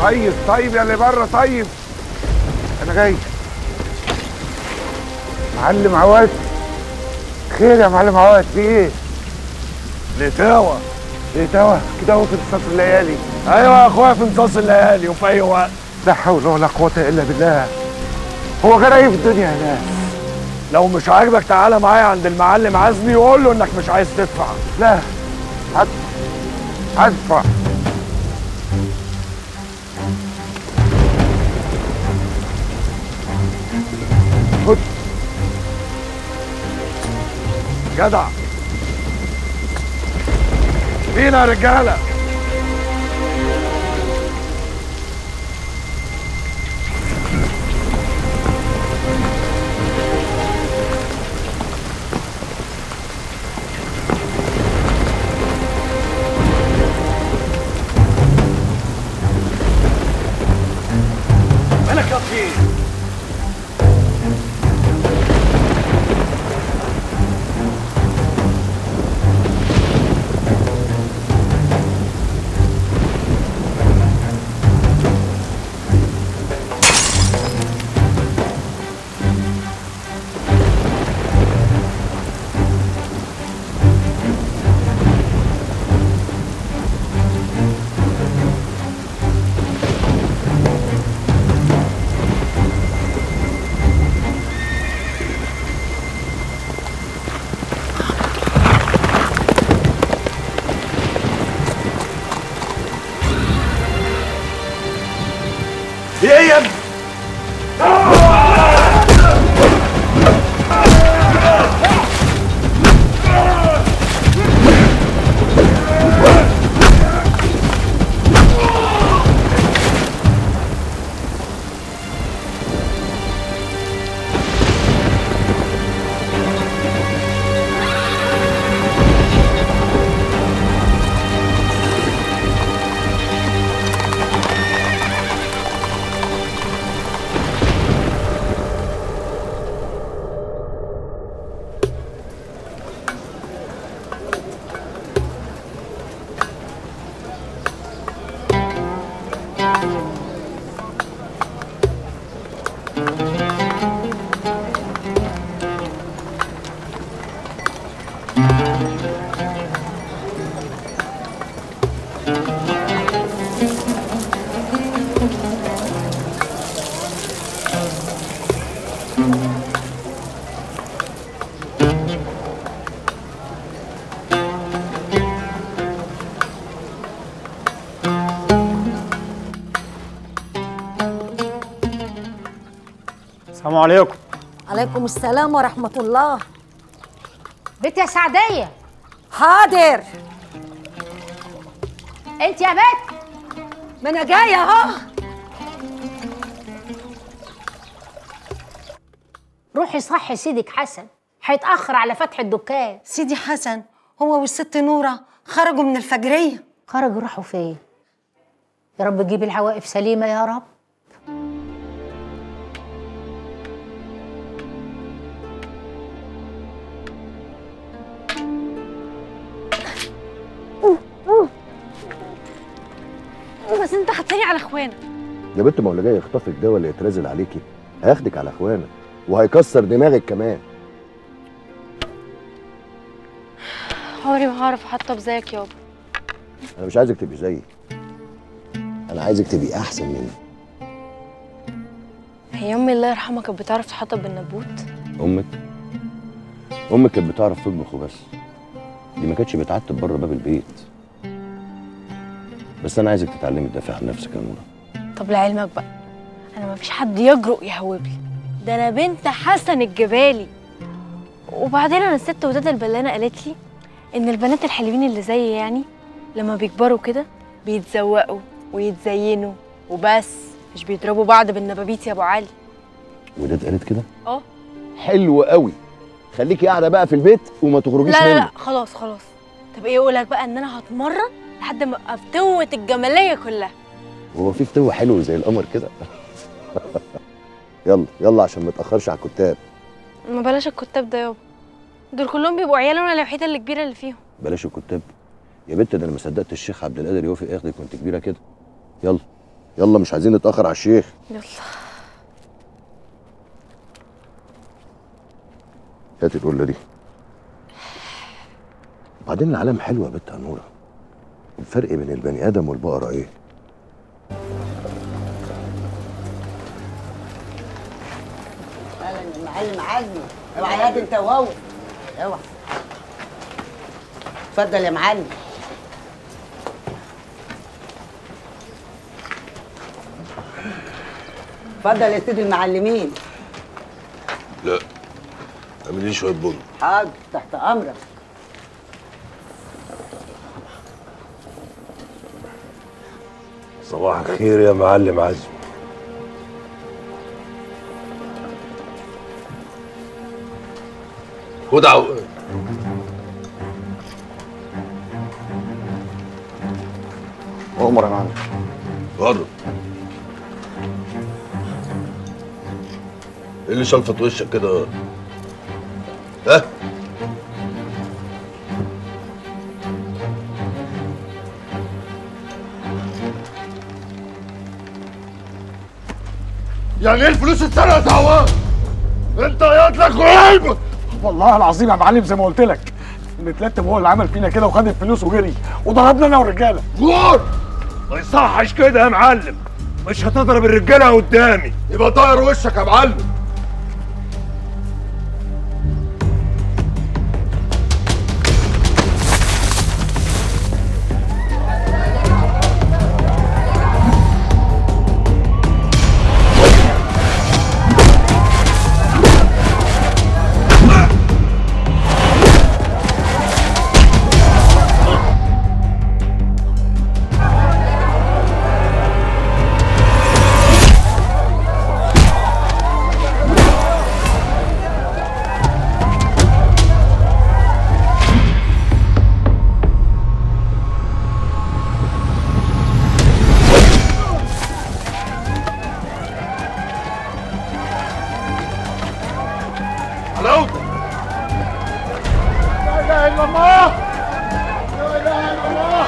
طيب طيب يا اللي بره طيب انا جاي معلم عواد خير يا معلم عواد في ايه؟ لتاوى ايه توا كده هو في انتصاص الليالي ايوه يا اخويا في انصاص الليالي وفي اي وقت لا حول ولا قوة الا بالله هو جرى ايه في الدنيا يا ناس؟ لو مش عاجبك تعالى معايا عند المعلم عزمي وقول له انك مش عايز تدفع لا هدفع هدفع خد جدع بينا يا رجاله مالك يا طيب ايه يا ابني السلام عليكم عليكم السلام ورحمة الله بنت يا سعدية حاضر انت يا بنت ما انا جاية اهو روحي صحي سيدك حسن هيتأخر على فتح الدكان سيدي حسن هو والست نورة خرجوا من الفجرية خرجوا راحوا فين يا رب تجيب العواقب سليمة يا رب بس انت خدتني على اخوانا يا بنت ما هو اللي جاي يخطف الدواء اللي يترازل عليكي هياخدك على اخوانا وهيكسر دماغك كمان عمري ما هعرف احطب زيك يابا انا مش عايزك تبقي زيي انا عايزك تبقي احسن مني هي امي الله يرحمها كانت بتعرف تحطب بالنبوت امك امك كانت بتعرف تطبخ وبس دي ما كانتش بتعتب بره باب البيت بس انا عايزك تتعلمي تدافع عن نفسك يا نوره طب لعلمك بقى انا ما فيش حد يجرؤ يهوب لي ده انا بنت حسن الجبالي وبعدين انا الست وداد البلانه قالت لي ان البنات الحلوين اللي زيي يعني لما بيكبروا كده بيتزوقوا ويتزينوا وبس مش بيضربوا بعض بالنبابيت يا ابو علي وداد قالت كده اه حلو قوي خليكي قاعده بقى في البيت وما لا تخرجيش لا منه لا خلاص خلاص طب ايه اقولك بقى ان انا هتمرن لحد ما ابقى فتوة الجماليه كلها هو في فتوه حلو زي القمر كده يلا يلا عشان ما تاخرش على الكتاب ما بلاش الكتاب ده يابا دول كلهم بيبقوا عيال وانا الوحيده اللي كبيره اللي فيهم بلاش الكتاب يا بنت ده انا ما صدقت الشيخ عبد القادر يوافق ياخدك وانت كبيره كده يلا يلا مش عايزين نتاخر على الشيخ يلا هات القله دي وبعدين العالم حلوه يا بنت نوره الفرق بين البني ادم والبقره ايه اهلا يا معلم عزمي اوعى يا انت وهو اوعى اتفضل يا معلم اتفضل يا سيدي المعلمين لا اعمل لي شويه بن حاضر تحت امرك صباح الخير يا معلم عزمي خد عقل عمر يا معلم قرب ايه اللي شلفت وشك كده ها يعني ايه الفلوس اتسرقت يا عواد انت يا لك قلب والله العظيم يا معلم زي ما قلت لك المتلتم هو اللي عمل فينا كده وخد الفلوس وجري وضربنا انا والرجاله جور ما يصحش كده يا معلم مش هتضرب الرجاله قدامي يبقى طاير وشك يا معلم حلاوتك لا اله الا الله لا اله الا الله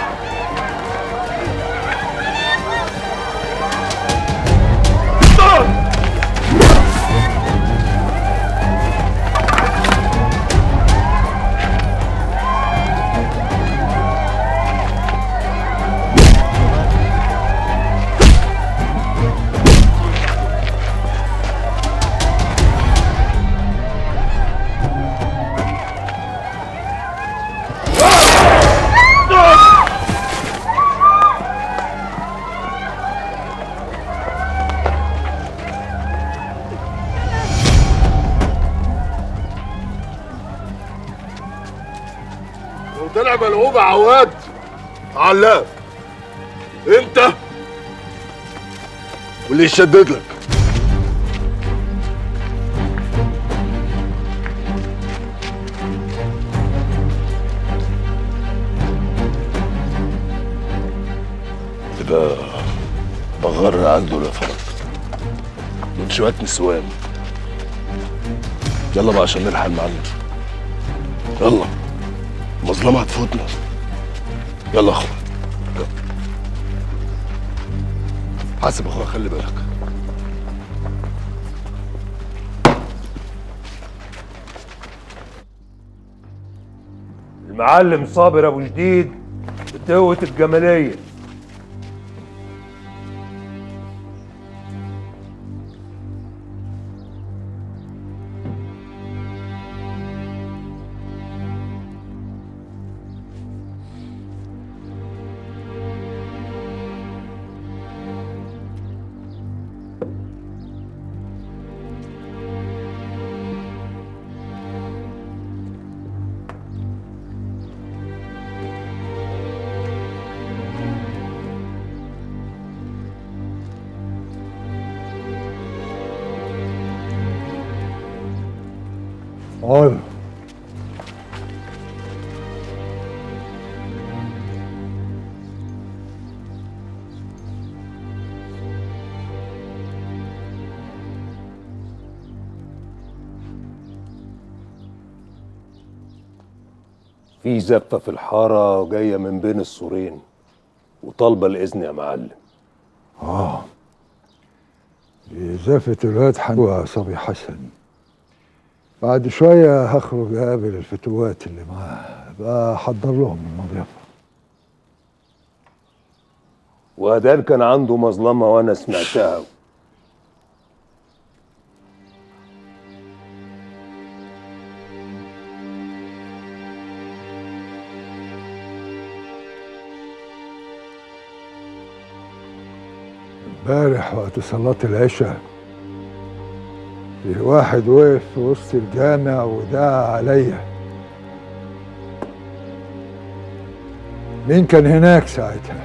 لو طلع ملعوب يا عواد علام انت واللي يشدد لك تبقى بغر عنده يا فرج دول شويه نسوان يلا بقى عشان نلحق المعلم يلا مظلمة هتفوتنا يلا يا اخويا يلا. حاسب يا اخويا خلي بالك المعلم صابر ابو جديد بتقوة الجمالية قول في زفة في الحارة جاية من بين السورين وطالبة الإذن يا معلم اه دي زفة الواد حنوة صبي حسن بعد شوية هخرج أقابل الفتوات اللي معاه بقى أحضر لهم المضيافة وهدان كان عنده مظلمة وأنا سمعتها امبارح وقت صلاة العشاء في واحد وقف في وسط الجامع ودعا عليا مين كان هناك ساعتها؟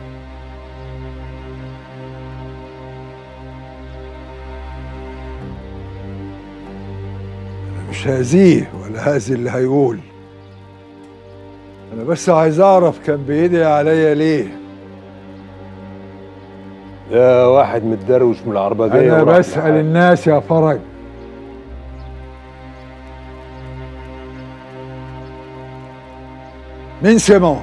أنا مش هأذيه ولا هأذي اللي هيقول أنا بس عايز أعرف كان بيدعي عليا ليه؟ ده واحد متدروش من العربجية أنا وراح بسأل معاه. الناس يا فرج مين سمعه؟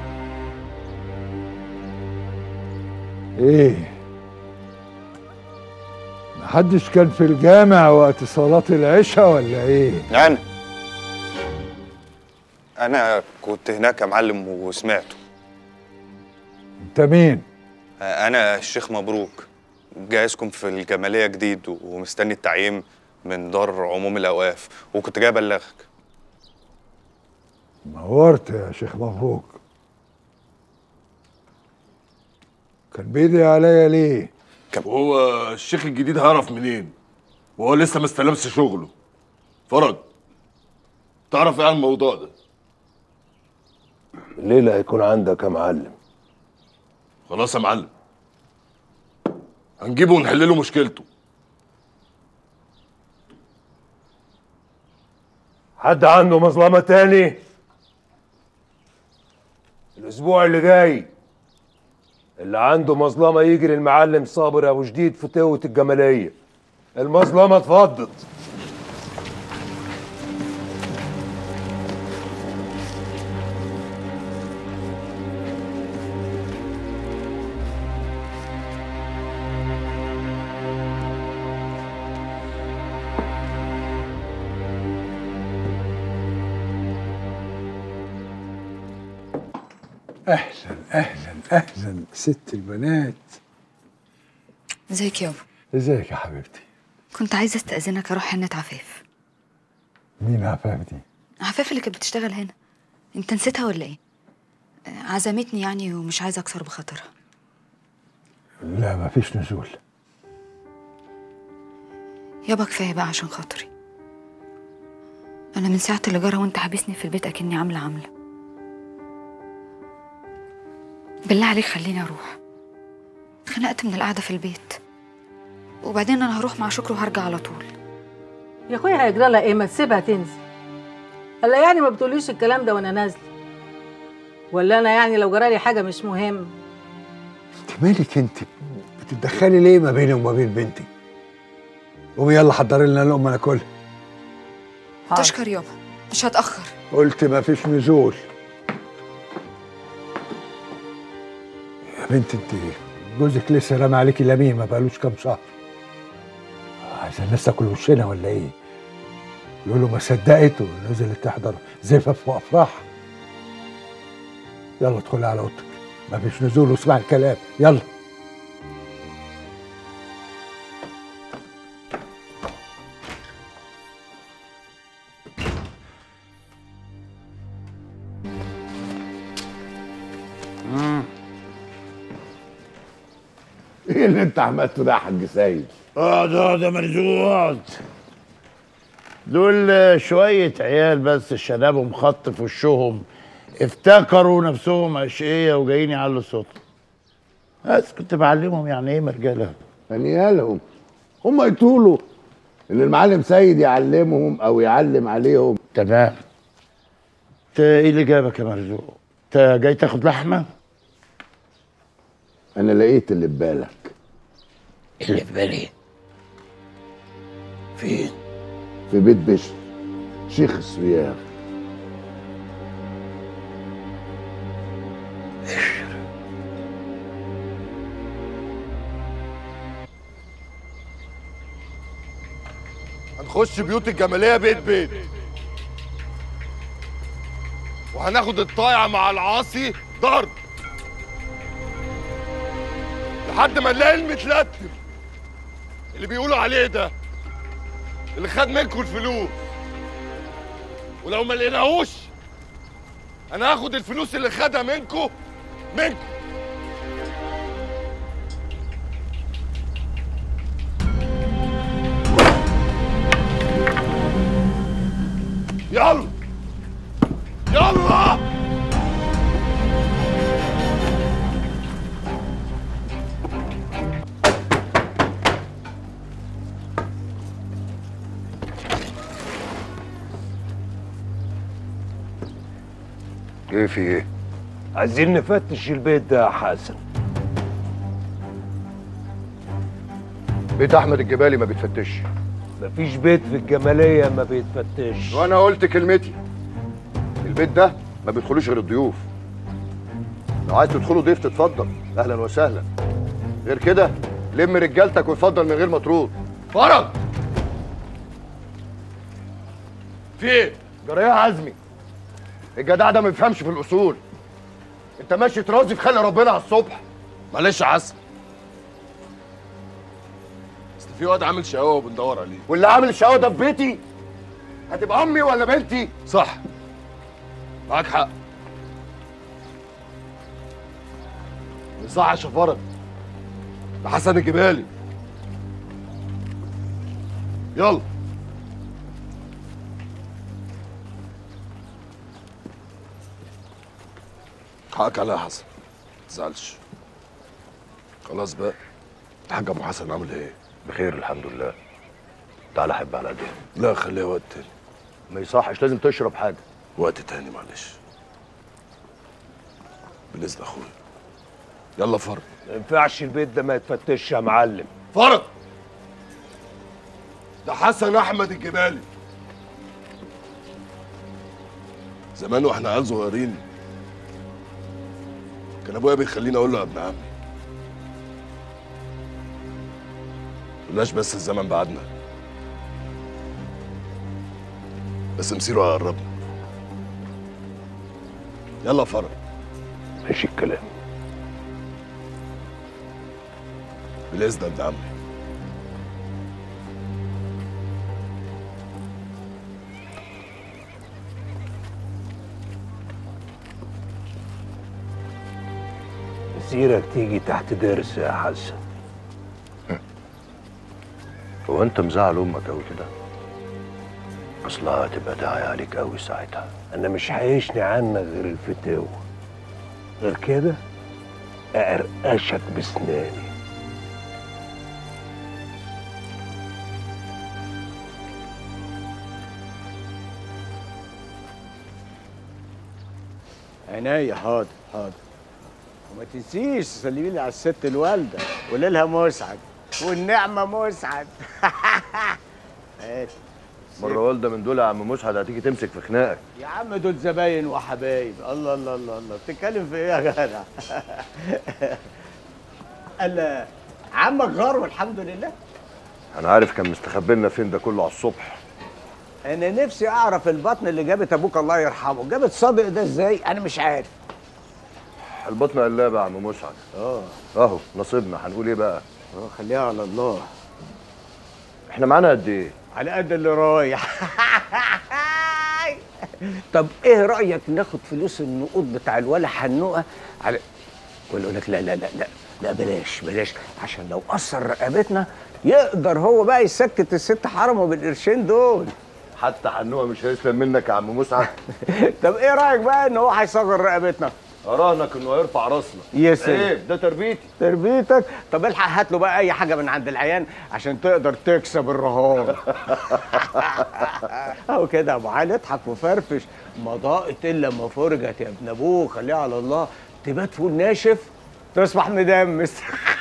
إيه؟ محدش كان في الجامع وقت صلاة العشاء ولا إيه؟ انا انا كنت هناك يا معلم وسمعته أنت مين؟ انا الشيخ مبروك جايزكم في الجماليه جديد ومستني التعيين من دار عموم الاوقاف وكنت جاي ابلغك نورت يا شيخ مبروك كان بيدعي عليا ليه؟ وهو الشيخ الجديد هيعرف منين وهو لسه ما استلمش شغله فرج تعرف ايه عن الموضوع ده الليلة هيكون عندك يا معلم خلاص يا معلم هنجيبه ونحل له مشكلته حد عنده مظلمة تاني الأسبوع اللي جاي اللي عنده مظلمة يجي للمعلم صابر أبو جديد في توة الجمالية المظلمة اتفضت أهلا أهلا أهلا ست البنات ازيك يابا ازيك يا حبيبتي كنت عايزه استاذنك اروح حنه عفاف مين عفاف دي؟ عفاف اللي كانت بتشتغل هنا انت نسيتها ولا ايه آه، عزمتني يعني ومش عايزه اكسر بخاطرها لا مفيش نزول يابا كفايه بقى عشان خاطري انا من ساعه اللي جرى وانت حابسني في البيت اكني عامله عامله بالله عليك خليني اروح اتخنقت من القعده في البيت وبعدين انا هروح مع شكر وهرجع على طول يا اخويا هيجرى لها ايه ما تسيبها تنزل هلا يعني ما بتقوليش الكلام ده وانا نازله ولا انا يعني لو جرالي حاجه مش مهم انت مالك انت بتتدخلي ليه ما بيني وما بين بنتي قومي يلا حضري لنا لقمه ناكلها تشكر يابا مش هتاخر قلت مفيش نزول يا بنت انت جوزك لسه رامي عليكي لمين ما بقالوش كام شهر عايزه الناس تاكل وشنا ولا ايه؟ لولو ما صدقت ونزلت تحضر زفاف وافراح يلا ادخلي على اوضتك مفيش نزول واسمع الكلام يلا ايه اللي انت عملته ده يا حاج سيد؟ اقعد اقعد يا مرزوق دول شوية عيال بس شنبهم خط في وشهم افتكروا نفسهم أشقية وجايين يعلوا صوتهم بس كنت بعلمهم يعني ايه مرجلة هنيالهم هم يطولوا ان المعلم سيد يعلمهم او يعلم عليهم تمام انت ايه اللي جابك يا مرزوق؟ انت جاي تاخد لحمة؟ انا لقيت اللي في بالك اللي في بالي فين؟ في بيت بشر شيخ السياف هنخش بيوت الجماليه بيت بيت وهناخد الطايع مع العاصي ضرب لحد ما نلاقي المتلتم اللي بيقولوا عليه ده اللي خد منكم الفلوس ولو ما لقيناهوش انا هاخد الفلوس اللي خدها منكم منكم يلا يلا ايه في ايه؟ عايزين نفتش البيت ده يا حسن بيت احمد الجبالي ما بيتفتش مفيش بيت في الجمالية ما بيتفتش وانا قلت كلمتي البيت ده ما بيدخلوش غير الضيوف لو عايز تدخلوا ضيف تتفضل اهلا وسهلا غير كده لم رجالتك واتفضل من غير ما تروح فرج في ايه؟ جرايه عزمي الجدع ده ما بيفهمش في الاصول انت ماشي ترازي في خلق ربنا على الصبح معلش يا عسل اصل في واد عامل شقاوه وبندور عليه واللي عامل الشقاوه ده في بيتي هتبقى امي ولا بنتي صح معاك حق صح يا شفرة ده حسن الجبالي يلا حقك عليا يا حسن ما تزعلش خلاص بقى الحاج ابو حسن عامل ايه؟ بخير الحمد لله تعالى حب على ايدينا لا خليها وقت تاني ما يصحش لازم تشرب حاجه وقت تاني معلش بالاذن اخويا يلا فرق ما ينفعش البيت ده ما يتفتش يا معلم فرق ده حسن احمد الجبالي زمان واحنا عيال صغيرين كان ابويا بيخليني اقول له يا ابن عمي بلاش بس الزمن بعدنا بس مسيره هيقربنا يلا فرق ماشي الكلام بالاذن يا ابن عمي مسيرك تيجي تحت درس يا حسن هو انت مزعل امك قوي كده اصلها هتبقى داعي عليك قوي ساعتها انا مش هيشني عنك غير الفتاوى غير كده اقرقشك بسناني عينيا حاضر حاضر وما تنسيش تسلمي لي على الست الوالده قولي لها مسعد والنعمه مسعد هات. مره والده من دول يا عم مسعد هتيجي تمسك في خناقك يا عم دول زباين وحبايب الله الله الله الله بتتكلم في ايه يا جدع قال عمك غار والحمد لله انا عارف كان مستخبي لنا فين ده كله على الصبح انا نفسي اعرف البطن اللي جابت ابوك الله يرحمه جابت صادق ده ازاي انا مش عارف البطن قلابه يا عم مسعد اه اهو نصيبنا هنقول ايه بقى اه خليها على الله احنا معانا قد ايه على قد اللي رايح طب ايه رايك ناخد فلوس النقود بتاع الولا حنوقه على ولا يقول لك لا لا لا لا لا بلاش بلاش عشان لو قصر رقبتنا يقدر هو بقى يسكت الست حرمه بالقرشين دول حتى حنوقه مش هيسلم منك يا عم مسعد طب ايه رايك بقى ان هو هيصغر رقبتنا اراهنك انه هيرفع راسنا يا سلام. ايه ده تربيتي تربيتك طب الحق هات له بقى اي حاجه من عند العيان عشان تقدر تكسب الرهان اهو كده يا ابو علي اضحك وفرفش ما ضاقت الا لما فرجت يا ابن ابوه خليها على الله تبات فول ناشف تصبح مدمس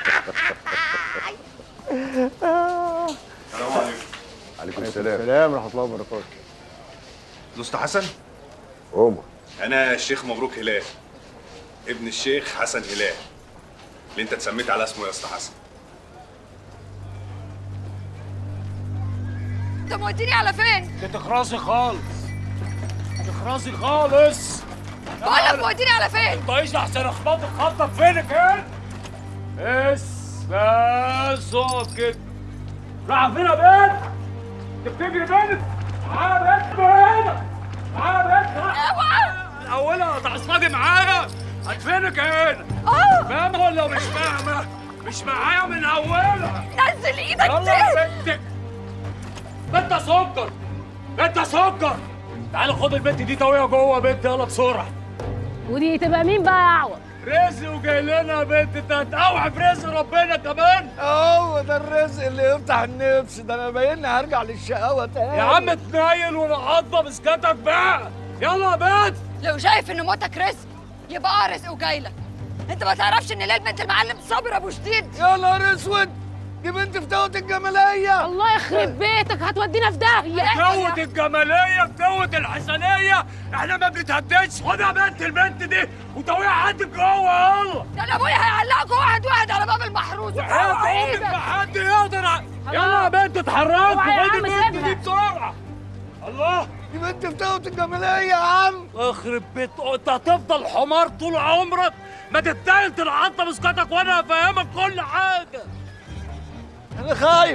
السلام عليكم عليكم السلام السلام ورحمه الله وبركاته دوست حسن عمر انا الشيخ مبروك هلال ابن الشيخ حسن هلال اللي انت اتسميت على اسمه يا اسطى حسن انت موديني على فين؟ انت تخرسي خالص تخرسي خالص بقول لك موديني على فين؟ طيش احسن اخبطك خبطه فين فين بس بس اقف كده راح فين يا بنت انت بتجري بنت تعالى بنت هنا تعالى بنت اوعى اولها تعصبي معايا هدفنك هنا فاهمه ولا مش فاهمه مش معايا من اولها نزل ايدك يلا يا بنتك بنت سكر بنت سكر تعالى خد البنت دي طويله جوه بنت يلا بسرعه ودي تبقى مين بقى يا اعور رزق وجاي لنا يا بنت انت هتقوع في رزق ربنا كمان هو ده الرزق اللي يفتح النفس ده انا باين هرجع للشقاوه تاني يا عم تنيل ونعضه مسكتك بقى يلا يا بنت لو شايف ان موتك رزق يبقى اه رزق وجايلك انت ما تعرفش ان ليل بنت المعلم صابر ابو شديد يا نهار اسود دي بنت فتوة الجمالية الله يخرب بيتك هتودينا في داهيه فتوة الجمالية فتوة الحسنية احنا ما بنتهددش خد يا بنت البنت دي وطويها عندك جوه يلا ده انا ابويا هيعلقكوا واحد واحد على باب المحروس وحياة امك ما حد يقدر ع- يلا يا بنت اتحركوا اوعى يا خد عم البنت سيبها. دي بسرعة الله دي بنت فتوة الجمالية يا عم اخرب بيت انت هتفضل حمار طول عمرك ما تتنقل تنعطى مسكتك وانا هفهمك كل حاجة انا خايف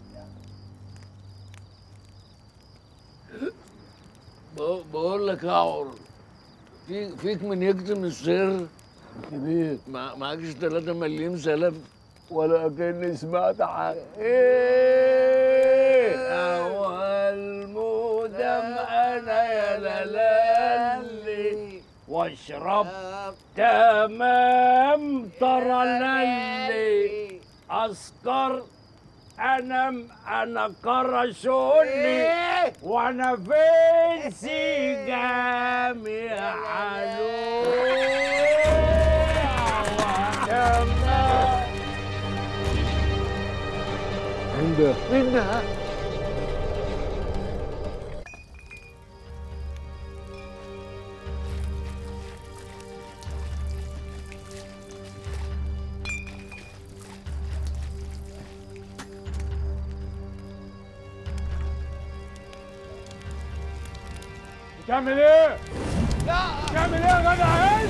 بقول لك يا عمر في فيك من يكتم السر كبير مع معكش 3 مليم سلف ولا كأني سمعت حاجة ايه اول مودم انا يا لالي واشرب تمام ترى للي اسكر انام انا كرشوني وانا في انسجام يا مين ده؟ مين ده؟ بتعمل ايه؟ لا بتعمل ايه يا جدع عز؟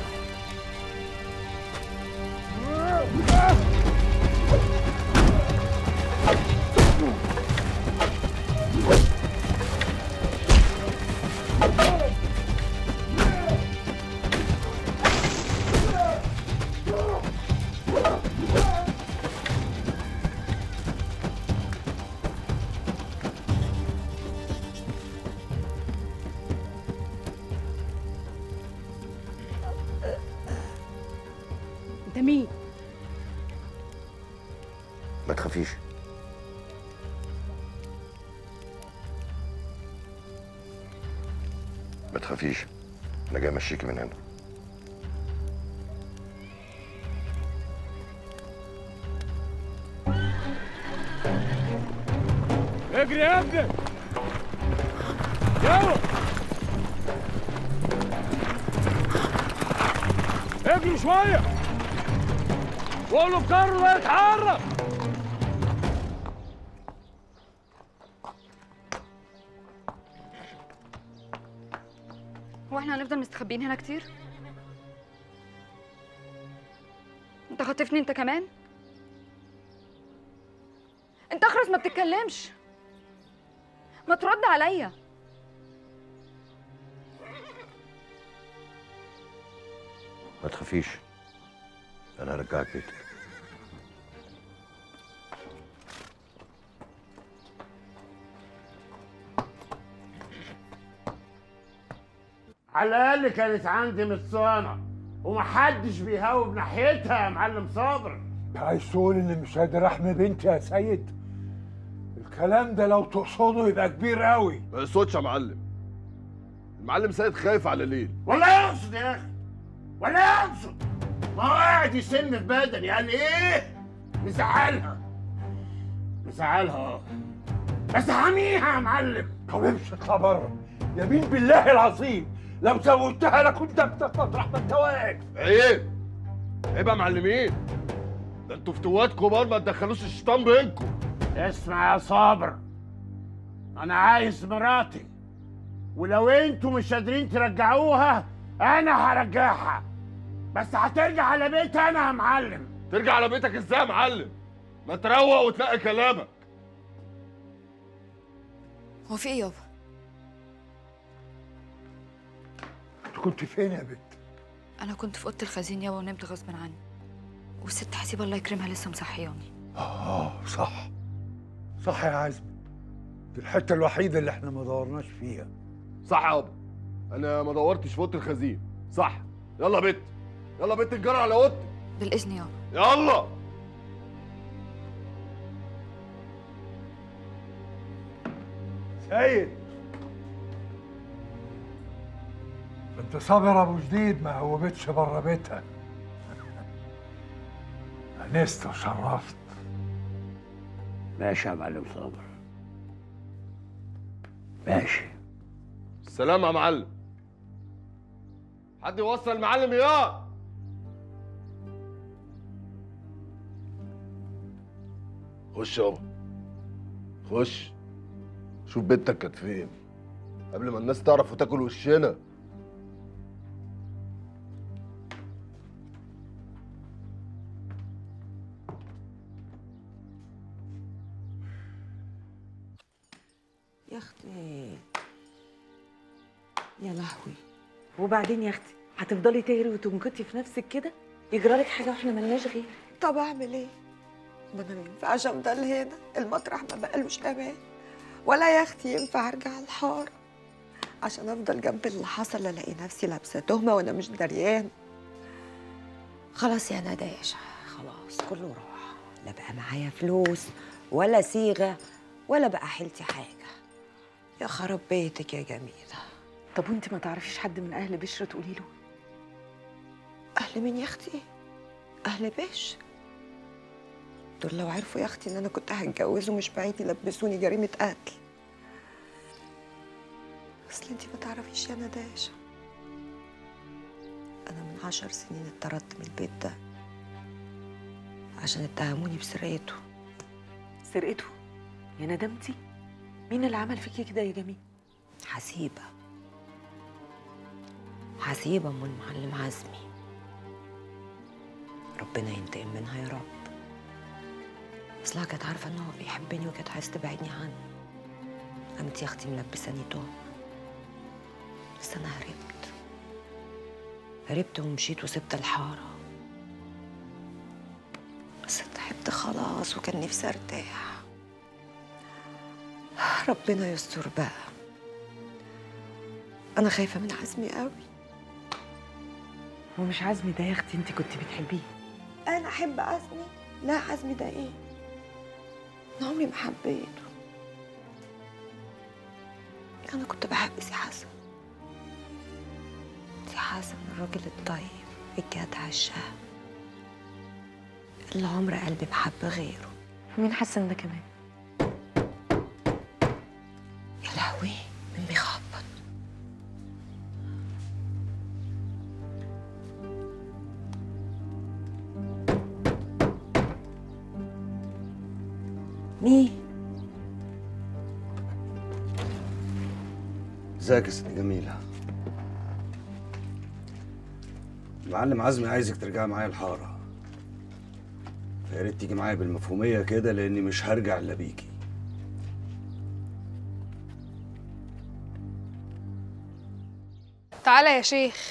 انت مين ما تخافيش ما تخافيش انا جاي امشيكي من هنا اجري يا ابني يلا اجري شوية وقول له بكره لا يتحرك هو احنا هنفضل مستخبيين هنا كتير؟ انت خاطفني انت كمان؟ انت اخرس ما بتتكلمش ما ترد عليا ما تخافيش انا هرجعك بيتك على الاقل كانت عندي متصانه ومحدش بيهوب ناحيتها يا معلم صابر عايز تقول اني مش قادر احمي بنتي يا سيد الكلام ده لو تقصده يبقى كبير قوي ما يقصدش يا معلم المعلم سيد خايف على ليل ولا يقصد يا اخي ولا يقصد ما هو قاعد يسن في بدني قال ايه نزعلها نزعلها اه بس حاميها يا معلم طب امشي اطلع بره يمين بالله العظيم لو زودتها انا كنت افتح مطرح ما انت واقف عيب عيب يا معلمين ده انتوا فتوات كبار ما تدخلوش الشيطان بينكم اسمع يا صابر انا عايز مراتي ولو انتوا مش قادرين ترجعوها انا هرجعها بس هترجع على بيتي انا يا معلم ترجع على بيتك ازاي يا معلم ما تروق وتنقي كلامك هو في ايه يابا انت كنت فين يا بنت انا كنت في اوضه الخزين يابا ونمت غصب عني والست حسيبه الله يكرمها لسه مصحياني اه صح صح يا عزمي دي الحته الوحيده اللي احنا ما دورناش فيها صح يابا انا ما دورتش في اوضه الخزين صح يلا يا بت يلا يا بت الجرى على اوضتي بالاذن يابا يلا سيد انت صابر ابو جديد ما هوبتش بره بيتها انست وشرفت ماشي يا معلم صابر ماشي السلام يا معلم حد يوصل المعلم اياه خش يابا خش شوف بنتك كانت فين قبل ما الناس تعرف وتاكل وشنا يا اختي يا لهوي وبعدين يا اختي هتفضلي تهري وتنكتي في نفسك كده يجرالك حاجه واحنا ملناش غير طب اعمل ايه؟ ما انا ما ينفعش افضل هنا المطرح ما بقالوش امان ولا يا اختي ينفع ارجع الحاره عشان افضل جنب اللي حصل الاقي نفسي لابسه تهمه وانا مش دريان خلاص يا نداش خلاص كله راح لا بقى معايا فلوس ولا صيغه ولا بقى حيلتي حاجه يا خراب بيتك يا جميله طب وانت ما تعرفيش حد من اهل بشرى تقولي له اهل مين يا اختي اهل بيش دول لو عرفوا يا اختي ان انا كنت هتجوزه مش بعيد يلبسوني جريمه قتل اصل انتي ما تعرفيش يا نداشة انا من عشر سنين اتطردت من البيت ده عشان اتهموني بسرقته سرقته يا ندمتي مين اللي عمل فيكي كده يا جميل حسيبة حسيبة ام المعلم عزمي ربنا ينتقم منها يا رب اصلها كانت عارفة ان هو بيحبني وكانت عايزة تبعدني عنه قامت يا اختي ملبساني تهمة بس انا هربت هربت ومشيت وسبت الحارة بس تعبت خلاص وكان نفسي ارتاح ربنا يستر بقى انا خايفة من عزمي قوي هو مش عزمي ده يا اختي انت كنت بتحبيه انا احب عزمي لا عزمي ده ايه انا عمري ما حبيته انا كنت بحب سي حسن سي حسن الراجل الطيب الجدع الشهم اللي عمر قلبي محب غيره مين حسن ده كمان يا لهوي مين بيخبط مين ازيك يا ست جميلة المعلم عزمي عايزك ترجعي معايا الحارة يا ريت تيجي معايا بالمفهومية كده لأني مش هرجع إلا بيكي تعالى يا شيخ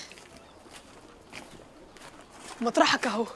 مطرحك اهو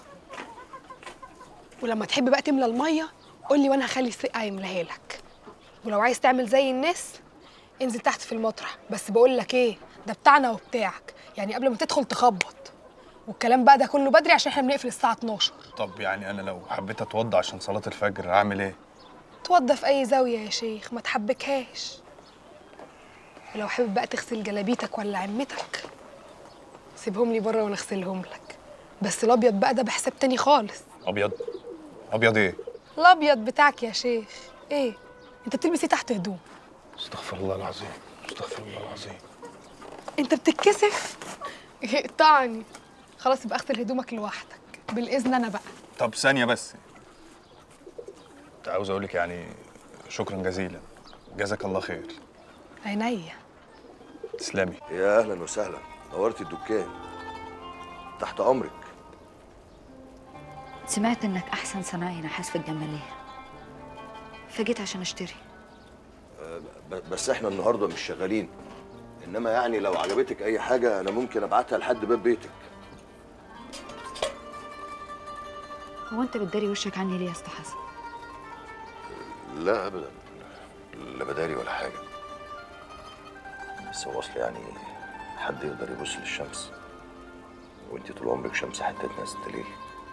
ولما تحب بقى تملى الميه قول لي وانا هخلي السقا يملاها لك ولو عايز تعمل زي الناس انزل تحت في المطرح بس بقول لك ايه ده بتاعنا وبتاعك يعني قبل ما تدخل تخبط والكلام بقى ده كله بدري عشان احنا بنقفل الساعه 12 طب يعني انا لو حبيت اتوضى عشان صلاه الفجر اعمل ايه توضى في اي زاويه يا شيخ ما تحبكهاش ولو حابب بقى تغسل جلابيتك ولا عمتك سيبهم لي بره وانا اغسلهم لك بس الابيض بقى ده بحساب تاني خالص ابيض ابيض ايه الابيض بتاعك يا شيخ ايه انت بتلبس ايه تحت هدوم استغفر الله العظيم استغفر الله العظيم انت بتتكسف اقطعني خلاص يبقى اغسل هدومك لوحدك بالاذن انا بقى طب ثانيه بس كنت عاوز اقول لك يعني شكرا جزيلا جزاك الله خير عينيا تسلمي يا اهلا وسهلا نورتي الدكان تحت امرك سمعت انك احسن صنايعي نحاس في الجماليه فجيت عشان اشتري أه، ب- بس احنا النهارده مش شغالين انما يعني لو عجبتك اي حاجه انا ممكن ابعتها لحد باب بيتك هو انت بتداري وشك عني ليه يا اسطى حسن لا ابدا لا بداري ولا حاجه بس هو اصل يعني حد يقدر يبص للشمس وانت طول عمرك شمس حتتنا يا ست ليل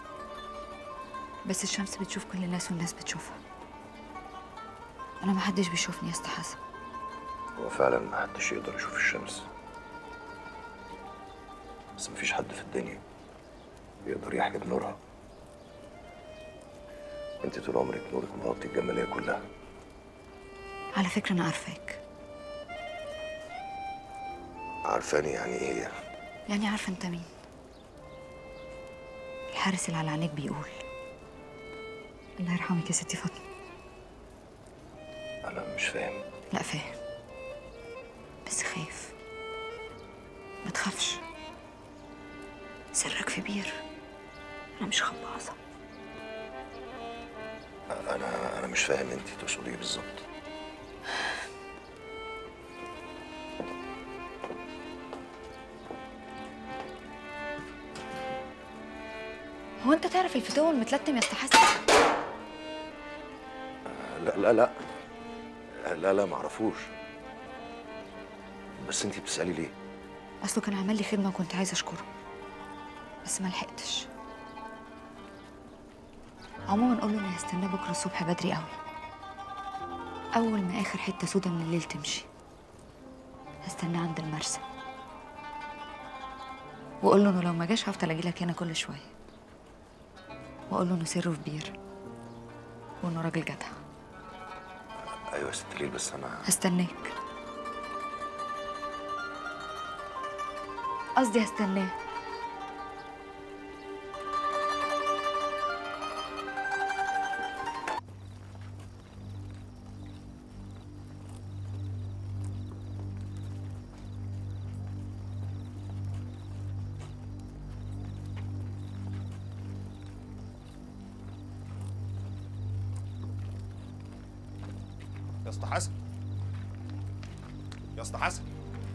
بس الشمس بتشوف كل الناس والناس بتشوفها انا ما حدش بيشوفني يا اسطى حسن هو فعلا ما حدش يقدر يشوف الشمس بس مفيش حد في الدنيا يقدر يحجب نورها وانت طول عمرك نورك مغطي الجمالية كلها على فكره انا عارفاك عارفاني يعني ايه يعني عارفه انت مين الحارس اللي على عينيك بيقول الله يرحمك يا ستي فاطمه انا مش فاهم لا فاهم بس خايف ما تخافش سرك في بير انا مش خباصه انا انا مش فاهم انت تقصدي ايه بالظبط هو انت تعرف الفتوه المتلتم يا اسطى حسن لا لا لا لا لا معرفوش بس انت بتسألي ليه اصله كان عمل لي خدمه وكنت عايزه اشكره بس ما لحقتش عموما قول له اني هستناه بكره الصبح بدري قوي اول ما اخر حته سودا من الليل تمشي هستناه عند المرسى وقول له انه لو ما جاش هفضل اجيلك هنا كل شويه واقول له انه سره في بير وانه راجل جدع ايوه يا ست ليل بس انا هستناك قصدي هستناه يا اسطى حسن يا اسطى حسن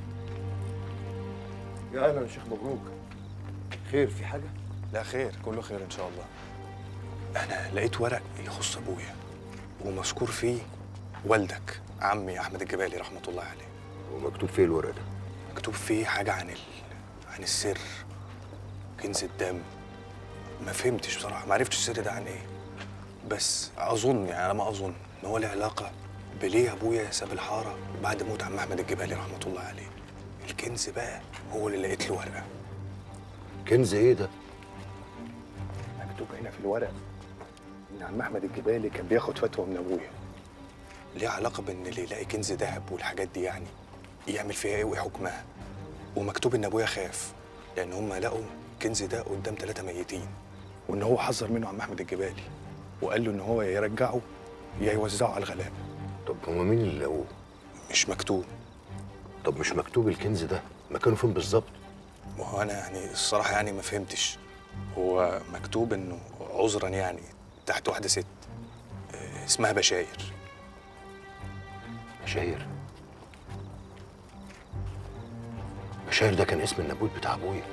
يا اهلا يا شيخ مبروك خير في حاجه لا خير كله خير ان شاء الله انا لقيت ورق يخص ابويا ومذكور فيه والدك عمي احمد الجبالي رحمه الله عليه ومكتوب فيه الورق ده مكتوب فيه حاجه عن ال... عن السر كنز الدم ما فهمتش بصراحه ما عرفتش السر ده عن ايه بس اظن يعني على ما اظن ان هو له علاقه بليه ابويا ساب الحاره بعد موت عم احمد الجبالي رحمه الله عليه الكنز بقى هو اللي لقيت له ورقه كنز ايه ده مكتوب هنا في الورق ان عم احمد الجبالي كان بياخد فتوى من ابويا ليه علاقه بان اللي يلاقي كنز ذهب والحاجات دي يعني يعمل فيها ايه وايه حكمها ومكتوب ان ابويا خاف لان هم لقوا الكنز ده قدام ثلاثه ميتين وان هو حذر منه عم احمد الجبالي وقال له ان هو يا يرجعه يا يوزعه على الغلابه طب هما مين اللي لقوه مش مكتوب طب مش مكتوب الكنز ده مكانه فين بالظبط وهو انا يعني الصراحه يعني ما فهمتش هو مكتوب انه عذرا يعني تحت واحده ست آه، اسمها بشاير بشاير بشاير ده كان اسم النبوت بتاع ابويا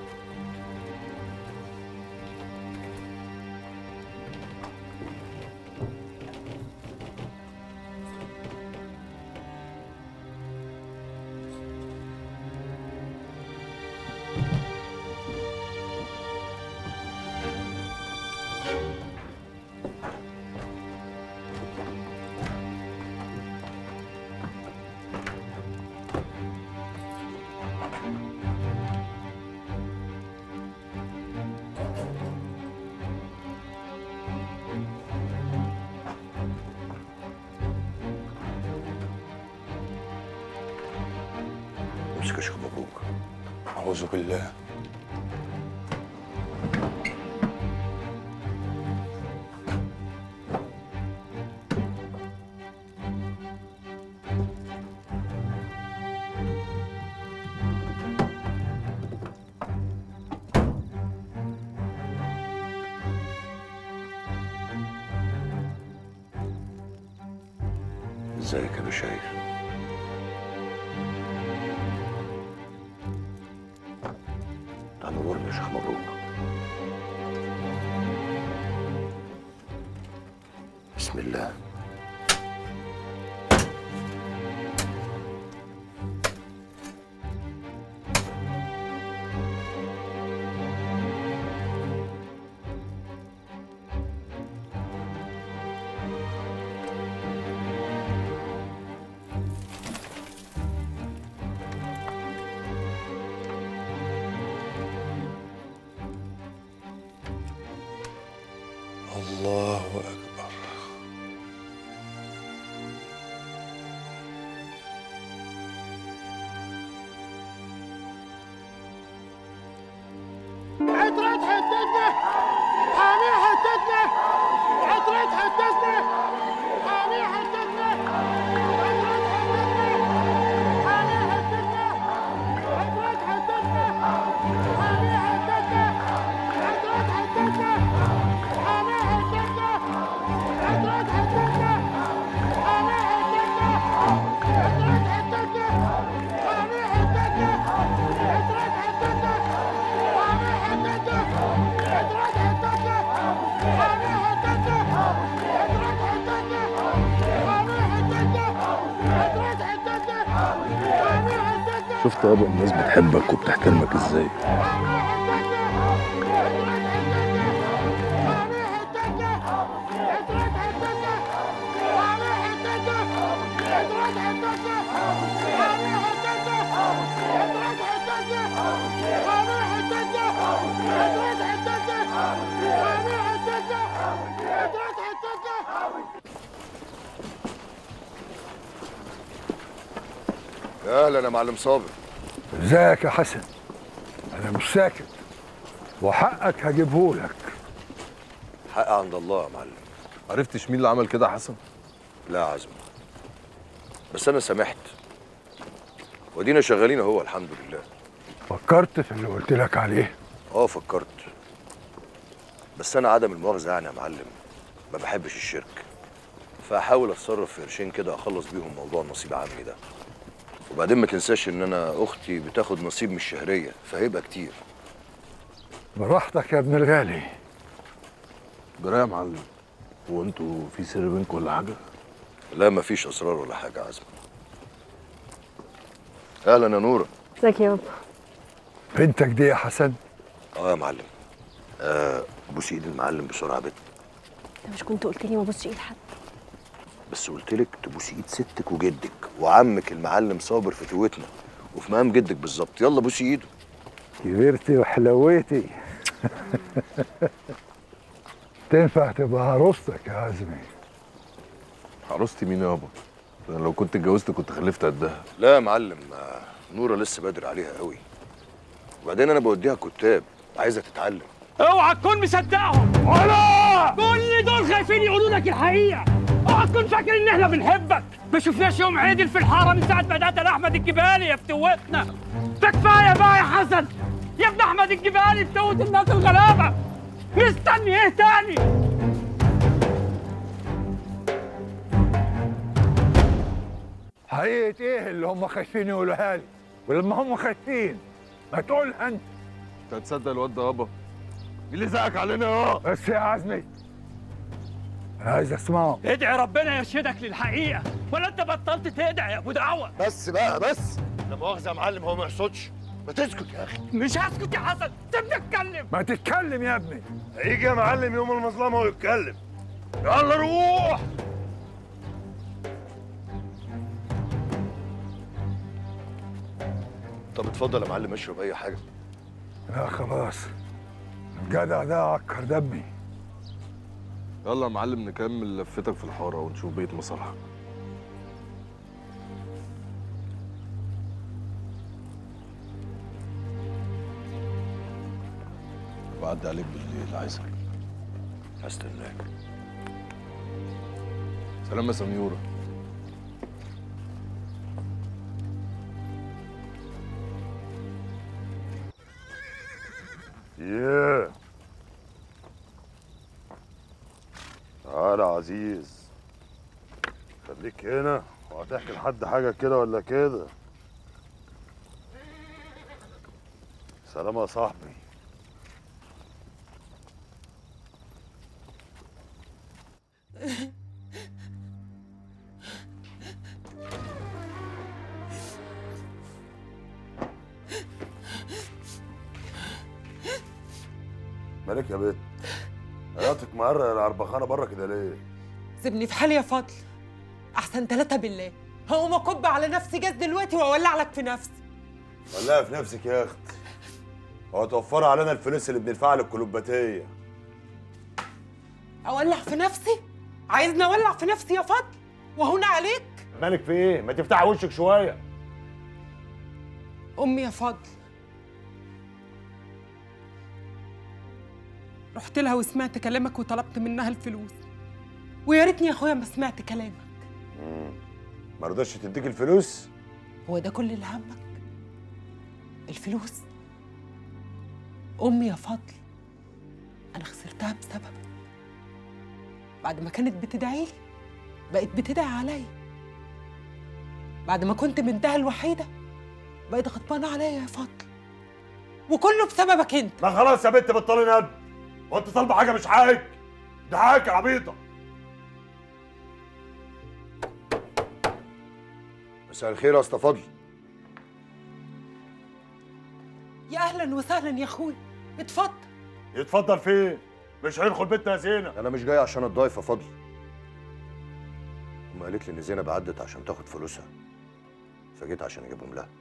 امسك يا شيخ مبروك اعوذ بالله ازيك يا بشاير ده نور يا شيخ مبروك بسم الله الله أكبر عطرة حتتنا حامي حتتنا عطرة حتتنا حامي حتتنا عطرة حتتنا حامي حتتنا عطرة حتتنا حامي حتتنا عطرة حتتنا حامي حتتنا عطرة حتتنا حامي حتتنا عطرة حتتنا حامي حتتنا عطرة حتتنا شفت يابا الناس بتحبك وبتحترمك ازاي يا اهلا يا معلم صابر ازيك يا حسن انا مش ساكت وحقك هجيبهولك حق عند الله يا معلم عرفتش مين اللي عمل كده يا حسن لا يا عزمي بس انا سامحت ودينا شغالين اهو الحمد لله فكرت في اللي قلت لك عليه اه فكرت بس انا عدم المؤاخذه يعني يا معلم ما بحبش الشرك فهحاول اتصرف في قرشين كده اخلص بيهم موضوع النصيب عمي ده وبعدين ما تنساش ان انا اختي بتاخد نصيب من الشهريه فهيبقى كتير براحتك يا ابن الغالي جرايه يا معلم هو انتوا في سر بينكم ولا حاجه لا مفيش اسرار ولا حاجه عزمي اهلا يا نوره ازيك يا بابا بنتك دي يا حسن اه يا معلم آه بوسي ايد المعلم بسرعه بت انت مش كنت قلت لي ما بصش ايد حد بس قلت لك تبوسي ايد ستك وجدك وعمك المعلم صابر في توتنا وفي مقام جدك بالظبط يلا بوسي ايده كبرتي وحلويتي تنفع تبقى عروستك يا عزمي عروستي مين يابا انا لو كنت اتجوزت كنت خلفت قدها لا يا معلم آه، نوره لسه بدري عليها قوي وبعدين انا بوديها كتاب عايزه تتعلم اوعى تكون مصدقهم ولا كل دول خايفين يقولوا لك الحقيقه اوعى تكون فاكر ان احنا بنحبك ما شفناش يوم عدل في الحاره من ساعه ما بدات احمد الجبالي يا فتوتنا ده كفايه بقى يا حسن يا ابن احمد الجبالي فتوت الناس الغلابه مستني ايه تاني حقيقة ايه اللي هم خايفين يقولوها لي ولما هم خايفين ما تقولها انت انت هتصدق الواد ده يابا مين اللي زعق علينا يا بس يا عزمي انا عايز اسمعه ادعي ربنا يرشدك للحقيقه ولا انت بطلت تدعي يا ابو دعوه بس بقى بس لا مؤاخذه يا معلم هو ما يقصدش ما تسكت يا اخي مش هسكت يا حسن سيبني اتكلم ما تتكلم يا ابني هيجي يا معلم يوم المظلمه ويتكلم يلا روح طب اتفضل يا معلم اشرب اي حاجه لا خلاص الجدع ده عكر دمي يلا يا معلم نكمل لفتك في الحاره ونشوف بقيه مصالحك بعدي عليك بالليل عايزك هستناك سلام يا سميوره ياه تعالى يا عزيز خليك هنا هتحكي لحد حاجه كده ولا كده سلام يا صاحبي مالك يا بت حياتك مقرة العربخانه بره كده ليه سيبني في حالي يا فضل احسن ثلاثة بالله هقوم اكب على نفسي جاز دلوقتي واولع لك في نفسي ولعي في نفسك يا اخت هو توفر علينا الفلوس اللي بندفعها للكلوباتيه اولع في نفسي عايزني اولع في نفسي يا فضل وهون عليك مالك في ايه ما تفتحي وشك شويه امي يا فضل رحت لها وسمعت كلامك وطلبت منها الفلوس ويا ريتني يا اخويا ما سمعت كلامك ما رضتش تديك الفلوس هو ده كل اللي همك الفلوس امي يا فضل انا خسرتها بسببك بعد ما كانت بتدعي لي بقت بتدعي عليا بعد ما كنت بنتها الوحيده بقت غضبانه عليا يا فضل وكله بسببك انت ما خلاص يا بنت بطلي ند هو انت طالبه حاجه مش حقك ده حقك يا عبيطه مساء الخير يا اسطى فضل يا اهلا وسهلا يا اخويا اتفضل يتفضل فين مش هيدخل بيتنا يا زينه انا مش جاي عشان الضيف يا فضل امي قالت لي ان زينب عدت عشان تاخد فلوسها فجيت عشان اجيبهم لها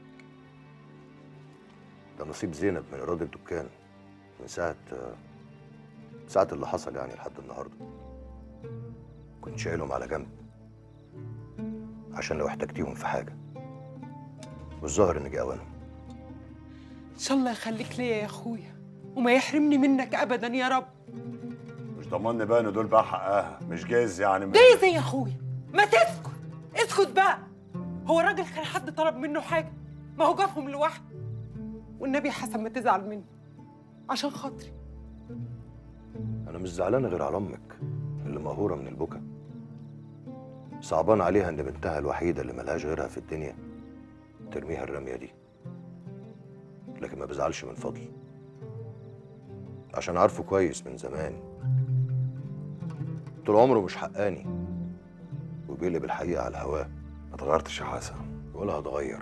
ده نصيب زينب من ايراد الدكان من ساعه ساعه اللي حصل يعني لحد النهارده كنت شايلهم على جنب عشان لو احتجتيهم في حاجه والظاهر ان جه اوانهم ان شاء الله يخليك ليا يا اخويا وما يحرمني منك ابدا يا رب مش ضمني بقى ان دول بقى حقها مش جايز يعني جايز ايه يا اخويا ما تسكت اسكت بقى هو الراجل كان حد طلب منه حاجه ما هو جابهم لوحده والنبي حسن ما تزعل مني عشان خاطري انا مش زعلان غير على امك اللي مقهوره من البكا صعبان عليها ان بنتها الوحيده اللي ملهاش غيرها في الدنيا ترميها الرميه دي لكن ما بزعلش من فضل عشان عارفه كويس من زمان طول عمره مش حقاني وبيقلب الحقيقه على هواه ما اتغيرتش يا حسن ولا هتغير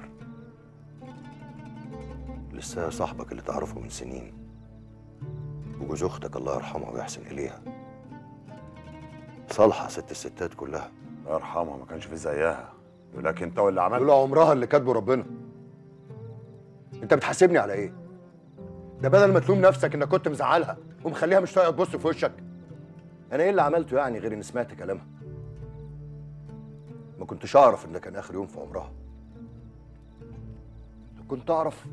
لسه صاحبك اللي تعرفه من سنين وجوز اختك الله يرحمها ويحسن اليها صالحه ست الستات كلها الله يرحمها ما كانش في زيها لكن انت واللي عملت لولا عمرها اللي كاتبه ربنا انت بتحاسبني على ايه ده بدل ما تلوم نفسك انك كنت مزعلها ومخليها مش طايقه تبص في وشك انا ايه اللي عملته يعني غير اني سمعت كلامها ما كنتش اعرف ان ده كان اخر يوم في عمرها لو كنت اعرف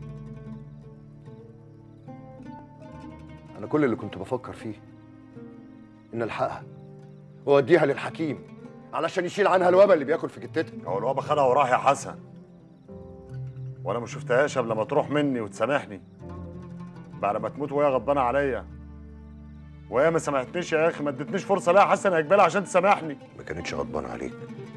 انا كل اللي كنت بفكر فيه ان الحقها واوديها للحكيم علشان يشيل عنها الوبا اللي بياكل في جتتها هو الوبا خدها وراه يا حسن وانا ما شفتهاش قبل ما تروح مني وتسامحني بعد ما تموت وهي غضبانه عليا وهي ما سامحتنيش يا اخي ما ادتنيش فرصه ليها حسن يا جبال عشان تسامحني ما كانتش غضبانه عليك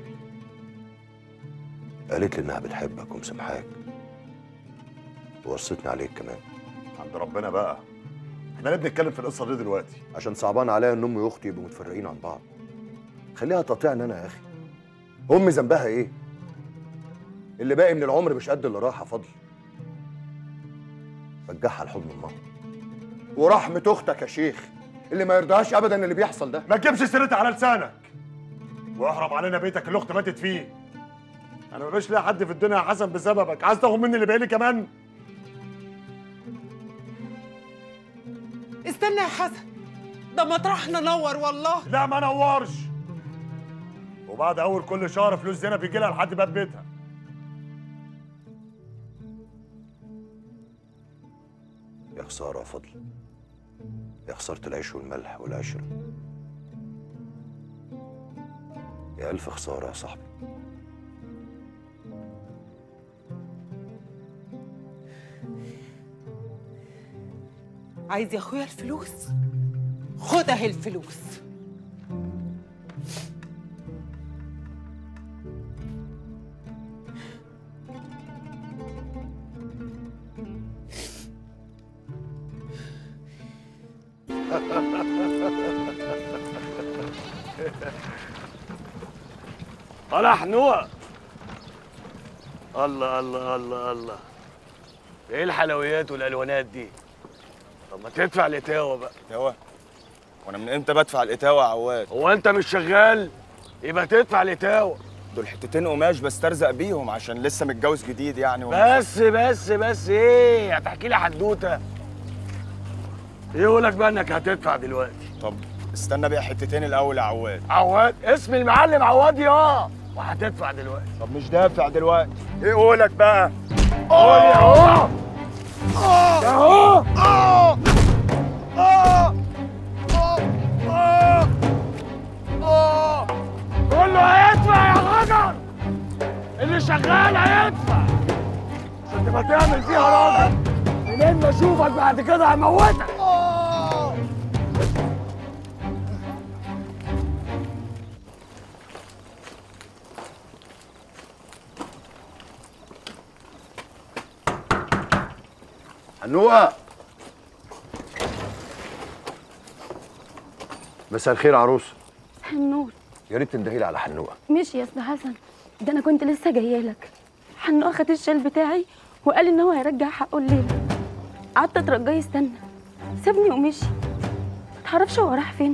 قالت لي انها بتحبك ومسامحاك ووصتني عليك كمان عند ربنا بقى احنا ليه بنتكلم في القصه دي دلوقتي عشان صعبان عليا ان امي واختي يبقوا متفرقين عن بعض خليها تقاطعني انا يا اخي امي ذنبها ايه اللي باقي من العمر مش قد اللي راح يا فضل رجعها لحضن امها ورحمه اختك يا شيخ اللي ما يرضاهاش ابدا اللي بيحصل ده ما تجيبش سيرتها على لسانك واحرم علينا بيتك اللي اختي ماتت فيه انا ما بقاش ليا حد في الدنيا يا حسن بسببك عايز تاخد مني اللي باقي لي كمان استنى يا حسن ده مطرحنا نور والله لا ما نورش وبعد اول كل شهر فلوس زينب بيجي لها لحد باب بيتها يا خساره يا فضل يا خساره العيش والملح والعشره يا الف خساره يا صاحبي عايز يا اخويا الفلوس خد اهي الفلوس طلع حنوقه الله الله الله الله ايه الحلويات والالوانات دي طب ما تدفع الاتاوه بقى اتاوه وانا من امتى بدفع الاتاوه يا عواد هو انت مش شغال يبقى تدفع الاتاوه دول حتتين قماش بسترزق بيهم عشان لسه متجوز جديد يعني بس بس بس ايه هتحكي لي حدوته ايه يقولك بقى انك هتدفع دلوقتي طب استنى بقى حتتين الاول يا عواد عواد اسم المعلم عواد يا وهتدفع دلوقتي طب مش دافع دلوقتي ايه قولك بقى قول يا هو يا هو كله هيدفع يا غجر اللي شغال هيدفع عشان تبقى تعمل فيها راجل منين ما اشوفك بعد كده هموتك حنوقه مساء الخير عروس حنون يا ريت تندهي لي على حنوقه ماشي يا استاذ حسن ده انا كنت لسه جايه لك حنو اخد الشال بتاعي وقال ان هو هيرجع حقه الليله قعدت اترجاه يستنى سابني ومشي متعرفش هو راح فين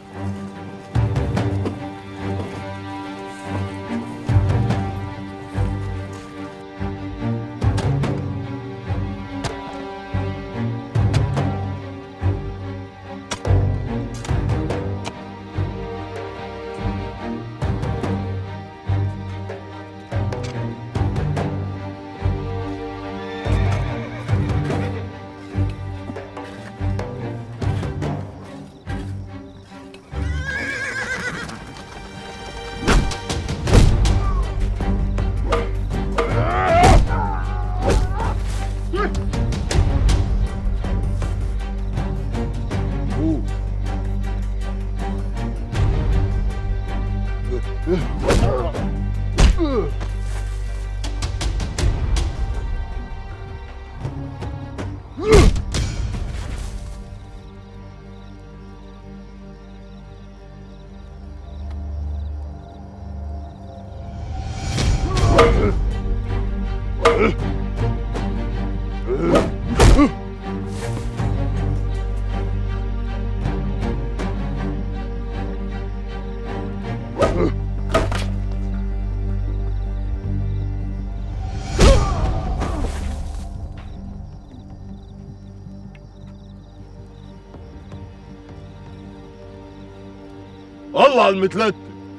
الله على المتلتة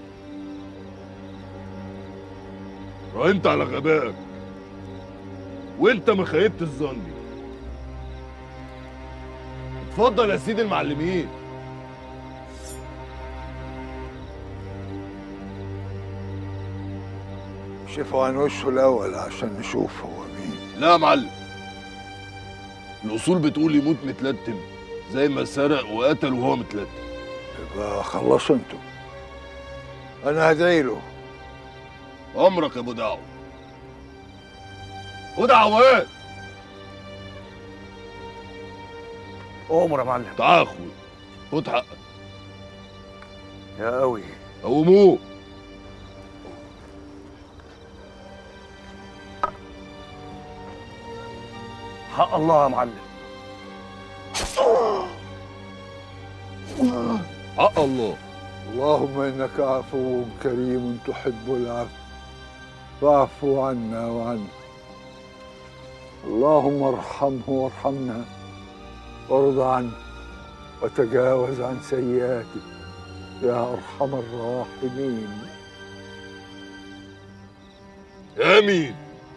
راهنت على غبائك وانت ما خيبت الظن اتفضل يا سيدي المعلمين شوفوا عن وشه الاول عشان نشوف هو مين لا يا معلم الاصول بتقول يموت متلتم زي ما سرق وقتل وهو متلتم يبقى خلصوا انتوا انا هدعي له امرك يا ابو دعوه خد عواد عمر يا معلم تعال يا اخويا خد حقك يا قوي قوموه حق الله يا معلم حق الله اللهم انك عفو كريم تحب العفو فاعف عنا وعنه اللهم ارحمه وارحمنا وارض عنه وتجاوز عن سيئاته يا ارحم الراحمين امين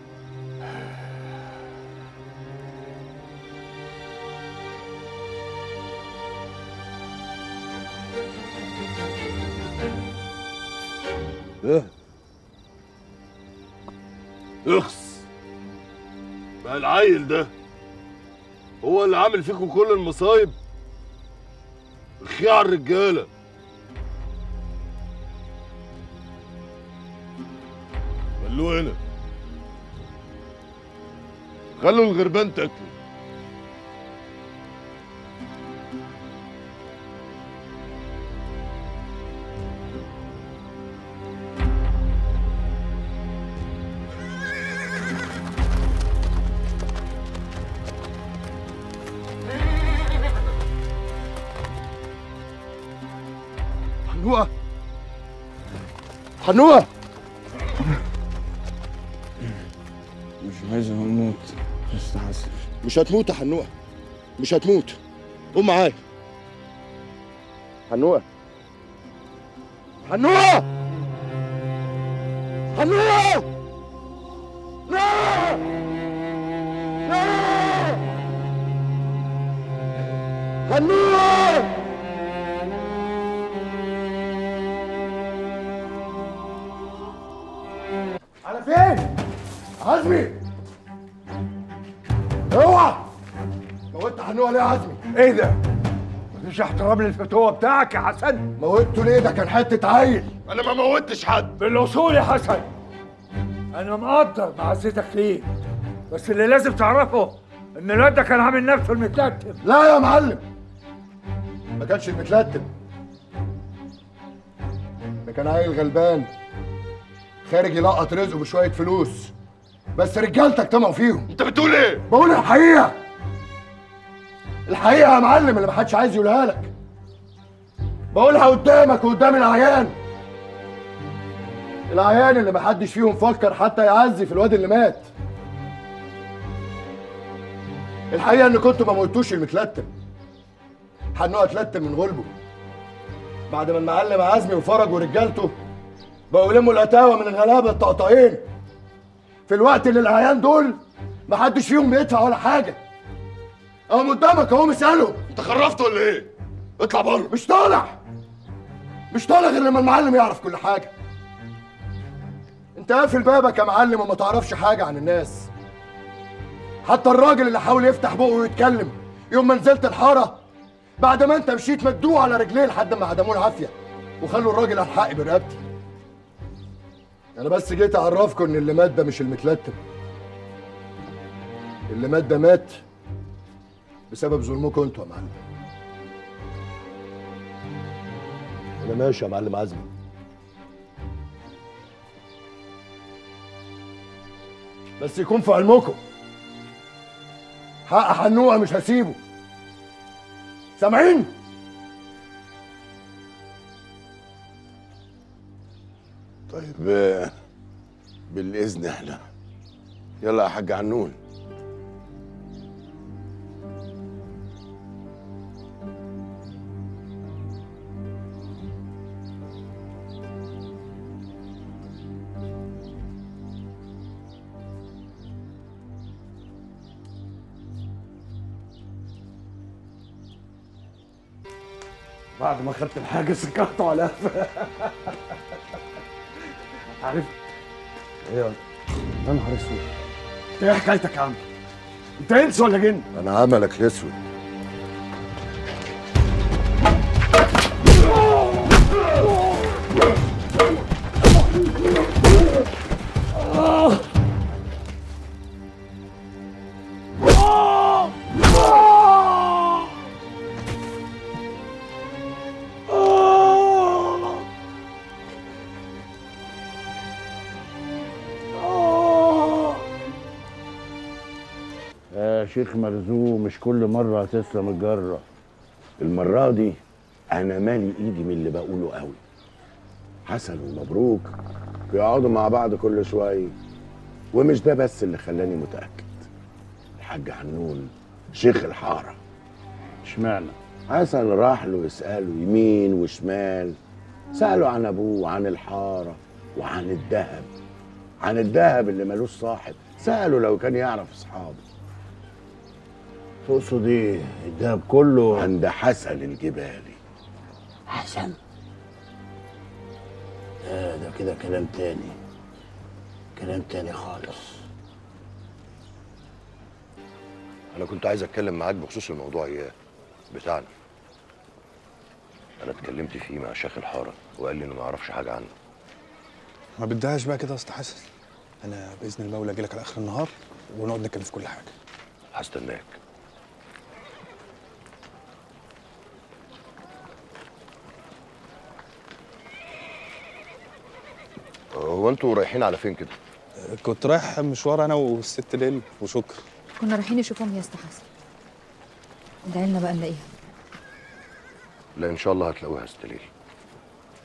ايه اخس بقى العيل ده هو اللي عامل فيكم كل المصايب اخيع الرجاله خلوه هنا خلوا الغربان تاكله حنوقه حنوقه مش عايز اموت بس حاسس مش هتموت يا حنوقه مش هتموت قوم معايا حنوقه حنوقه حنوقه لا لا حنوقه على فين؟ عزمي اوعى موتت حنوقه ليه يا عزمي؟ ايه ده؟ مفيش احترام للفتوة بتاعك يا حسن موتته ليه ده كان حته عيل انا ما موتش حد بالاصول يا حسن انا مقدر معزتك ليه بس اللي لازم تعرفه ان الواد ده كان عامل نفسه المتلتم لا يا معلم ما كانش المتلتم ده كان عيل غلبان خارج يلقط رزقه بشويه فلوس بس رجالتك طمعوا فيهم انت بتقول ايه بقول الحقيقه الحقيقه يا معلم اللي محدش عايز يقولها لك بقولها قدامك وقدام العيان العيان اللي محدش فيهم فكر حتى يعزي في الواد اللي مات الحقيقه ان كنتوا ما موتوش المتلتم حنوقه اتلتم من غلبه بعد ما المعلم عزمي وفرج ورجالته بقوا يلموا القتاوه من الغلابه الطقطقين في الوقت اللي العيان دول ما حدش فيهم بيدفع ولا حاجه اهو قدامك اهو مساله انت خرفت ولا ايه؟ اطلع بره مش طالع مش طالع غير لما المعلم يعرف كل حاجه انت قافل بابك يا معلم وما تعرفش حاجه عن الناس حتى الراجل اللي حاول يفتح بقه ويتكلم يوم ما نزلت الحاره بعد ما انت مشيت مدوه على رجليه لحد ما عدموه العافيه وخلوا الراجل على الحق برقبتي انا بس جيت اعرفكم ان اللي مات ده مش المتلتم اللي مات ده مات بسبب ظلمكم انتوا يا معلم انا ماشي يا معلم عزمي بس يكون في علمكم حق حنوقه مش هسيبه سامعين طيب آه، بالاذن احنا يلا يا حاج عنون بعد ما خدت الحاجة سكرته على قفا عارف ايه يا نهار اسود انت ايه حكايتك يا عم؟ انت انس ولا جن؟ انا عملك الاسود يا شيخ مرزوق مش كل مرة هتسلم الجرة المرة دي أنا مالي إيدي من اللي بقوله قوي حسن ومبروك بيقعدوا مع بعض كل شوية ومش ده بس اللي خلاني متأكد الحاج حنون شيخ الحارة اشمعنى؟ حسن راح له يسأله يمين وشمال سأله عن أبوه وعن الحارة وعن الذهب عن الذهب اللي ملوش صاحب سأله لو كان يعرف أصحابه تقصد ايه؟ الدهب كله عند حسن الجبالي حسن لا ده كده كلام تاني كلام تاني خالص انا كنت عايز اتكلم معاك بخصوص الموضوع اياه بتاعنا انا اتكلمت فيه مع شيخ الحاره وقال لي انه ما يعرفش حاجه عنه ما بدهاش بقى كده يا اسطى حسن انا باذن المولى اجي لك على اخر النهار ونقعد نتكلم في كل حاجه هستناك هو انتوا رايحين على فين كده؟ كنت رايح مشوار انا والست ليل وشكر كنا رايحين نشوفهم يا استاذ حسن ادعي لنا بقى نلاقيها لا ان شاء الله هتلاقوها يا ست ليل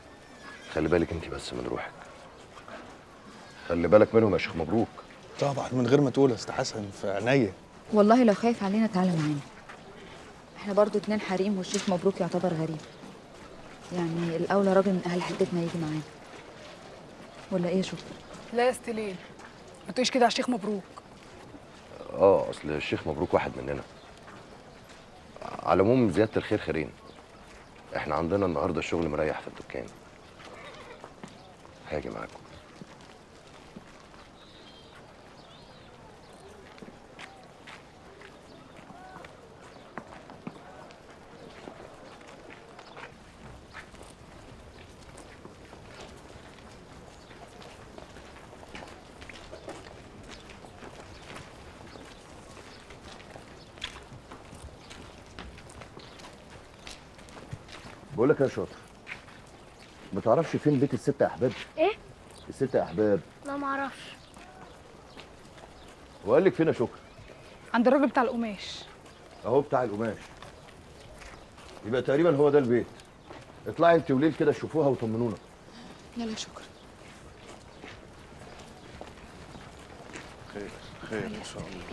خلي بالك انت بس من روحك خلي بالك منهم يا شيخ مبروك طبعا من غير ما تقول يا استاذ حسن في عينيا والله لو خايف علينا تعالى معانا احنا برضو اتنين حريم والشيخ مبروك يعتبر غريب يعني الاولى راجل من اهل حتتنا يجي معانا ولا ايه يا شكرا لا يا استليل ما تقوليش كده على الشيخ مبروك اه اصل الشيخ مبروك واحد مننا على العموم زياده الخير خيرين احنا عندنا النهارده الشغل مريح في الدكان هاجي معاكم بقول لك يا شاطر ما تعرفش فين بيت الست احباب ايه الست احباب لا معرفش وقال لك فين يا شكرا عند الراجل بتاع القماش اهو بتاع القماش يبقى تقريبا هو ده البيت اطلعي انت وليل كده شوفوها وطمنونا يلا شكرا خير خير ان شاء الله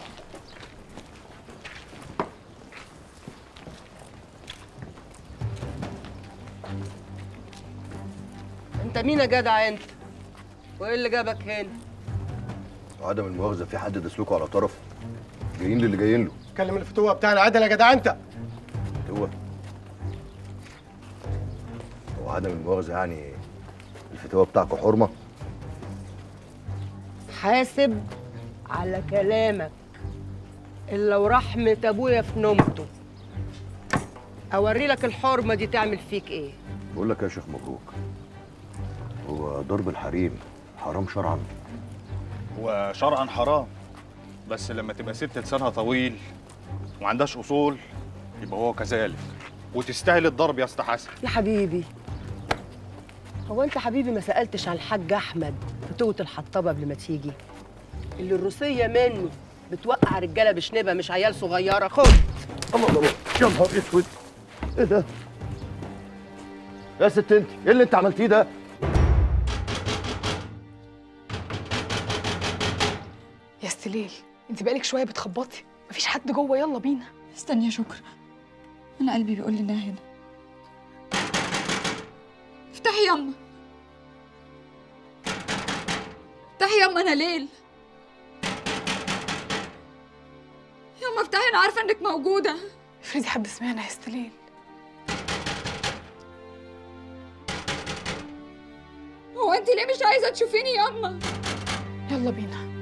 انت مين يا جدع انت وايه اللي جابك هنا وعدم المؤاخذه في حد دسلكوا على طرف جايين للي جايين له كلم الفتوه بتاعنا عدل يا جدع انت هو هو عدم المؤاخذه يعني الفتوى بتاعكم حرمه حاسب على كلامك الا ورحمة ابويا في نومته اوري لك الحرمة دي تعمل فيك ايه بقول لك يا شيخ مبروك هو ضرب الحريم حرام شرعا وشرعا حرام بس لما تبقى ست لسانها طويل وما عندهاش اصول يبقى هو كذلك وتستاهل الضرب يا اسطى حسن يا حبيبي هو انت حبيبي ما سالتش عن الحاج احمد فتوة الحطابه قبل ما تيجي اللي الروسيه منه بتوقع رجاله بشنبه مش عيال صغيره خد الله الله يا نهار اسود ايه ده يا ست انت ايه اللي انت عملتيه ده يا استليل انت بقالك شويه بتخبطي مفيش حد جوه يلا بينا استني يا شكرا انا قلبي بيقول لي انها هنا افتحي يما افتحي يما انا ليل يما افتحي انا عارفه انك موجوده افرضي حد سمعنا يا استليل هو انت ليه مش عايزه تشوفيني يما يلا بينا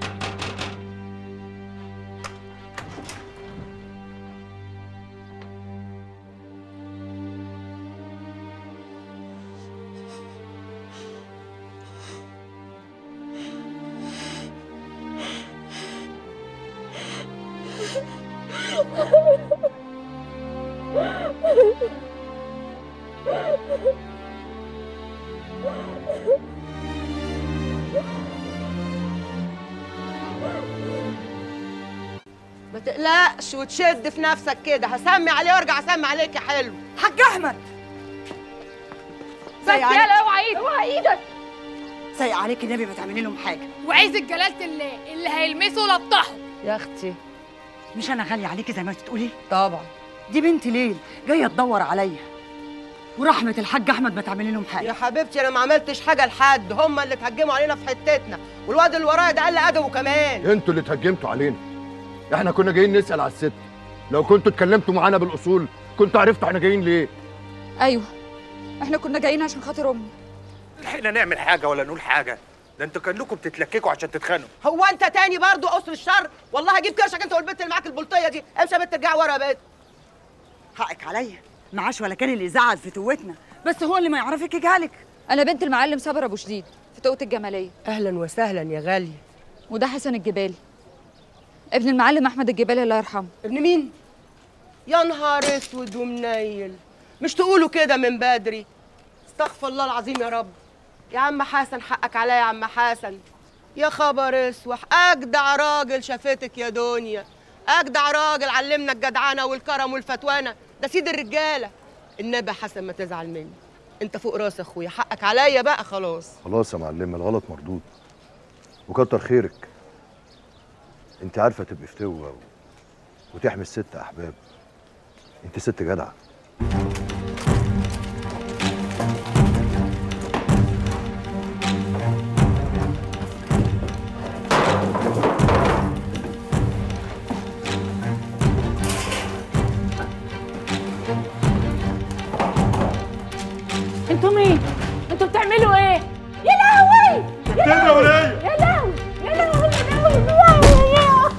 ما تقلقش وتشد في نفسك كده هسمي عليه وارجع اسمي عليك يا حلو حاج احمد بس يلا اوعى ايدك اوعى ايدك سايق عليك النبي ما تعملي لهم حاجه وعايزك جلالة الله اللي هيلمسه لطحه يا اختي مش انا غاليه عليكي زي ما بتقولي طبعا دي بنتي ليل جايه تدور عليا ورحمه الحاج احمد ما تعملي لهم حاجه يا حبيبتي انا ما عملتش حاجه لحد هم اللي اتهجموا علينا في حتتنا والواد اللي ورايا ده قال لي ادبه كمان انتوا اللي اتهجمتوا علينا احنا كنا جايين نسال على الست لو كنتوا اتكلمتوا معانا بالاصول كنتوا عرفتوا احنا جايين ليه ايوه احنا كنا جايين عشان خاطر امي لحقنا نعمل حاجه ولا نقول حاجه ده انتوا كان لكم بتتلككوا عشان تتخانقوا هو انت تاني برضو قصر الشر والله هجيب كرشك انت والبنت اللي معاك البلطيه دي امشي يا بنت ارجعي ورا يا بنت حقك عليا معاش ولا كان اللي زعل في توتنا بس هو اللي ما يعرفك يجهلك انا بنت المعلم صابر ابو شديد في توقة الجماليه اهلا وسهلا يا غاليه وده حسن الجبالي ابن المعلم احمد الجبالي الله يرحمه ابن مين يا نهار اسود ومنيل مش تقولوا كده من بدري استغفر الله العظيم يا رب يا عم حسن حقك عليا يا عم حسن يا خبر اسوح اجدع راجل شافتك يا دنيا اجدع راجل علمنا الجدعنه والكرم والفتوانه ده سيد الرجاله النبي حسن ما تزعل مني انت فوق راس اخويا حقك عليا بقى خلاص خلاص يا معلم الغلط مردود وكتر خيرك انت عارفه تبقي فتوه و... وتحمي الست احباب انت ست جدعه انتوا مين؟ انتوا بتعملوا ايه؟ يا لهوي! يا كده لهوي! ولية. يا لهوي! يا لهوي! يا لهوي! يا لهوي! يا لهوي!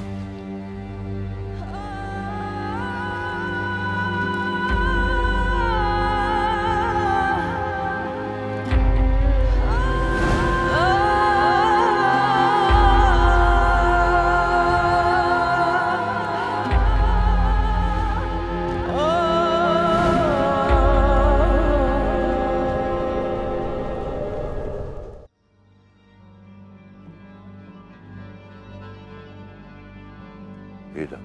ايه ده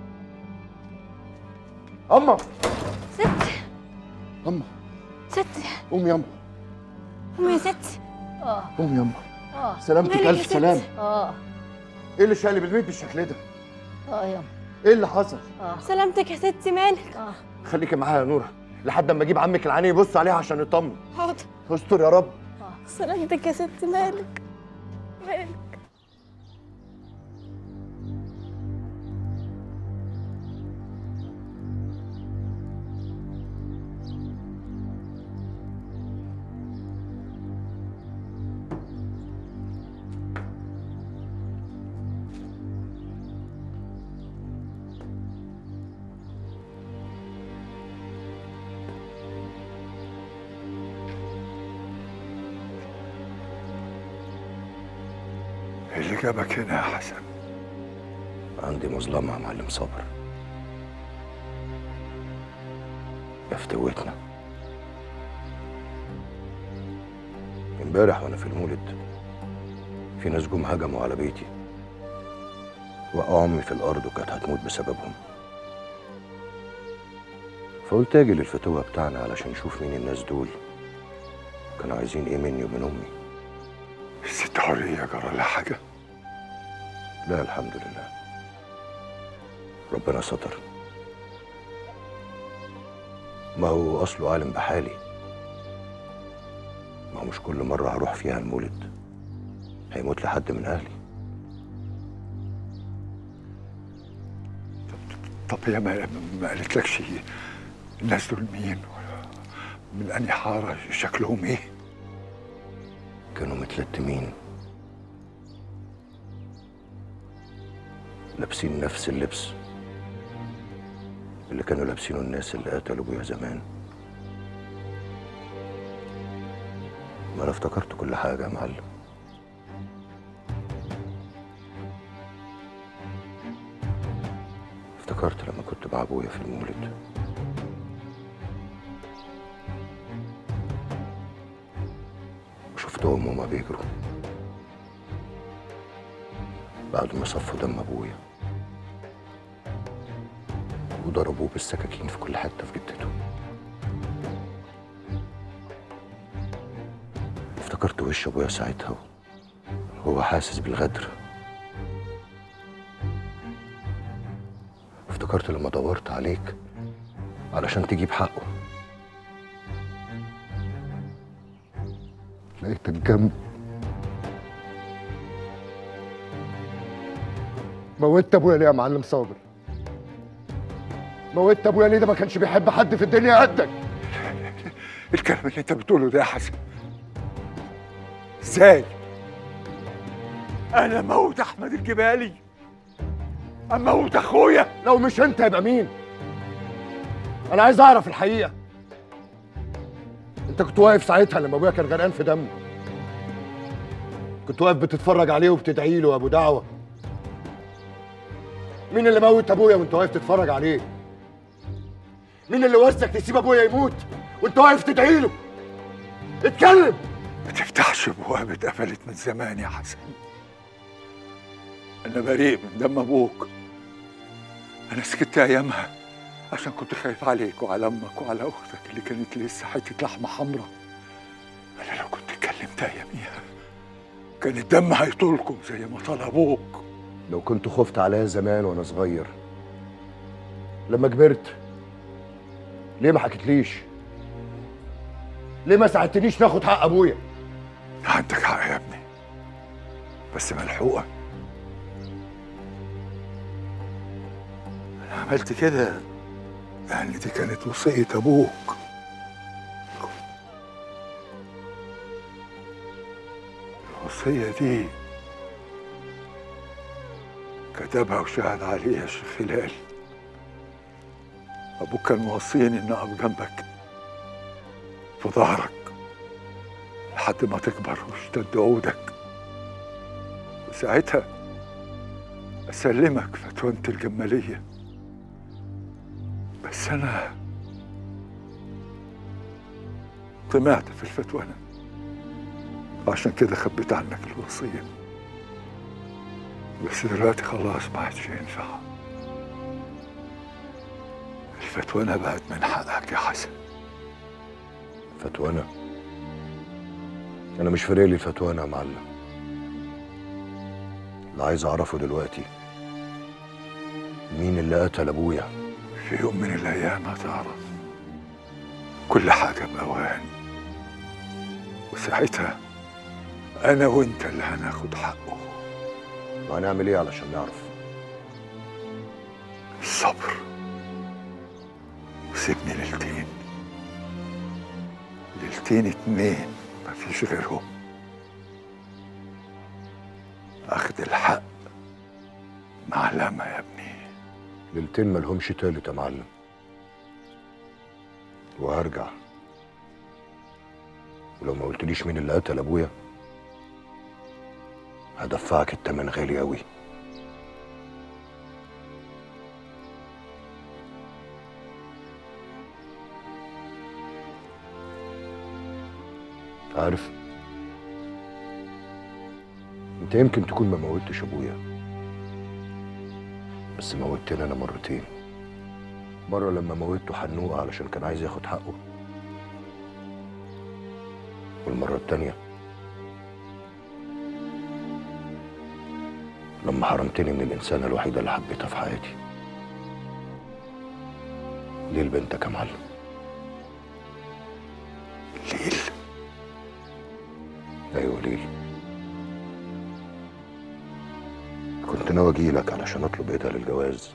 اما ست اما ست قوم ياما قومي يا ست اه قوم ياما اه سلامتك مالك يا الف ست؟ سلام اه ايه اللي شقلب البيت بالشكل ده اه يا ايه اللي حصل اه سلامتك يا ستي مالك اه خليكي معايا يا نوره لحد اما اجيب عمك العاني يبص عليها عشان يطمن حاضر استر يا رب سلامتك يا ستي مالك مالك إيه اللي جابك هنا يا حسن عندي مظلمه يا معلم صابر يا فتوتنا امبارح وانا في المولد في ناس جم هجموا على بيتي وقعوا امي في الارض وكانت هتموت بسببهم فقلت اجي للفتوه بتاعنا علشان نشوف مين الناس دول كانوا عايزين ايه مني ومن امي الست حرية جرى لها حاجة لا الحمد لله ربنا ستر ما هو اصله عالم بحالي ما هو مش كل مرة هروح فيها المولد هيموت لحد من اهلي طب هي ما, ما قالتلكش الناس دول مين من أنهي حارة شكلهم إيه كانوا متلتمين لابسين نفس اللبس اللي كانوا لابسينه الناس اللي قتلوا ابويا زمان ما انا افتكرت كل حاجة يا معلم افتكرت لما كنت مع ابويا في المولد وشفتهم هما بيجروا بعد ما صفوا دم ابويا وضربوه بالسكاكين في كل حته في جدته افتكرت وش ابويا ساعتها وهو حاسس بالغدر افتكرت لما دورت عليك علشان تجيب حقه لقيتك جنبي موتت ابويا ليه يا معلم صابر موتت ابويا ليه ده ما كانش بيحب حد في الدنيا قدك الكلام اللي أنت بتقوله ده يا حسن إزاي أنا موت أحمد الجبالي أموت أخويا لو مش انت يبقى مين انا عايز اعرف الحقيقه انت كنت واقف ساعتها لما ابويا كان غرقان في دمه كنت واقف بتتفرج عليه وبتدعي له يا ابو دعوه مين اللي موت ابويا وانت واقف تتفرج عليه مين اللي وزك تسيب ابويا يموت وانت واقف تدعي له اتكلم ما تفتحش ابواب اتقفلت من زمان يا حسن انا بريء من دم ابوك انا سكت ايامها عشان كنت خايف عليك وعلى امك وعلى اختك اللي كانت لسه حته لحمه حمراء انا لو كنت اتكلمت اياميها كان الدم هيطولكم زي ما طال ابوك لو كنت خفت عليا زمان وانا صغير لما كبرت ليه ما حكيتليش ليه ما ساعدتنيش ناخد حق ابويا عندك حق يا ابني بس ملحوقه انا عملت كده لان دي كانت وصيه ابوك الوصيه دي كتبها وشهد عليها الشيخ هلال ابوك كان موصيني اني اقف جنبك في ظهرك لحد ما تكبر واشتد عودك وساعتها اسلمك فتوانة الجمالية بس انا طمعت في الفتوانة عشان كده خبيت عنك الوصية بس دلوقتي خلاص ما عادش ينفع الفتوانة بقت من حقك يا حسن فتوانة انا مش فارق لي الفتوانة يا معلم اللي عايز اعرفه دلوقتي مين اللي قتل ابويا في يوم من الايام هتعرف كل حاجة بأوان وساعتها أنا وأنت اللي هناخد حقه وهنعمل ايه علشان نعرف الصبر وسيبني ليلتين ليلتين اتنين مفيش غيرهم أخد الحق معلمة يا ابني ليلتين ملهمش تالت يا معلم وهرجع ولو ما قلتليش مين اللي قتل ابويا هدفعك التمن غالي قوي عارف انت يمكن تكون ما موتش ابويا بس موتني انا مرتين مرة لما موتته حنوقة علشان كان عايز ياخد حقه والمرة التانية لما حرمتني من الإنسانة الوحيدة اللي حبيتها في حياتي ليل بنتك يا معلم ليل أيوة ليل كنت ناوي أجيلك علشان أطلب إيدها للجواز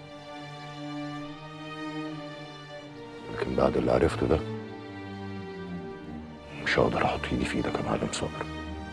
لكن بعد اللي عرفته ده مش هقدر أحط إيدي في إيدك يا معلم صابر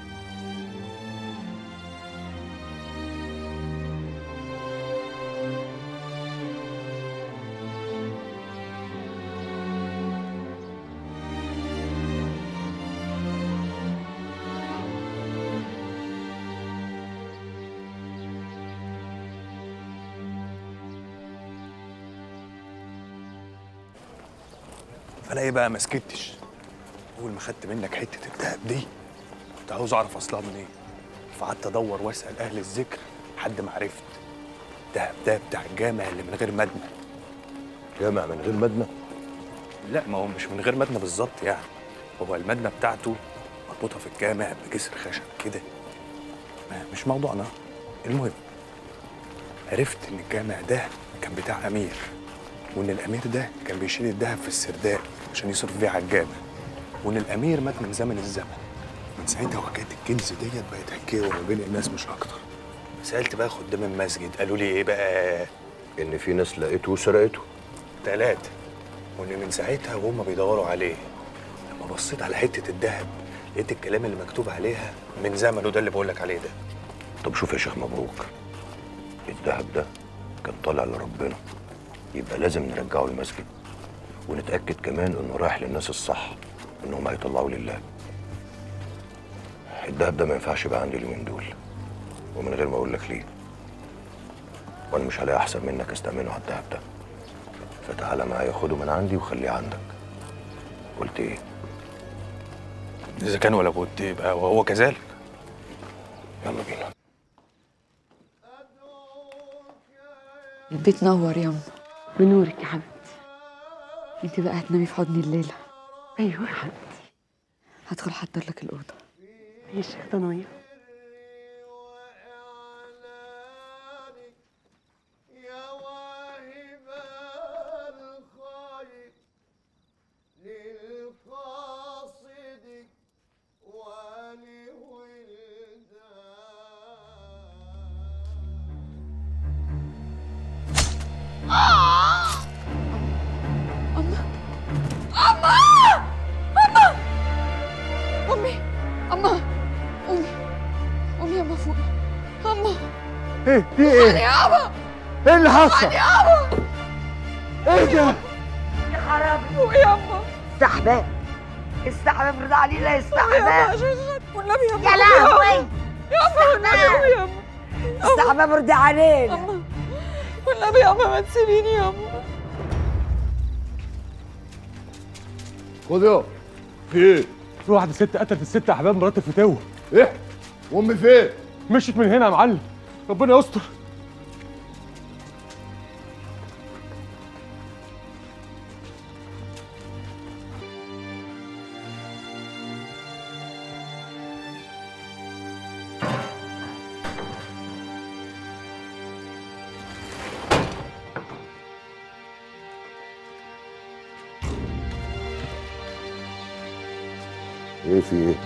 فانا ايه بقى ما سكتش اول ما خدت منك حته الدهب دي كنت عاوز اعرف اصلها منين إيه؟ فقعدت ادور واسال اهل الذكر لحد ما عرفت الدهب ده بتاع الجامع اللي من غير مدنى جامع من غير مدنى لا ما هو مش من غير مدنى بالظبط يعني هو المدنى بتاعته مربوطه في الجامع بجسر خشب كده ما- مش موضوعنا المهم عرفت ان الجامع ده كان بتاع امير وان الامير ده كان بيشيل الذهب في السرداب عشان يصرف بيه على الجامع وان الامير مات من زمن الزمن من ساعتها وحكايه الكنز ديت بقت حكايه ما بين الناس مش اكتر سالت بقى خدام المسجد قالوا لي ايه بقى ان في ناس لقيته وسرقته ثلاثة وان من ساعتها وهم بيدوروا عليه لما بصيت على حته الذهب لقيت الكلام اللي مكتوب عليها من زمنه ده اللي بقول لك عليه ده طب شوف يا شيخ مبروك الذهب ده كان طالع لربنا يبقى لازم نرجعه المسجد ونتأكد كمان انه رايح للناس الصح انهم هيطلعوا لله الدهب ده ما ينفعش يبقى عندي اليومين دول ومن غير ما اقول لك ليه وانا مش هلاقي احسن منك استأمنه على الدهب ده فتعالى معايا خده من عندي وخليه عندك قلت ايه اذا كان ولا بد يبقى وهو كذلك يلا بينا البيت نور ياما بنورك يا حبيبتي انت بقى هتنامي في حضني الليله ايوه يا حبيبتي هدخل احضر لك الاوضه ماشي يا ضنايا أما أما أما أمي أما أمي أمي يا مفوق أما ايه في ايه؟ أنا يابا ايه اللي حصل؟ أنا يابا ايه ده؟ يا خرابي فوق يا أما استحباب استحباب رضا علي لا يابا استحباب عشان خاطر والنبي يا أما يا لهوي يا أما والنبي يا أما استحباب رضا علينا أما والنبي يا أما ما تسيبيني يا أما خد يا في ايه؟ في واحدة ست قتلت الست احباب مرات الفتاوة ايه؟ وامي فين؟ مشيت من هنا يا معلم ربنا يستر ايه في ايه؟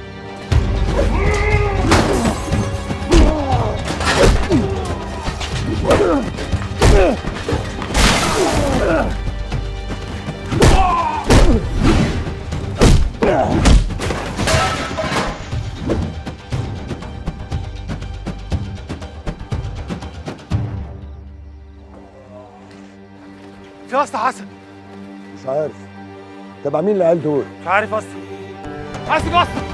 في اسطى حسن مش عارف تبع مين العيال دول؟ مش عارف اسطى حاسب اسطى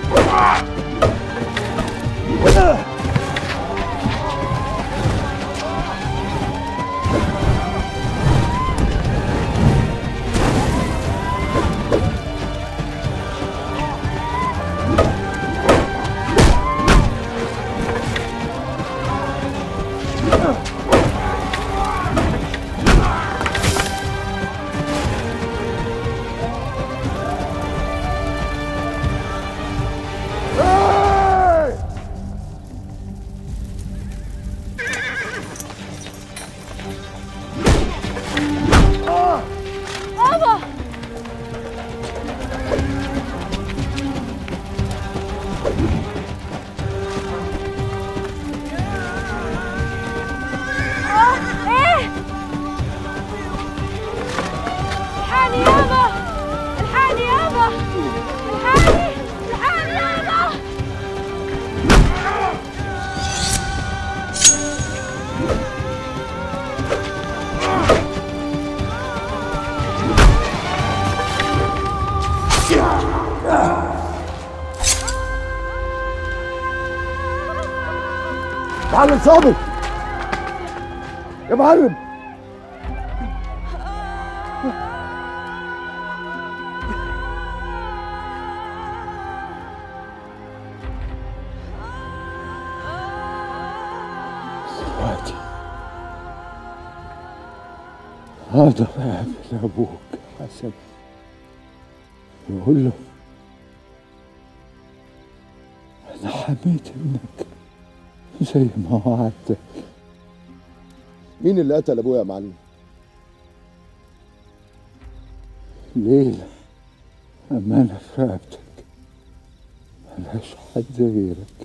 بابا آه، ايه الحقني يابا الحقني يابا الحقني الحقني يابا معلم صابر يا معلم دلوقتي هقدر اقابل ابوك حسن يقول له انا حميت ابنك زي ما وعدتك مين اللي قتل ابويا يا معلم؟ ليلى أمانة في رقبتك ملهاش حد غيرك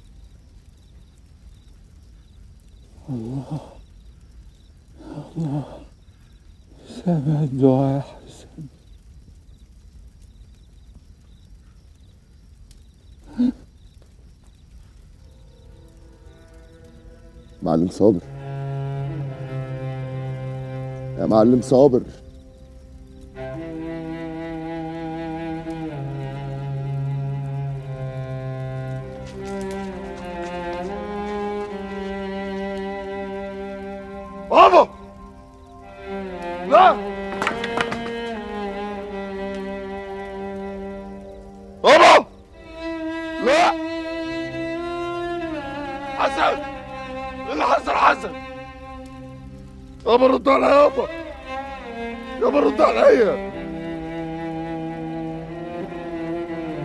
الله الله سامع الدعاء يا حسن معلم صابر يا معلم صابر بابا لا بابا لا حسن إيه اللي حصل حسن يابا رد عليا يابا يابا رد عليا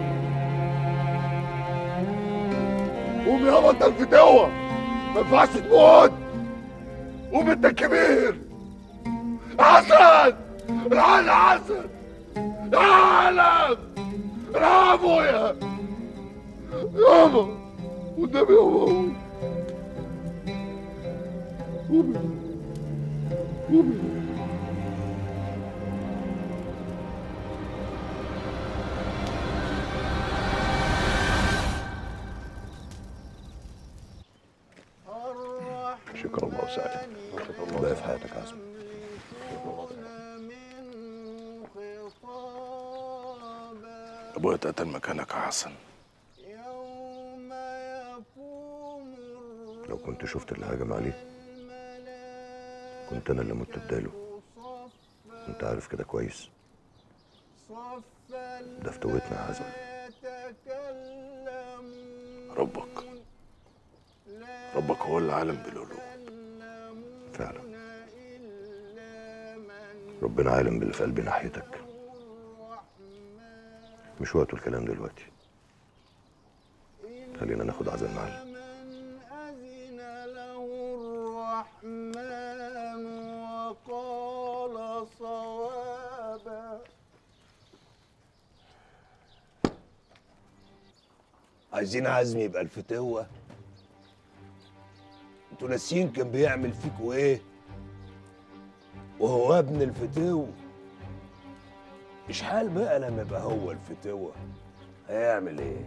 قوم يابا انت الفتوة ما ينفعش تموت قوم انت الكبير حسن العقل يا حسن يا عالم يا ابويا يابا والنبي يابا قوم قومي قومي شكر الله وسعدك بقى في حياتك عزم ابويا اتقتل مكانك يا حسن لو كنت شفت اللي هاجم عليه كنت انا اللي مت بداله انت عارف كده كويس ده فتوتنا يا حزم ربك ربك هو اللي عالم بالقلوب فعلا ربنا عالم باللي في قلبي ناحيتك مش وقته الكلام دلوقتي خلينا ناخد عزل معلم وقال صوابا عايزين عزمي يبقى الفتوة انتوا ناسيين كان بيعمل فيكوا ايه وهو ابن الفتوة مش حال بقى لما يبقى هو الفتوة هيعمل ايه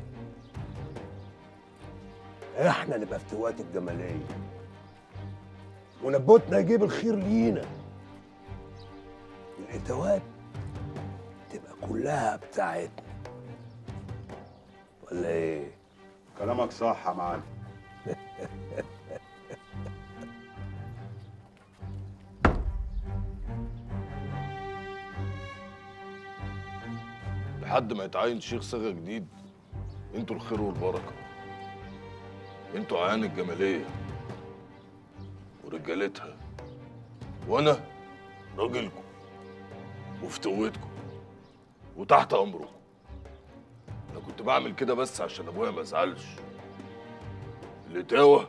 احنا نبقى فتوات الجمالية ونبوتنا يجيب الخير لينا الاتوات تبقى كلها بتاعتنا ولا ايه كلامك صح يا معلم لحد ما يتعين شيخ صاغه جديد انتوا الخير والبركه انتوا عيان الجماليه ورجالتها وانا راجلكم وفتوتكم وتحت امركم انا كنت بعمل كده بس عشان ابويا ما يزعلش الاتاوه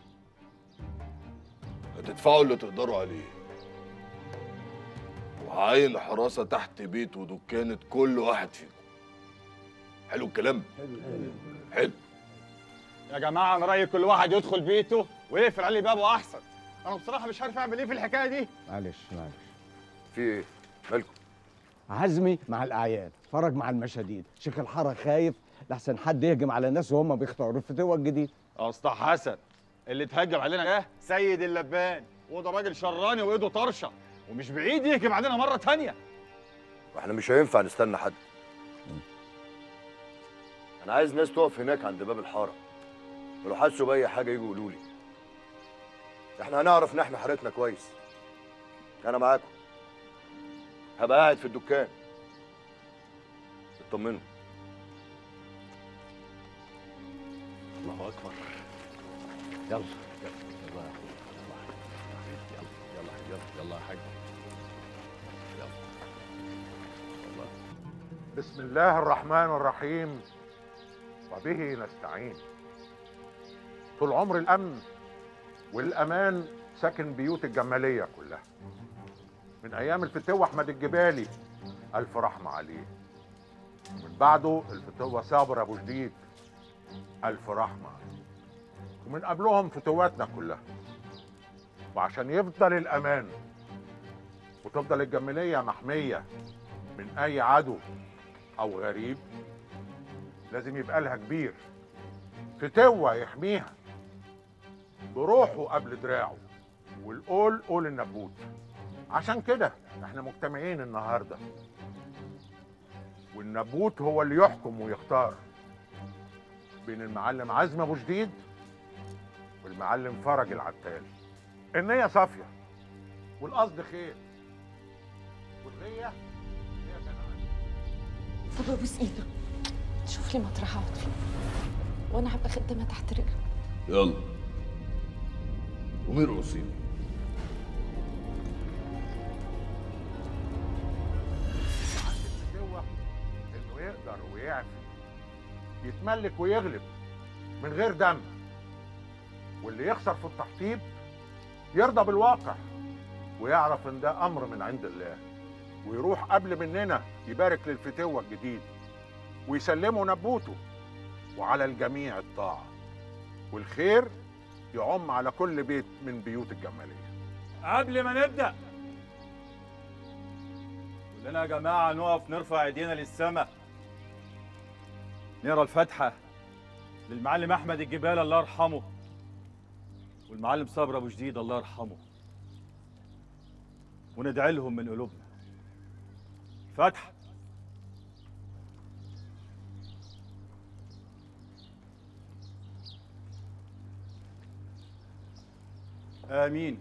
هتدفعوا اللي تقدروا عليه وهعين حراسه تحت بيت ودكانه كل واحد فيكم حلو الكلام حلو يا جماعه انا رايي كل واحد يدخل بيته ويقفل عليه بابه احسن انا بصراحه مش عارف اعمل ايه في الحكايه دي معلش معلش في ايه مالكم عزمي مع الاعيان فرج مع المشاديد شيخ الحاره خايف لحسن حد يهجم على الناس وهم بيختاروا الفتوى الجديد اسطى حسن اللي اتهجم علينا ده سيد اللبان وده راجل شراني وايده طرشه ومش بعيد يهجم علينا مره تانية واحنا مش هينفع نستنى حد انا عايز ناس تقف هناك عند باب الحاره ولو حسوا باي حاجه يجوا يقولوا لي احنا هنعرف نحمي حارتنا كويس انا معاكم هبقى قاعد في الدكان اطمنوا الله اكبر يلا يلا يلا يلا يلا يلا يا حاج بسم الله الرحمن الرحيم وبه نستعين طول عمر الأمن والأمان ساكن بيوت الجمالية كلها من أيام الفتوة أحمد الجبالي ألف رحمة عليه ومن بعده الفتوة صابر أبو جديد ألف رحمة ومن قبلهم فتواتنا كلها وعشان يفضل الأمان وتفضل الجمالية محمية من أي عدو أو غريب لازم يبقى لها كبير فتوة يحميها بروحه قبل دراعه والقول قول النبوت عشان كده احنا مجتمعين النهارده والنبوت هو اللي يحكم ويختار بين المعلم عزم ابو جديد والمعلم فرج العتال النية صافية والقصد خير والغية هي كان طب ابوس ايدك شوف لي مطرح اقعد فيه وانا هبقى خدامه تحت رجلك يلا قومي ارقصي الفتوة انه يقدر ويعفي يتملك ويغلب من غير دم واللي يخسر في التحطيب يرضى بالواقع ويعرف ان ده امر من عند الله ويروح قبل مننا يبارك للفتوة الجديد ويسلمه نبوته وعلى الجميع الطاعة والخير يعم على كل بيت من بيوت الجمالية قبل ما نبدأ كلنا يا جماعة نقف نرفع ايدينا للسماء نقرا الفاتحة للمعلم أحمد الجبال الله يرحمه والمعلم صبري أبو جديد الله يرحمه وندعي لهم من قلوبنا فاتحة آمين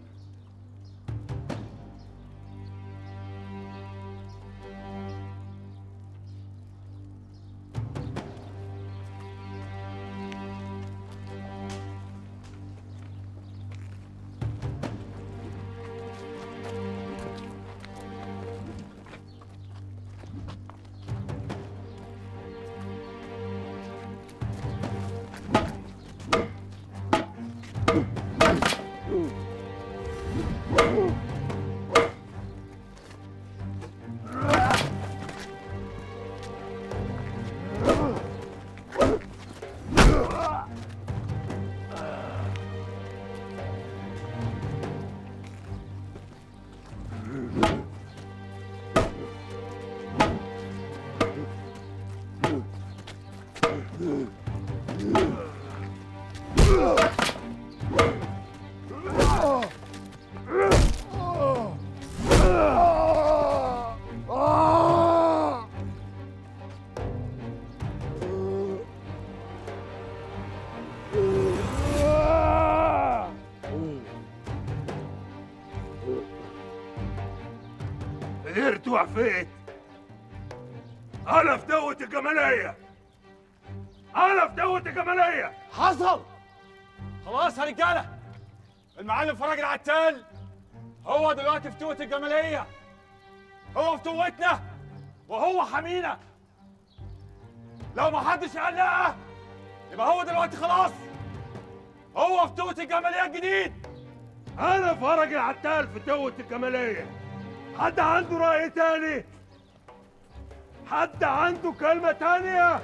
قدرت وعفيت انا في دوة الجمالية انا في دوة الجمالية حصل خلاص يا رجالة المعلم فرج العتال هو دلوقتي في توة الجمالية هو في توتنا وهو حمينا لو ما حدش قال لا يبقى هو دلوقتي خلاص هو في توة الجمالية الجديد انا فرج العتال في دوة الجمالية حد عنده رأي تاني حد عنده كلمة تانية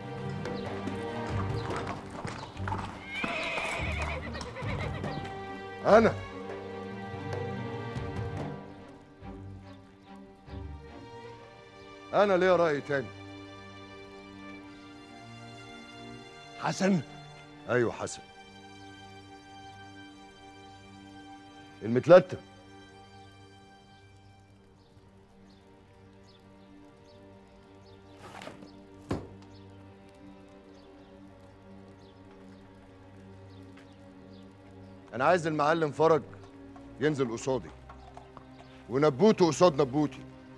انا انا ليا راي تاني حسن ايوه حسن المتلتم انا عايز المعلم فرج ينزل قصادي ونبوته قصاد نبوتي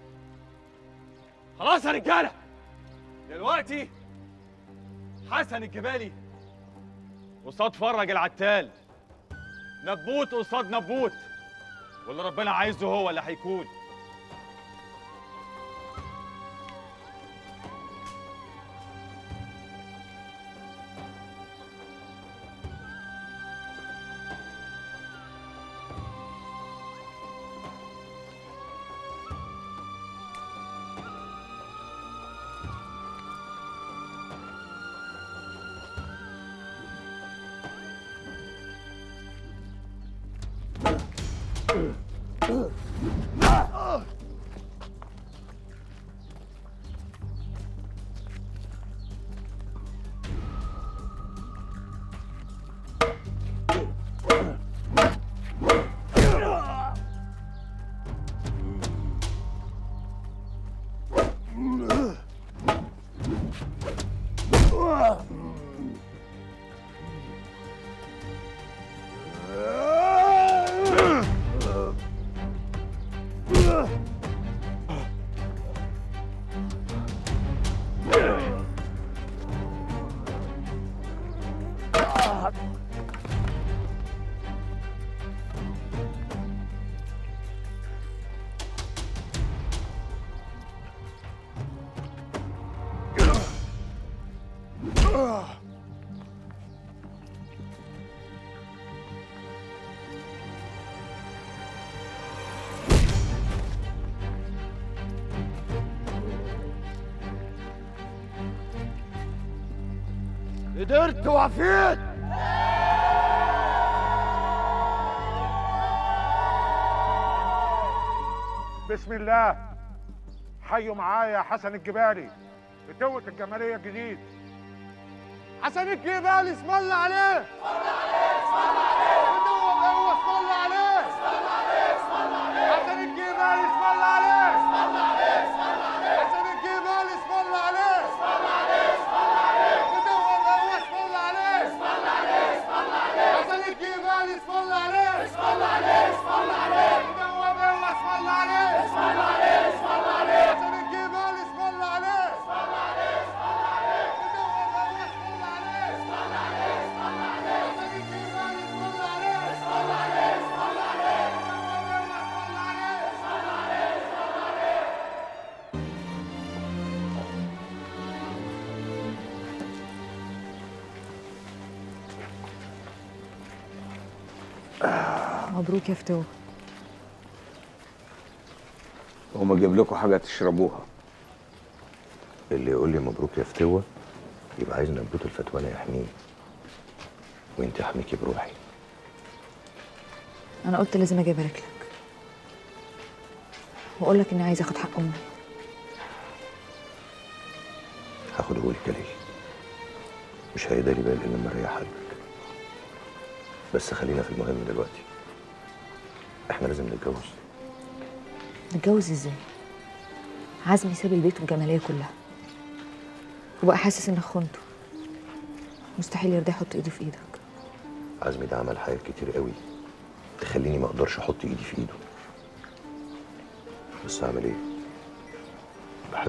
خلاص يا رجالة دلوقتي حسن الجبالي قصاد فرج العتال نبوت قصاد نبوت واللي ربنا عايزه هو اللي هيكون قدرت وفيت بسم الله حيوا معايا حسن الجبالي فتوة الجمالية الجديد حسن الجبال اسم الله عليه هو اسم الله عليه حسن الجبال اسم الله عليه حسن الجبال اسم الله عليه هو اسم الله عليه حسن الجبال اسم الله عليه هو اسم الله عليه حسن الجبال اسم الله عليه مبروك يا فتوة وما اجيب لكم حاجه تشربوها اللي يقول لي مبروك يا فتوة يبقى عايز نبوت الفتوانة يحميه وانت احميكي بروحي انا قلت لازم اجي ابارك لك واقول لك اني عايزه اخد حق امي هاخده لك ليه مش هيقدر يبان الا لما اريح قلبك بس خلينا في المهم دلوقتي احنا لازم نتجوز نتجوز ازاي عزمي ساب البيت والجماليه كلها وبقى حاسس انك خنته مستحيل يرضى يحط ايده في ايدك عزمي ده عمل حاجات كتير قوي تخليني ما اقدرش احط ايدي في ايده بس اعمل ايه بحبك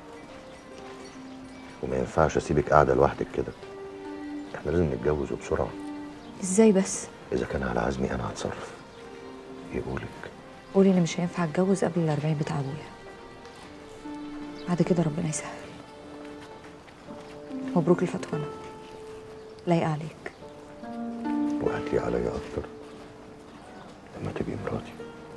وما ينفعش اسيبك قاعده لوحدك كده احنا لازم نتجوز وبسرعه ازاي بس اذا كان على عزمي انا هتصرف يقولك قولي ان مش هينفع اتجوز قبل الأربعين بتاع ابويا بعد كده ربنا يسهل مبروك الفتوانة لايقة عليك وهاتلي عليا اكتر لما تبقي مراتي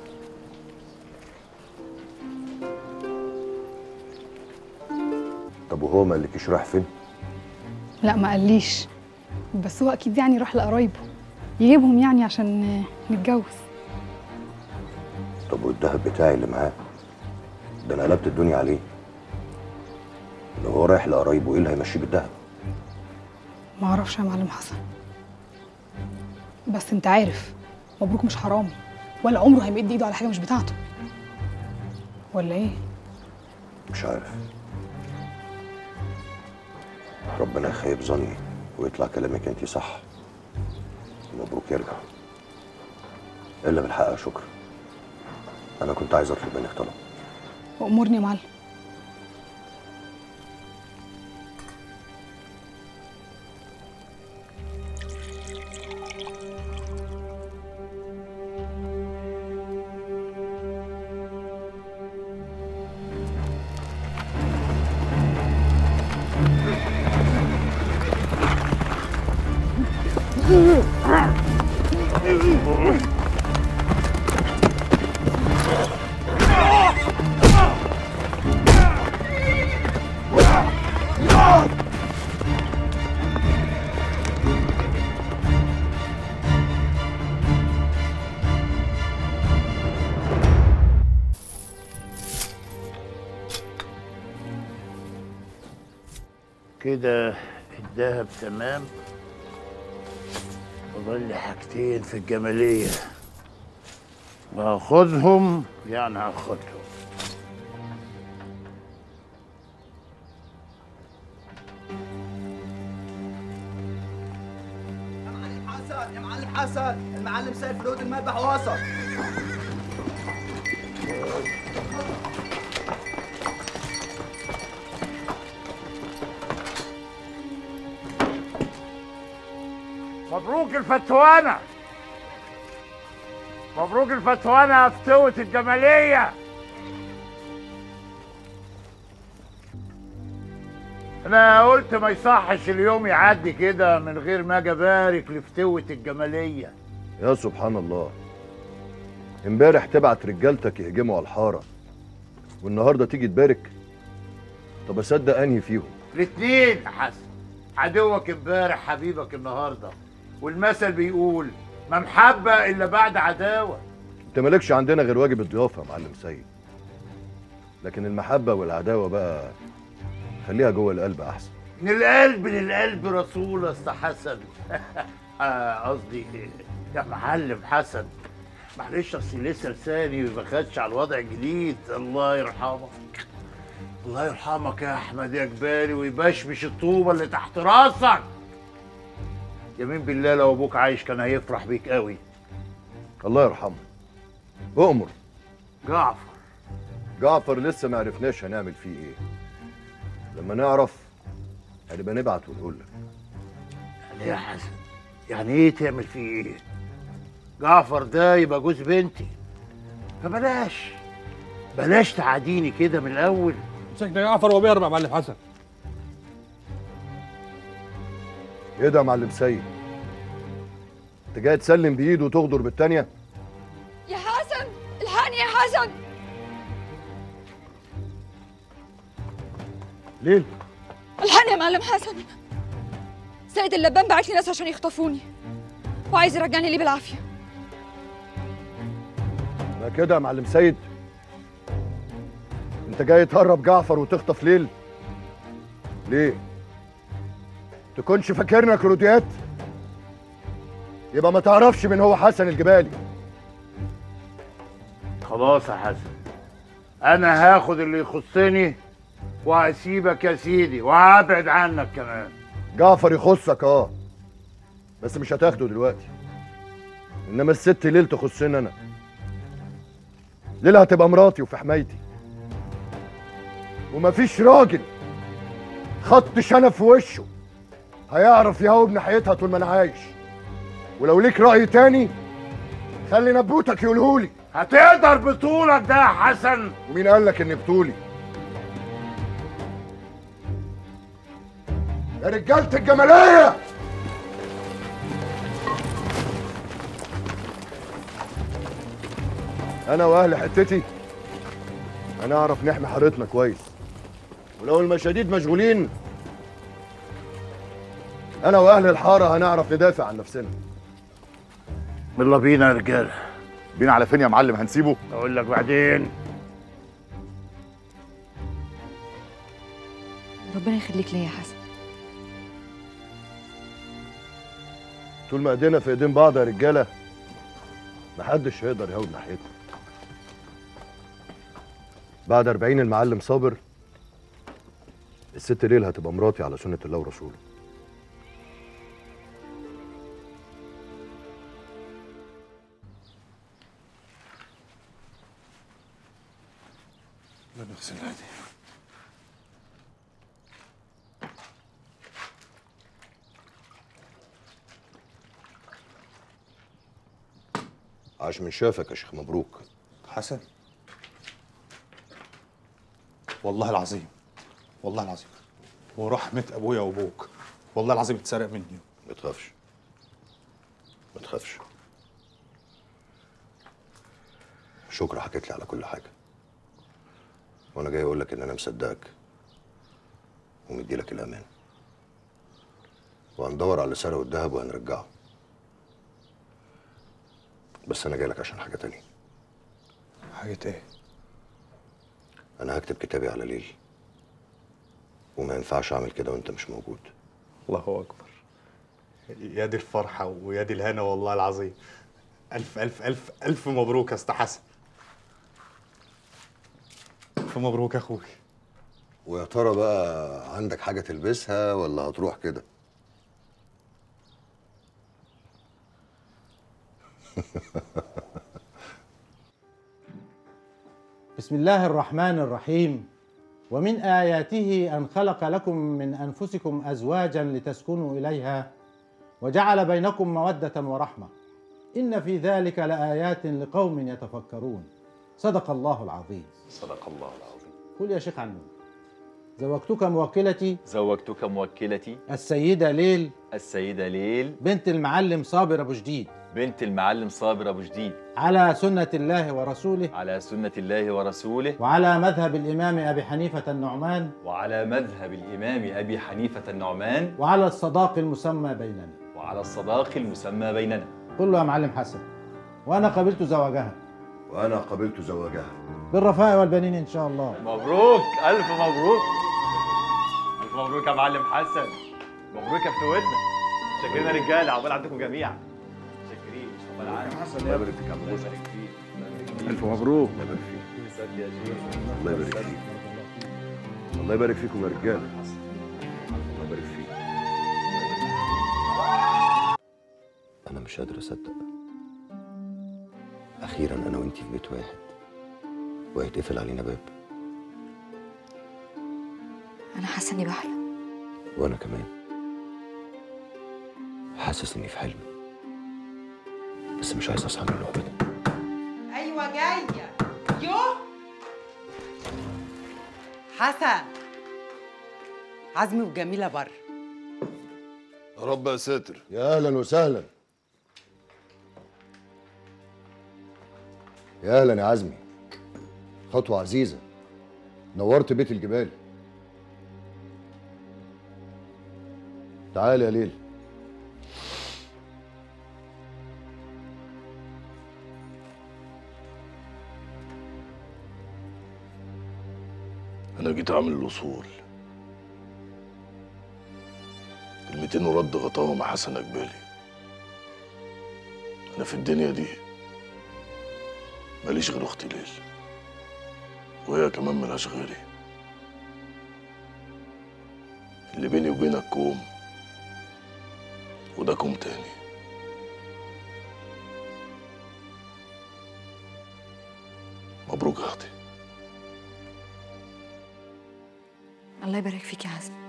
طب وهو ما قالكيش رايح فين لا ما قاليش بس هو اكيد يعني راح لقرايبه يجيبهم يعني عشان نتجوز طب والدهب بتاعي اللي معاه ده انا قلبت الدنيا عليه لو هو رايح لقرايبه ايه اللي هيمشيه بالدهب ما اعرفش يا معلم حسن بس انت عارف مبروك مش حرامي ولا عمره هيمد ايده على حاجه مش بتاعته ولا ايه مش عارف ربنا يخيب ظني ويطلع كلامك انت صح مبروك يرجع الا بالحق يا شكر انا كنت عايز اطلب منك طلب وامرني يا معلم كده الدهب تمام فاضل لي حاجتين في الجمالية وهاخدهم يعني هاخدهم حسن يا معلم حسن المعلم سيد فلود المذبح وصل مبروك الفتوانة مبروك الفتوانة يا فتوة الجمالية أنا قلت ما يصحش اليوم يعدي كده من غير ما أجي أبارك لفتوة الجمالية يا سبحان الله امبارح تبعت رجالتك يهجموا على الحاره والنهارده تيجي تبارك طب اصدق انهي فيهم الاتنين يا حسن عدوك امبارح حبيبك النهارده والمثل بيقول ما محبه الا بعد عداوه انت مالكش عندنا غير واجب الضيافه يا معلم سيد لكن المحبه والعداوه بقى خليها جوه القلب احسن من القلب للقلب رسول يا اسطى حسن آه، قصدي يا معلم حسن معلش اصل لسه لساني ما خدش على الوضع الجديد الله يرحمك الله يرحمك يا احمد يا جبالي ويبشبش الطوبه اللي تحت راسك يمين بالله لو ابوك عايش كان هيفرح بيك قوي الله يرحمه اؤمر جعفر جعفر لسه ما عرفناش هنعمل فيه ايه لما نعرف هنبقى نبعت ونقول لك يعني يا حسن يعني ايه تعمل فيه ايه جعفر ده يبقى جوز بنتي فبلاش بلاش تعاديني كده من الاول مسكنا جعفر وبيهرب يا معلم حسن ايه ده يا معلم سيد انت جاي تسلم بايد وتغدر بالتانيه يا حسن الحقني يا حسن ليل الحقني يا معلم حسن سيد اللبان بعت لي ناس عشان يخطفوني وعايز يرجعني ليه بالعافيه ما كده يا معلم سيد انت جاي تهرب جعفر وتخطف ليل ليه تكونش فاكرنا كروديات يبقى ما تعرفش من هو حسن الجبالي خلاص يا حسن انا هاخد اللي يخصني وهسيبك يا سيدي وهبعد عنك كمان جعفر يخصك اه بس مش هتاخده دلوقتي انما الست ليل تخصني انا ليل هتبقى مراتي وفي حمايتي ومفيش راجل خط انا في وشه هيعرف يهوب ناحيتها طول ما انا عايش ولو ليك راي تاني خلي نبوتك يقولهولي هتقدر بطولك ده يا حسن ومين قال لك اني بطولي يا رجاله الجماليه انا واهل حتتي هنعرف نحمي حارتنا كويس ولو المشاديد مشغولين انا واهل الحاره هنعرف ندافع عن نفسنا يلا بينا يا رجاله بينا على فين يا معلم هنسيبه اقول لك بعدين ربنا يخليك ليا يا حسن طول ما ايدينا في ايدين بعض يا رجاله محدش هيقدر يهود ناحيتنا بعد 40 المعلم صابر الست ليل هتبقى مراتي على سنة الله ورسوله لا نغسل هذه عاش من شافك يا شيخ مبروك حسن والله العظيم والله العظيم ورحمة أبويا وأبوك والله العظيم اتسرق مني ما تخافش ما تخافش شكرا حكيت لي على كل حاجة وانا جاي اقول لك ان انا مصدقك ومدي لك الامان وهندور على اللي سرقوا الذهب وهنرجعه بس انا جاي لك عشان حاجة تانية حاجة إيه؟ انا هكتب كتابي على ليل وما ينفعش اعمل كده وانت مش موجود الله أكبر يا دي الفرحة ويا دي الهنا والله العظيم ألف ألف ألف ألف مبروك يا أستا حسن ألف مبروك يا أخوي ويا ترى بقى عندك حاجة تلبسها ولا هتروح كده بسم الله الرحمن الرحيم ومن آياته أن خلق لكم من أنفسكم أزواجا لتسكنوا إليها وجعل بينكم مودة ورحمة إن في ذلك لآيات لقوم يتفكرون صدق الله العظيم صدق الله العظيم قل يا شيخ عنون زوجتك موكلتي زوجتك موكلتي السيدة ليل السيدة ليل بنت المعلم صابر أبو جديد بنت المعلم صابر ابو جديد على سنة الله ورسوله على سنة الله ورسوله وعلى مذهب الإمام أبي حنيفة النعمان وعلى مذهب الإمام أبي حنيفة النعمان وعلى الصداق المسمى بيننا وعلى الصداق المسمى بيننا قل له يا معلم حسن وأنا قبلت زواجها وأنا قبلت زواجها بالرفاء والبنين إن شاء الله مبروك ألف مبروك ألف مبروك يا معلم حسن مبروك يا فتوتنا شاكرين يا رجالة عقبال عندكم جميعا شاكرين مش عقبال عندكم الله يبارك فيك يا عم الله موسى. يبارك فيك ألف مبروك الله يبارك فيك يسعدك يا شيخ الله يبارك فيك الله يبارك فيكم يا رجاله الله يبارك فيك أنا مش قادر أصدق أخيرا أنا وأنتي في بيت واحد وهيتقفل علينا باب انا حاسه اني بحلم وأنا كمان حاسس إني في حلم بس مش عايز أصحى منه أبدا ايوه جايه يوه حسن عزمي وجميله بره يا رب يا ساتر يا أهلا وسهلا يا أهلا يا عزمي خطوة عزيزة نورت بيت الجبال تعال يا ليل انا جيت اعمل الاصول كلمتين ورد غطاهم حسن اجبالي انا في الدنيا دي ماليش غير اختي ليل وهي كمان ملهاش غيري اللي بيني وبينك كوم وده كوم تاني مبروك يا اختي الله يبارك فيك يا عزمي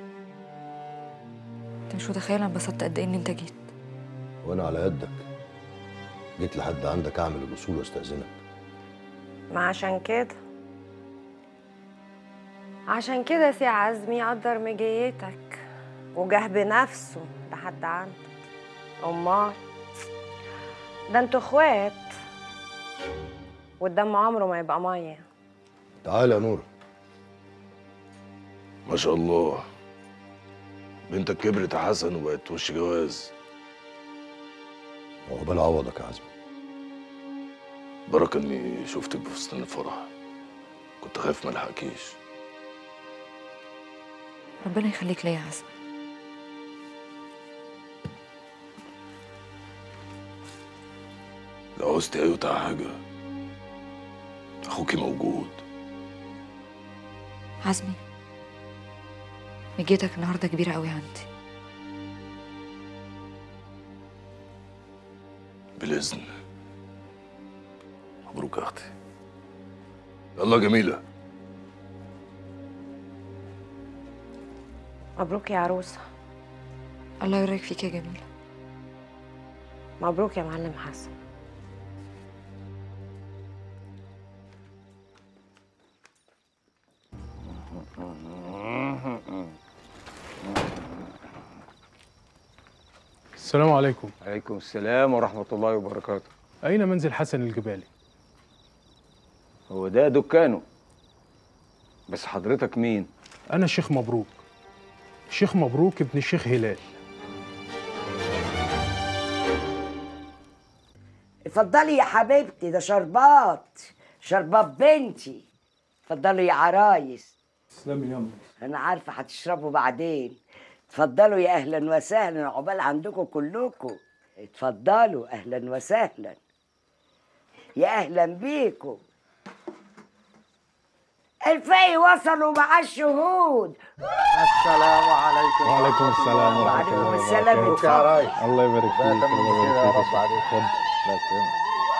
انت مش متخيل انا انبسطت قد ايه ان انت جيت وأنا على قدك جيت لحد عندك أعمل الأصول وأستأذنك ما عشان كده عشان كده سي عزمي قدر مجيتك وجه بنفسه لحد عندك امال ده انتوا اخوات والدم عمره ما يبقى ميه تعال يا نور ما شاء الله بنتك كبرت يا حسن وبقت وش جواز عقبال عوضك يا عزمي بركة اني شفتك بفستان الفرح كنت خايف ما الحقكيش ربنا يخليك ليا يا عزمي لو عوزت اي بتاع حاجة اخوكي موجود عزمي مجيتك النهارده كبيره قوي عندي بالإذن مبروك يا أختي يلا يا جميلة مبروك يا عروسه الله يبارك فيك يا جميله مبروك يا معلم حسن السلام عليكم عليكم السلام ورحمة الله وبركاته أين منزل حسن الجبالي؟ هو ده دكانه بس حضرتك مين؟ أنا الشيخ مبروك الشيخ مبروك ابن الشيخ هلال اتفضلي يا حبيبتي ده شربات شربات بنتي اتفضلوا يا عرايس تسلمي يا انا عارفه هتشربوا بعدين اتفضلوا يا اهلا وسهلا عقبال عندكم كلكم اتفضلوا اهلا وسهلا يا اهلا بيكم الفي وصلوا مع الشهود السلام عليكم وعليكم السلام ورحمة وعليكم الله السلام وبركاته. اتفضل الله يبارك فيك الله يبارك فيك اتفضل. لا تسلم.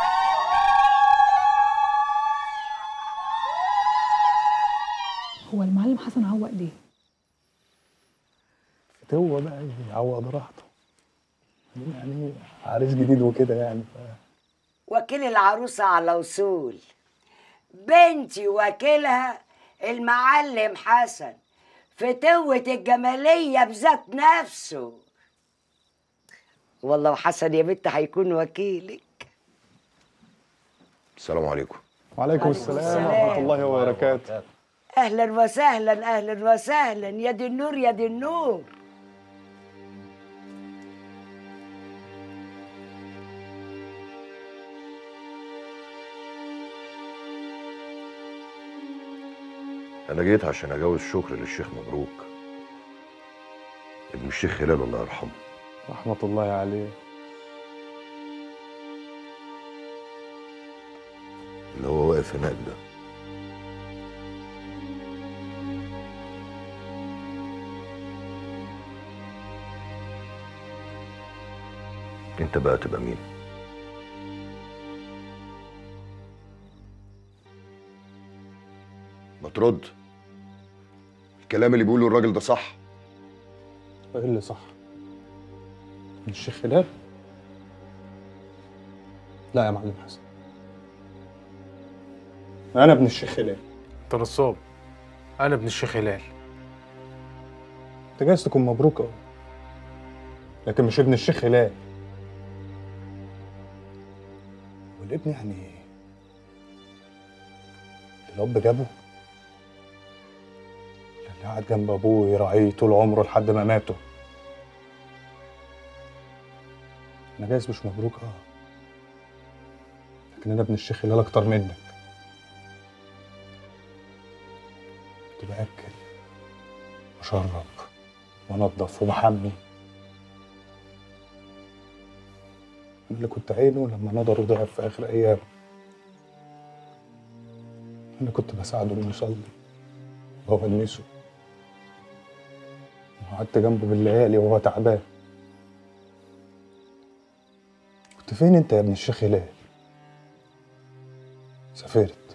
هو المعلم حسن عوق ليه؟ هو بقى يعوض راحته يعني عريس جديد وكده يعني ف... وكيل العروسه على وصول بنتي وكيلها المعلم حسن فتوة الجمالية بذات نفسه والله وحسن يا بنت هيكون وكيلك السلام عليكم وعليكم السلام ورحمة الله وبركاته اهلا وسهلا اهلا وسهلا يا دي النور يا دي النور انا جيت عشان اجوز شكر للشيخ مبروك ابن الشيخ هلال الله يرحمه رحمة الله عليه اللي هو واقف هناك ده انت بقى تبقى مين ما ترد الكلام اللي بيقوله الراجل ده صح ايه اللي صح؟ من الشيخ هلال؟ لا يا معلم حسن أنا ابن الشيخ هلال انت نصاب انا ابن الشيخ هلال أنت جايز تكون مبروك أهو لكن مش ابن الشيخ هلال والابن يعني اللي الأب جابه اللي قعد جنب أبوه يراعيه طول عمره لحد ما ماته أنا جايز مش مبروك أه لكن أنا ابن الشيخ هلال أكتر منك كنت بأكل وأشرب وأنضف وبحمي أنا اللي كنت عينه لما نظره ضعف في آخر أيام أنا كنت بساعده إنه يصلي وأونسه وقعدت جنبه بالليالي وهو تعبان كنت فين أنت يا ابن الشيخ هلال؟ سافرت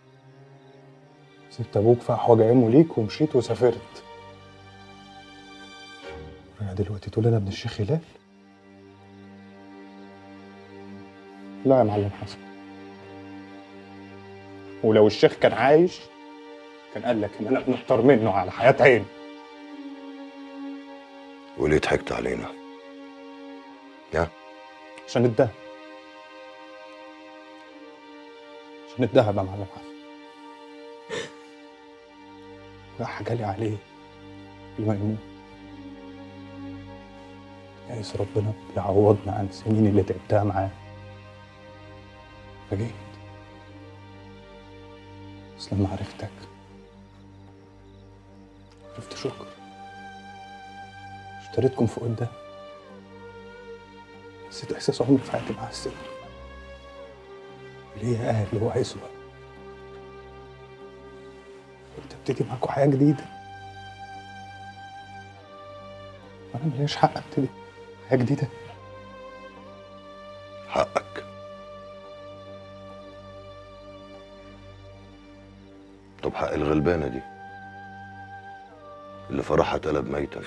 سبت أبوك في أحوج عينه ليك ومشيت وسافرت رجع دلوقتي تقول أنا ابن الشيخ هلال؟ لا يا معلم حسن ولو الشيخ كان عايش كان قال لك ان انا ابن اكتر منه على حياه عيني وليه ضحكت علينا يا عشان الدهب عشان الدهب يا معلم حسن لا حاجه لي عليه قبل ما يموت يا ربنا بيعوضنا عن السنين اللي تعبتها معاه فجيت بس لما عرفتك عرفت شكر اشتريتكم فوق ده نسيت احساس عمري في حياتي مع السن ليا اهل وعزوه قلت ابتدي معاكم حياه جديده وانا ملياش حق ابتدي حياه جديده حقك طب حق الغلبانة دي اللي فرحها اتقلب ميتا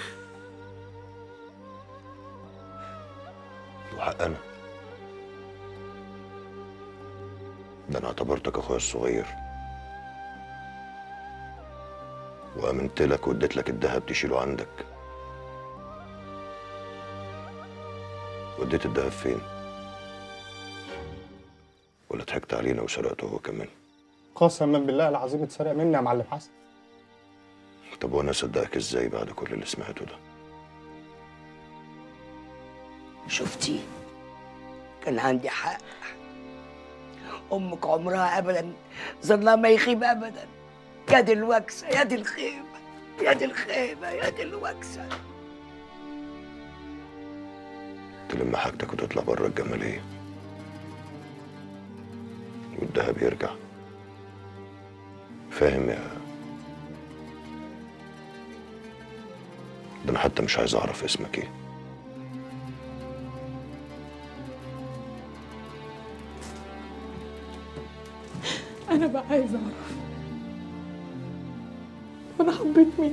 وحق أنا ده أنا اعتبرتك أخويا الصغير وأمنت لك واديت لك الدهب تشيله عندك وديت الدهب فين؟ ولا ضحكت علينا وسرقته هو كمان؟ قسما بالله العظيم اتسرق مني يا معلم حسن طب وانا اصدقك ازاي بعد كل اللي سمعته ده شفتي كان عندي حق امك عمرها ابدا ظلها ما يخيب ابدا يا دي الوكسه يا دي الخيبه يا دي الخيبه يا دي الوكسه تلم حاجتك وتطلع بره الجمالية والدهب يرجع فاهم يا ده انا حتى مش عايز اعرف اسمك ايه انا بقى عايزه اعرف وانا حبيت مين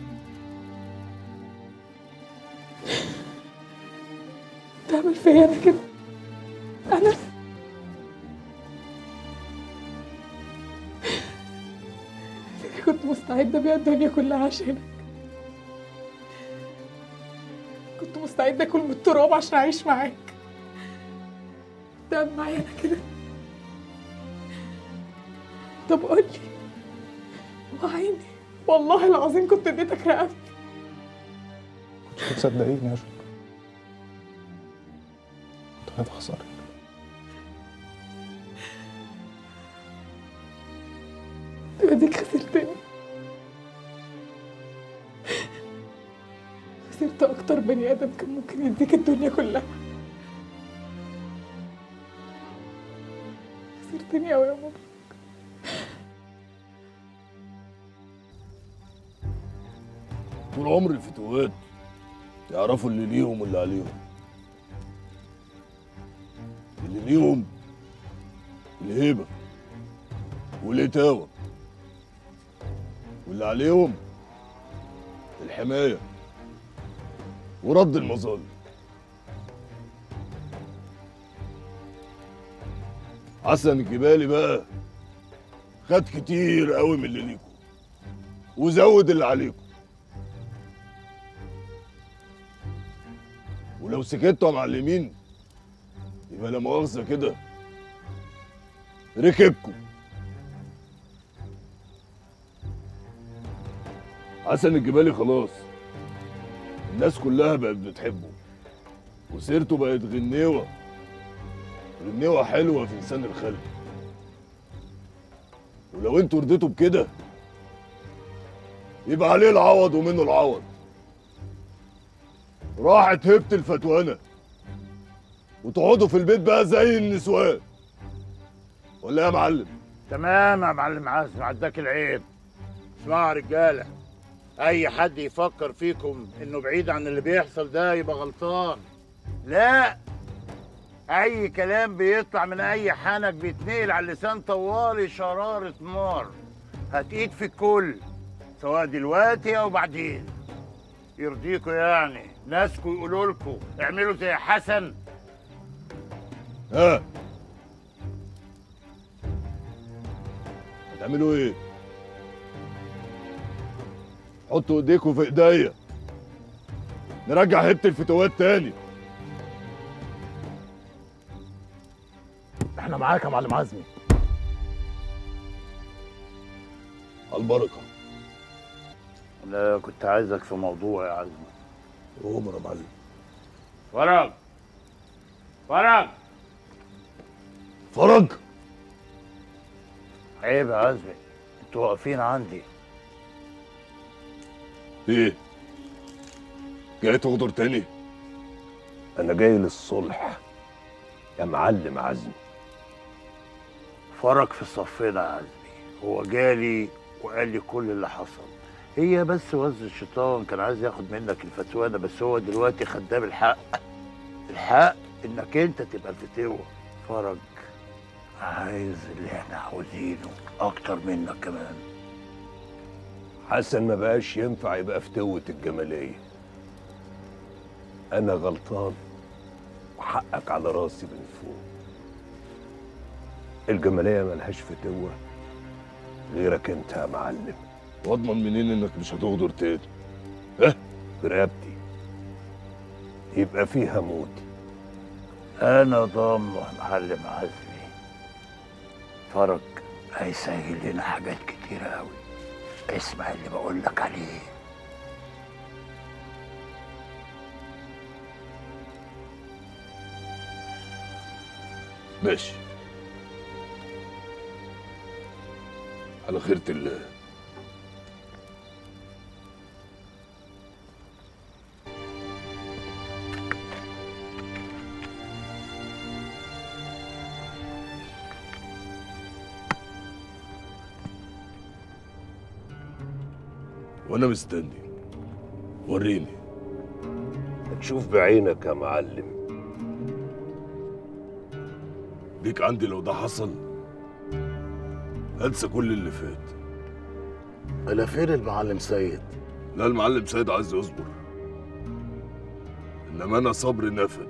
تعمل فيا انا كده انا كنت مستعده بيها الدنيا كلها عشانك كنت مستعده اكل من التراب عشان اعيش معاك تعمل معايا انا كده طب قولي وعيني والله العظيم كنت اديتك رقبتي مش بتصدقيني يا شكرا كنت خايف اخسرك توديك خسرتني خسرت اكتر بني ادم كان ممكن يديك الدنيا كلها خسرتني قوي يا ماما طول عمر الفتوات يعرفوا اللي ليهم واللي عليهم اللي ليهم الهيبة والإتاوة واللي عليهم الحماية ورد المظالم حسن الجبالي بقى خد كتير قوي من اللي ليكم وزود اللي عليكم ولو سكتوا يا معلمين يبقى لا مؤاخذة كده ركبكم حسن الجبالي خلاص الناس كلها بقت بتحبه وسيرته بقت غنيوة غنيوة حلوة في لسان الخلق ولو انتوا رضيتوا بكده يبقى عليه العوض ومنه العوض راحت هبة الفتوانة وتقعدوا في البيت بقى زي النسوان ولا يا معلم تمام يا معلم عزم عداك العيب اسمعوا يا رجاله اي حد يفكر فيكم انه بعيد عن اللي بيحصل ده يبقى غلطان لا اي كلام بيطلع من اي حنك بيتنقل على اللسان طوالي شرارة نار هتقيد في الكل سواء دلوقتي او بعدين يرضيكوا يعني ناسكوا يقولوا لكم اعملوا زي حسن ها هتعملوا ايه حطوا ايديكم في ايديا نرجع هبة الفتوات تاني احنا معاك يا معلم عزمي على البركة انا كنت عايزك في موضوع يا عزمي عمر يا معلم فرج فرج فرج عيب يا عزمي انتوا واقفين عندي ايه جاي تغدر تاني انا جاي للصلح يا معلم عزمي فرج في الصفين يا عزمي هو جالي وقال لي كل اللي حصل هي بس وز الشيطان كان عايز ياخد منك الفتوانه بس هو دلوقتي خدام الحق الحق انك انت تبقى الفتوه فرج عايز اللي احنا عاوزينه اكتر منك كمان حسن ما بقاش ينفع يبقى فتوة الجمالية أنا غلطان وحقك على راسي من فوق الجمالية ملهاش فتوة غيرك أنت يا معلم واضمن منين انك مش هتغدر تاني ها برقبتي يبقى فيها موتي انا ضامنه يا معلم عزمي فرج هيسهل لنا حاجات كتيرة قوي اسمع اللي بقول لك عليه ماشي على خيرة الله وانا مستني وريني هتشوف بعينك يا معلم بيك عندي لو ده حصل هنسى كل اللي فات انا فين المعلم سيد لا المعلم سيد عايز يصبر انما انا صبري نفد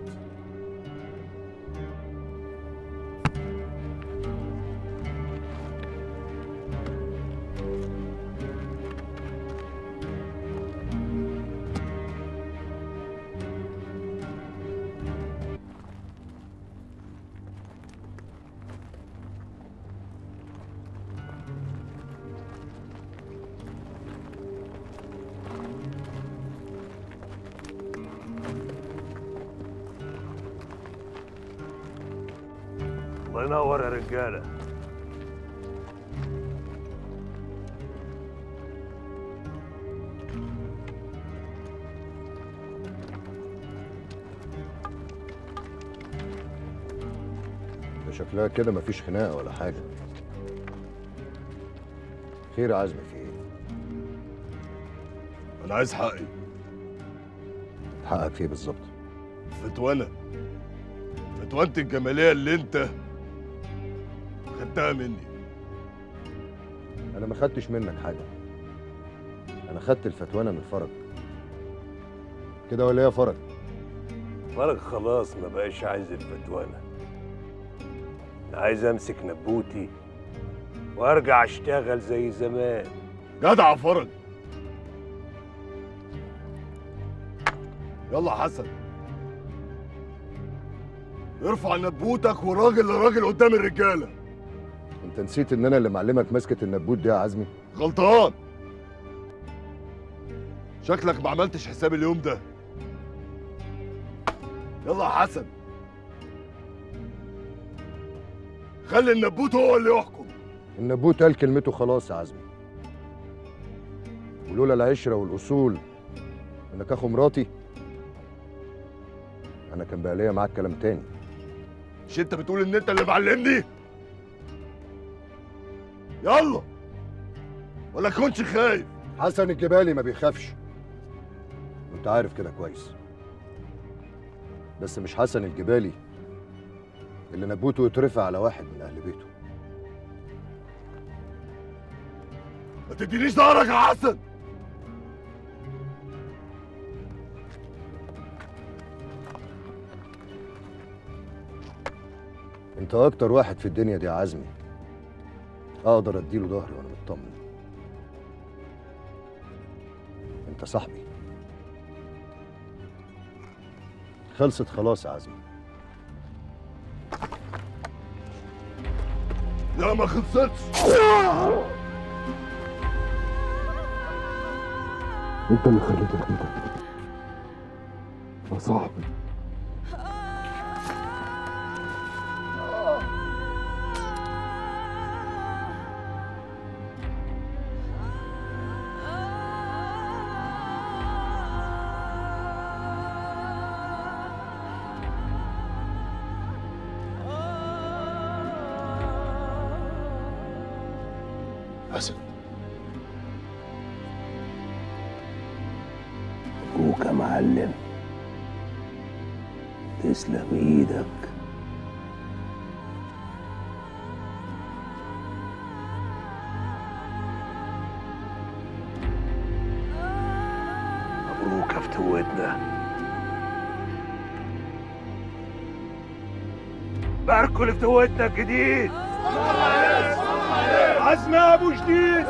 الله ينور يا رجاله ده شكلها كده مفيش خناقه ولا حاجه خير يا عزمي في ايه انا عايز حقي حقك في ايه بالظبط فتوانة فتوانة الجمالية اللي انت خدتها مني انا ما خدتش منك حاجه انا خدت الفتوانه من فرج كده ولا ايه يا فرج فرج خلاص ما بقاش عايز الفتوانة أنا عايز امسك نبوتي وارجع اشتغل زي زمان جدع فرج يلا حسن ارفع نبوتك وراجل لراجل قدام الرجاله انت نسيت ان انا اللي معلمك مسكه النبوت دي يا عزمي غلطان شكلك ما عملتش حساب اليوم ده يلا يا حسن خلي النبوت هو اللي يحكم النبوت قال كلمته خلاص يا عزمي ولولا العشره والاصول انك اخو مراتي انا كان بقى ليا معاك كلام تاني مش انت بتقول ان انت اللي معلمني يلا ولا كنتش خايف حسن الجبالي ما بيخافش وانت عارف كده كويس بس مش حسن الجبالي اللي نبوته يترفع على واحد من اهل بيته ما تدينيش ظهرك يا حسن انت اكتر واحد في الدنيا دي يا عزمي اقدر اديله ظهري وانا مطمن انت صاحبي خلصت خلاص يا عزمي لا ما خلصتش انت اللي خليتك كده يا صاحبي حسن ابوك يا معلم تسلم ايدك مبروك يا فتوتنا باركوا لفتوتنا الجديد عزمي ابو جديد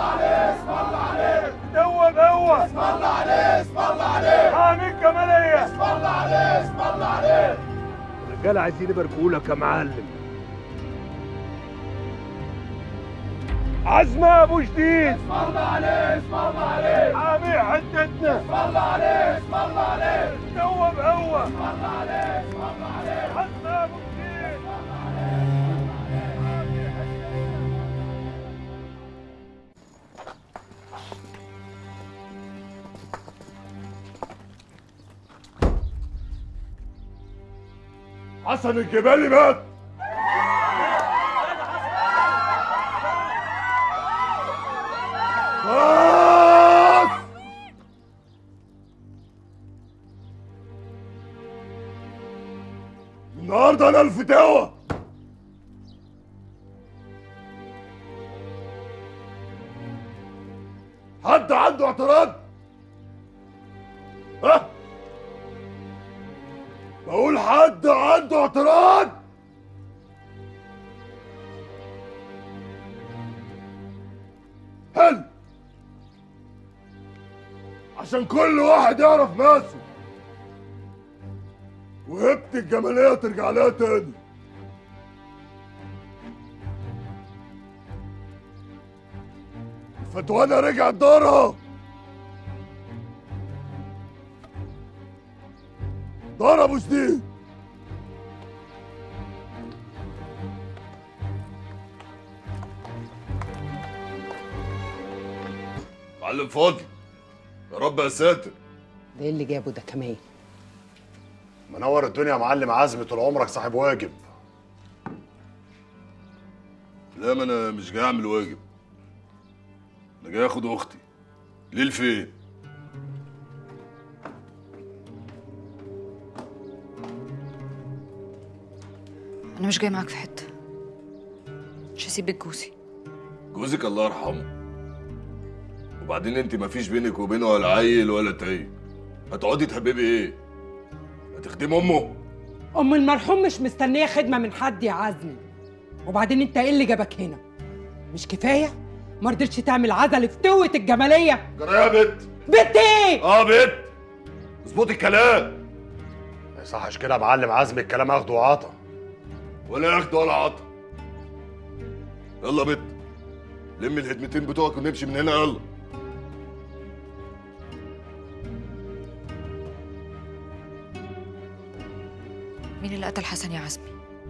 دوب هو اسم الله عليه اسم الله عليه حامي الجماليه اسم الله عليه اسم الله عليه الرجاله عايزين يباركوا لك يا معلم عزمي ابو جديد اسم الله عليه اسم الله عليه حامي حدتنا اسم الله عليه اسم الله عليه دوب هو اسم الله عليه اسم الله عليه عزمي ابو جديد حسن الجبالي مات خلاص النهارده انا الفتاوى حد عنده اعتراض؟ ها؟ بقول حد عنده اعتراض؟ حلو عشان كل واحد يعرف ناسه وهبة الجمالية ترجع لها تاني الفتوانة رجعت دارها دار ابو سنين معلم فاضل يا رب يا ساتر ده ايه اللي جابه ده كمان منور الدنيا يا معلم عزمي طول عمرك صاحب واجب لا ما انا مش جاي اعمل واجب انا جاي اخد اختي ليه فين انا مش جاي معاك في حته مش هسيب بيت جوزي جوزك الله يرحمه وبعدين انت ما فيش بينك وبينه ولا عيل ولا تعيل هتقعدي تحببي ايه هتخدمي امه ام المرحوم مش مستنيه خدمه من حد يا عزمي وبعدين انت ايه اللي جابك هنا مش كفايه ما رضيتش تعمل عزل في توة الجماليه جرى يا بت بت ايه اه بت اظبطي الكلام ما يصحش كده يا معلم عزمي الكلام اخده وعطا ولا ياخد ولا عطا يلا بت لمي الهدمتين بتوعك ونمشي من هنا يلا مين اللي قتل حسن يا عزمي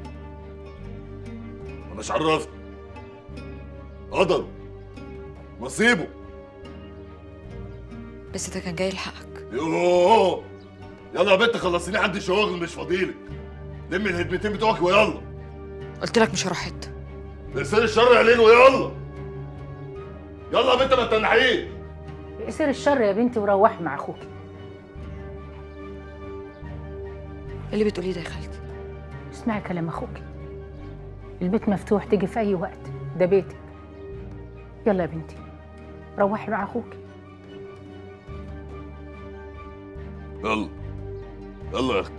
انا مش عرفت قدر نصيبه بس ده كان جاي لحقك يوه يلا يا بنت خلصيني عندي شغل مش فاضيلك لمي الهدمتين بتوعك ويلا قلت لك مش هروح حته بإحسان الشر علينا ويلا يلا يا بنت ما تنحيش يصير الشر يا بنتي وروحي مع اخوك إيه اللي بتقوليه ده يا خالتي اسمعي كلام اخوك البيت مفتوح تيجي في اي وقت ده بيتك يلا يا بنتي روحي مع اخوك يلا يلا يا اختي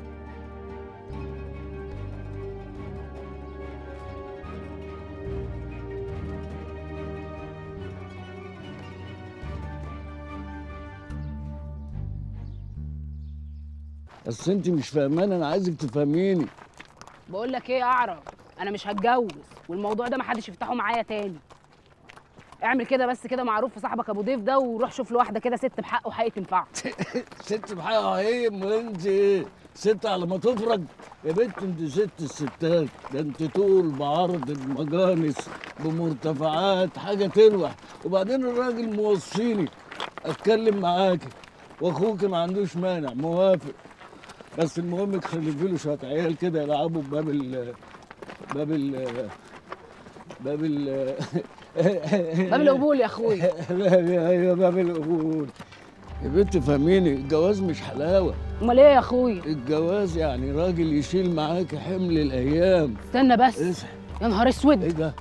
بس انت مش فاهمانه انا عايزك تفهميني بقول لك ايه يا اعرف انا مش هتجوز والموضوع ده محدش يفتحه معايا تاني اعمل كده بس كده معروف في صاحبك ابو ضيف ده وروح شوف له واحده كده ست بحقه وحقيقه تنفعه ست بحقها ايه امال انت ايه ست على ما تفرج يا بنت انت ست الستات ده انت طول بعرض المجانس بمرتفعات حاجه تلوح وبعدين الراجل موصيني اتكلم معاكي واخوك ما عندوش مانع موافق بس المهم تخلفي له شويه عيال كده يلعبوا بباب ال باب ال باب ال باب القبول يا اخويا ايوه باب القبول يا بنت فهميني الجواز مش حلاوه امال ايه يا اخويا الجواز يعني راجل يشيل معاك حمل الايام استنى بس اصحى يا نهار اسود ايه ده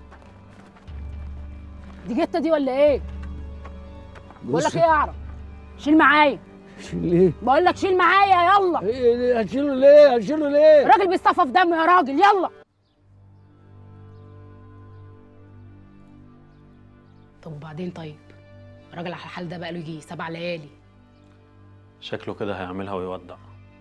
دي جته دي ولا ايه بقول لك بصي. ايه يا اعرف شيل معايا شيل ايه بقول لك شيل معايا يلا ايه ليه هتشيله ليه هتشيله ليه الراجل بيصطفى في دمه يا راجل يلا طب وبعدين طيب الراجل على الحال ده بقاله يجي سبع ليالي شكله كده هيعملها ويودع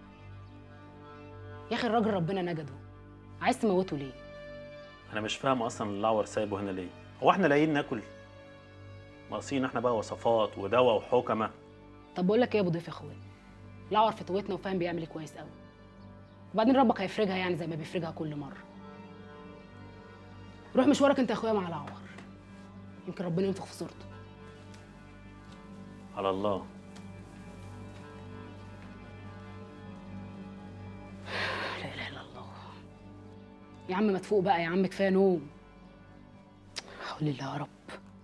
يا اخي الراجل ربنا نجده عايز تموته ليه انا مش فاهم اصلا الاعور سايبه هنا ليه هو احنا لاقيين ناكل ناقصين احنا بقى وصفات ودواء وحكمه طب بقول لك ايه يا ابو ضيف يا اخويا الاعور فتوتنا وفاهم بيعمل ايه كويس قوي وبعدين ربك هيفرجها يعني زي ما بيفرجها كل مره روح مشوارك انت يا اخويا مع الاعور يمكن ربنا ينفخ في صورته على الله لا اله الا الله يا عم ما تفوق بقى يا عم كفايه نوم حول الله يا رب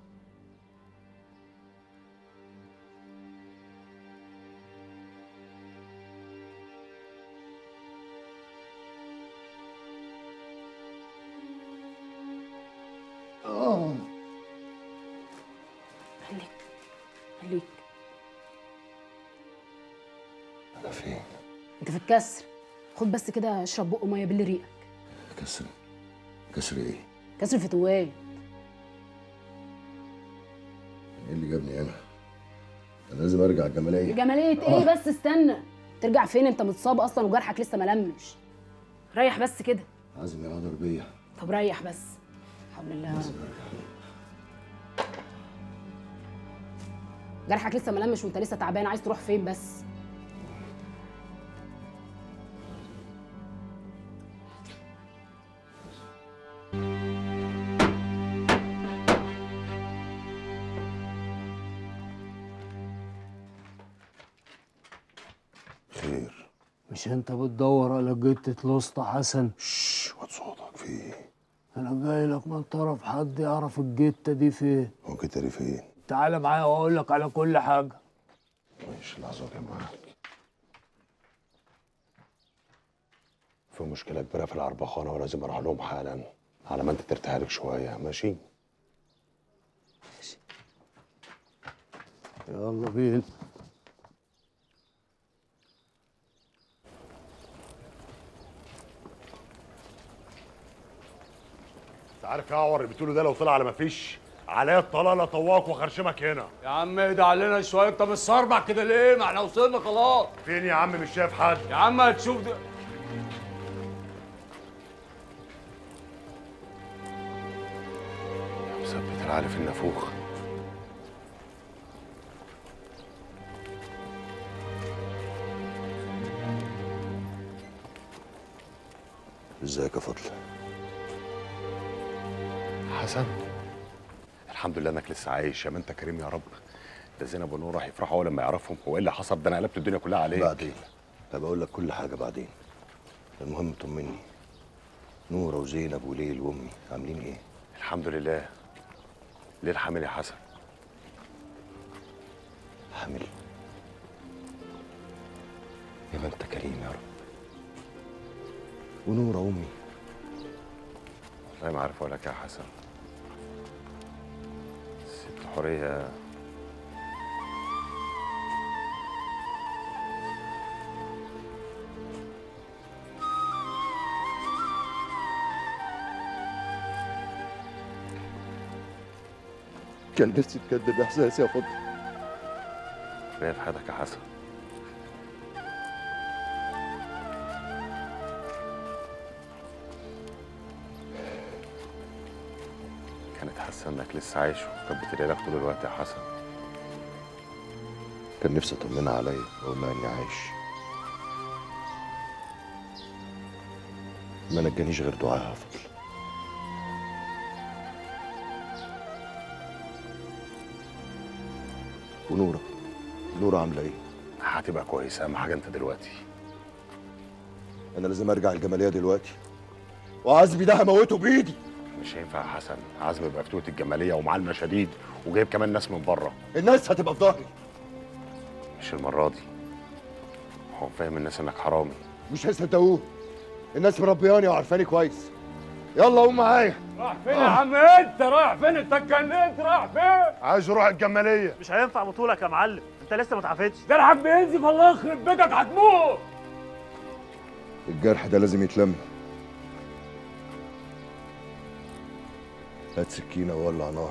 اه خليك خليك انا فين انت في الكسر خد بس كده اشرب بق ميه باللي ريقك كسر كسر ايه كسر فتوات ايه اللي جابني هنا انا لازم ارجع الجماليه جمالية ايه بس استنى ترجع فين انت متصاب اصلا وجرحك لسه ملمش ريح بس كده عازم يغدر بيا طب ريح بس حول الله يا رب جرحك لسه ملمش وانت لسه تعبان عايز تروح فين بس خير مش انت بتدور على جتة الاسطى حسن شش وطي صوتك في ايه انا جاي لك من طرف حد يعرف الجتة دي فين هو كده ليه فين تعالى معايا واقول لك على كل حاجة ماشي لحظه يا جماعه في مشكله كبيره في العربخانه ولازم اروح لهم حالا على ما انت ترتاح لك شويه ماشي يلا بينا انت عارف يا عور اللي بتقوله ده لو طلع على ما فيش عليا الطلاله طواك وخرشمك هنا يا عم اهدى علينا شوية انت متصربع كده ليه؟ ما احنا وصلنا خلاص فين يا عم مش شايف حد يا عم هتشوف ده مثبت العالي في النافوخ ازيك يا فضل حسن الحمد لله انك لسه عايش يا ما انت كريم يا رب ده زينب ونور راح يفرحوا اول لما يعرفهم هو ايه اللي حصل ده انا قلبت الدنيا كلها عليك بعدين طب اقول لك كل حاجه بعدين المهم طمني نورة وزينب وليل وامي عاملين ايه الحمد لله ليه الحامل يا حسن حامل يا ما انت كريم يا رب ونورة امي والله ما عارف اقول لك يا حسن ست حوريه كان نفسي تكذب احساسي يا فضل ربنا في حياتك يا حسن كانت حاسه انك لسه عايش وكانت بتدعي لك طول الوقت يا حسن كان نفسي اطمنها عليا واقول لها اني عايش ما نجانيش غير دعاها يا فضل ونورة نورة عاملة ايه؟ هتبقى كويسه اهم حاجه انت دلوقتي انا لازم ارجع الجمالية دلوقتي وعزمي ده هموته بايدي مش هينفع يا حسن عزم يبقى فتوة الجماليه ومعلمه شديد وجايب كمان ناس من بره الناس هتبقى في ظهري مش المره دي هو فاهم الناس انك حرامي مش هيصدقوه الناس مربياني وعارفاني كويس يلا قوم معايا رايح فين يا عم انت رايح فين انت اتجننت رايح فين عايز اروح الجماليه مش هينفع بطولك يا معلم انت لسه ما اتعافتش ده الحب ينزف الله يخرب بيتك هتموت الجرح ده لازم يتلم هات سكينة وولع نار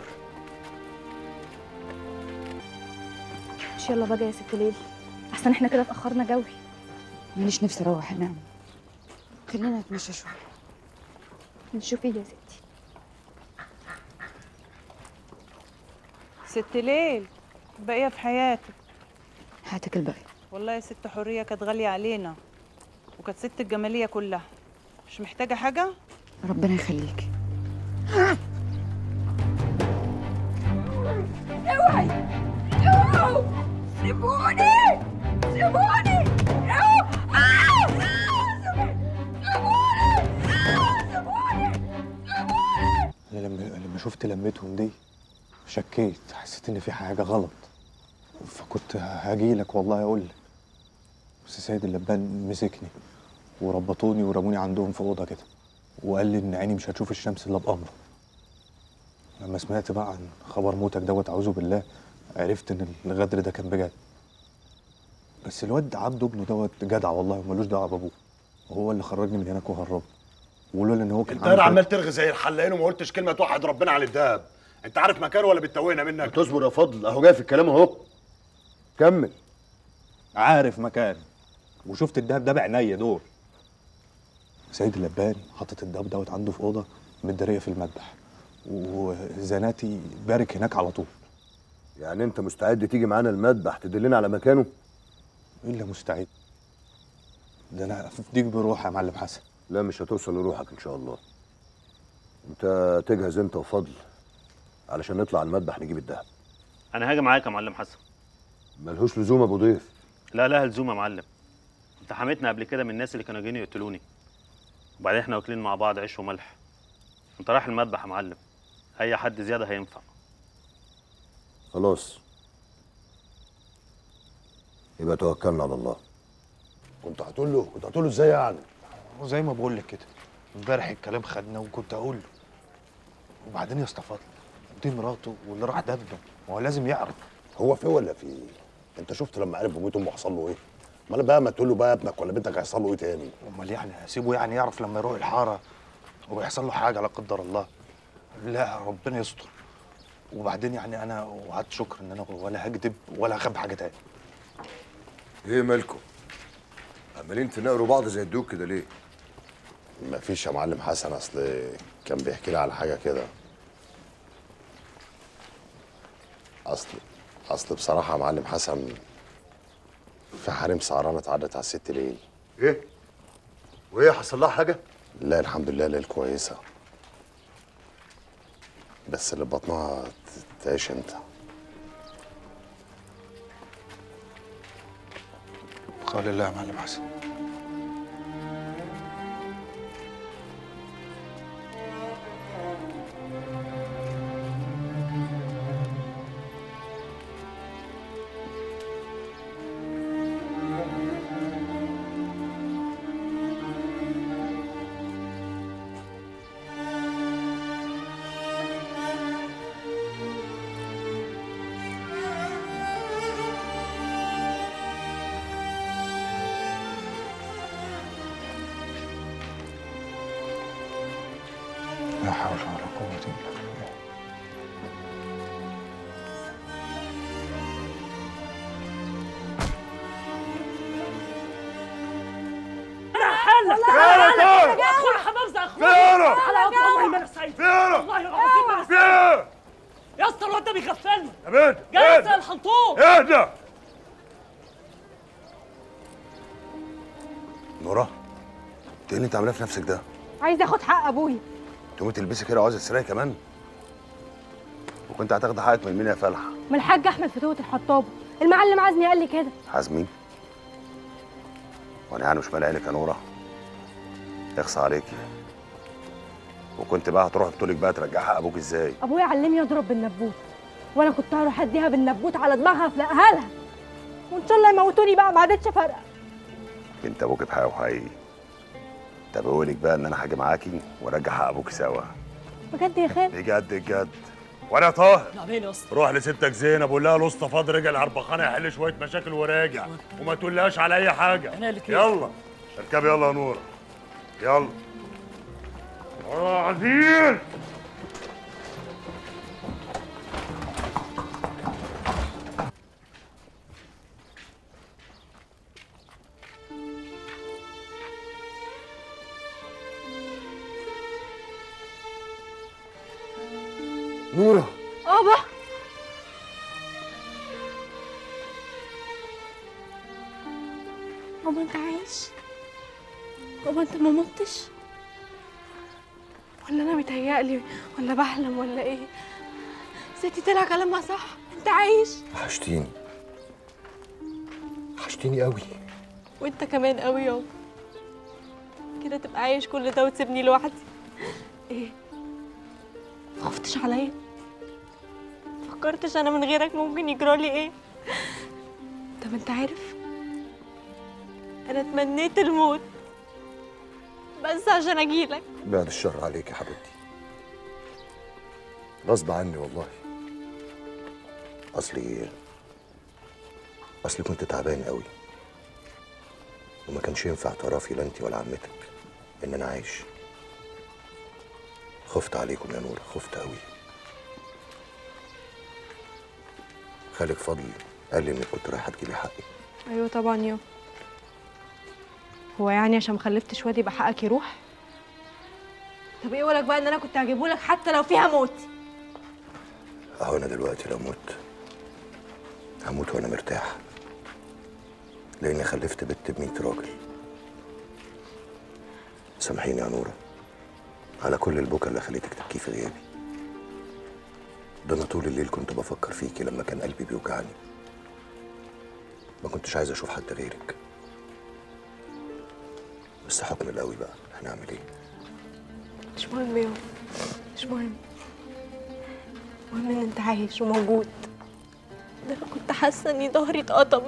مش يلا بقى يا ست ليل احسن احنا كده اتاخرنا جوي ماليش نفسي اروح انام خلينا نتمشى شويه نشوف ايه يا ستي ست ليل باقية في حياتك هاتك الباقي والله يا ست حورية كانت غالية علينا وكانت ست الجمالية كلها مش محتاجة حاجة؟ ربنا يخليكي اوعي اوعوا سيبوني سيبوني اوعوا آه! سيبوني آه! سيبوني انا لما لما شفت لمتهم دي شكيت حسيت ان في حاجه غلط فكنت هاجي لك والله اقول لك بس سيد اللبان مسكني وربطوني ورموني عندهم في اوضه كده وقال لي ان عيني مش هتشوف الشمس الا بامره لما سمعت بقى عن خبر موتك دوت اعوذ بالله عرفت ان الغدر ده كان بجد بس الواد عبده ابنه دوت جدع والله وملوش دعوه بابوه وهو اللي خرجني من هناك وهربني ولولا ان هو كان انت عامل كده- عمال ترغي زي الحلاقين وما قلتش كلمه توحد ربنا على الدهب انت عارف مكانه ولا بتتوهنا منك تصبر يا فضل اهو جاي في الكلام اهو كمل عارف مكان وشفت الدهب ده بعينيا دول سيد اللبان حاطط الدهب دوت عنده في اوضه متداريه في المذبح وزناتي بارك هناك على طول يعني انت مستعد تيجي معانا المذبح تدلنا على مكانه الا مستعد ده انا افديك بروح يا معلم حسن لا مش هتوصل لروحك ان شاء الله انت تجهز انت وفضل علشان نطلع على المذبح نجيب الدهب انا هاجي معاك يا معلم حسن ملهوش لزوم ابو ضيف لا لا لزوم يا معلم انت حميتنا قبل كده من الناس اللي كانوا جايين يقتلوني وبعدين احنا واكلين مع بعض عيش وملح انت رايح المذبح يا معلم اي حد زياده هينفع خلاص يبقى توكلنا على الله كنت هتقول له كنت هتقول له ازاي يعني وزي ما بقول لك كده امبارح الكلام خدنا وكنت اقول له وبعدين يا اسطى فضل دي مراته واللي راح ده ابنه ما هو لازم يعرف هو في ولا في انت شفت لما عرف بموت امه حصل له ايه امال بقى ما تقول له بقى ابنك ولا بنتك هيحصل له ايه تاني امال يعني هسيبه يعني يعرف لما يروح الحاره ويحصل له حاجه لا قدر الله لا ربنا يستر وبعدين يعني انا وعدت شكر ان انا ولا هكذب ولا هخبي حاجه تاني ايه مالكم؟ عمالين تناقروا بعض زي الدوك كده ليه؟ مفيش يا معلم حسن اصل كان بيحكي لي على حاجه كده اصل اصل بصراحه يا معلم حسن في حريم سعرانه اتعدت على الست ليل ايه؟ وايه حصل لها حاجه؟ لا الحمد لله ليل كويسه بس اللي بطنها ت- تعيش انت قال الله يا معلم حسن لا حول ولا قوة إلا بالله انا هحلك فين يا طارق؟ اخويا حمام زي اخويا فين؟ على قد والله ما انا سعيد فين؟ والله العظيم ما انا فين؟ سعيد يا اسطى الواد ده بيغفلني يا بنت جاي اهدى. اسال الحنطوط اهدى نورا انت ايه اللي انت عاملاه في نفسك ده؟ عايزه اخد حق ابويا تقومي تلبسي كده وعاوزه تسرقي كمان؟ وكنت هتاخدي حقك من مين يا فلحه؟ من الحاج احمد فتوة الحطابه المعلم عزمي قال لي كده حازمي وانا يعني مش مالي عينك يا نوره يخصى عليكي وكنت بقى هتروح بطولك بقى ترجعي حق ابوك ازاي؟ ابويا علمني اضرب بالنبوت وانا كنت هروح اديها بالنبوت على دماغها افلقها لها وان شاء الله يموتوني بقى ما عادتش فارقه انت ابوك بحقه وحقيقي طب بقولك بقى ان انا هاجي معاكي وارجع حق ابوك سوا بجد يا خال بجد بجد وانا يا طاهر نعمين يا اسطى روح لستك زينب وقول لها الاسطى فاضل رجع العربخانه يحل شويه مشاكل وراجع وما تقولهاش على اي حاجه أنا اللي كده. يلا اركبي يلا يا نوره يلا اه عزيز نوره ابا بابا انت عايش بابا انت ما متش ولا انا متهيألي ولا بحلم ولا ايه ستي طلع كلامها صح انت عايش وحشتيني وحشتيني قوي وانت كمان قوي يابا كده تبقى عايش كل ده وتسيبني لوحدي ايه خفتش عليا فكرتش انا من غيرك ممكن يجرالي ايه طب انت عارف انا تمنيت الموت بس عشان اجيلك بعد الشر عليك يا حبيبتي غصب عني والله اصلي اصلي كنت تعبان قوي وما كانش ينفع تعرفي لا انت ولا عمتك ان انا عايش خفت عليكم يا نور خفت قوي خالك فضل قال لي انك كنت رايحه تجيبي حقي ايوه طبعا يا هو يعني عشان مخلفتش واد يبقى حقك يروح طب ايه ولك بقى ان انا كنت هجيبهولك حتى لو فيها موت اهو انا دلوقتي لو مت هموت وانا مرتاح لاني خلفت بنت بميت راجل سامحيني يا نوره على كل البكا اللي خليتك تبكي في غيابي ده انا طول الليل كنت بفكر فيكي لما كان قلبي بيوجعني ما كنتش عايز اشوف حد غيرك بس حكم القوي بقى هنعمل ايه مش مهم يوم مش مهم المهم ان انت عايش وموجود ده انا كنت حاسه اني ظهري اتقطم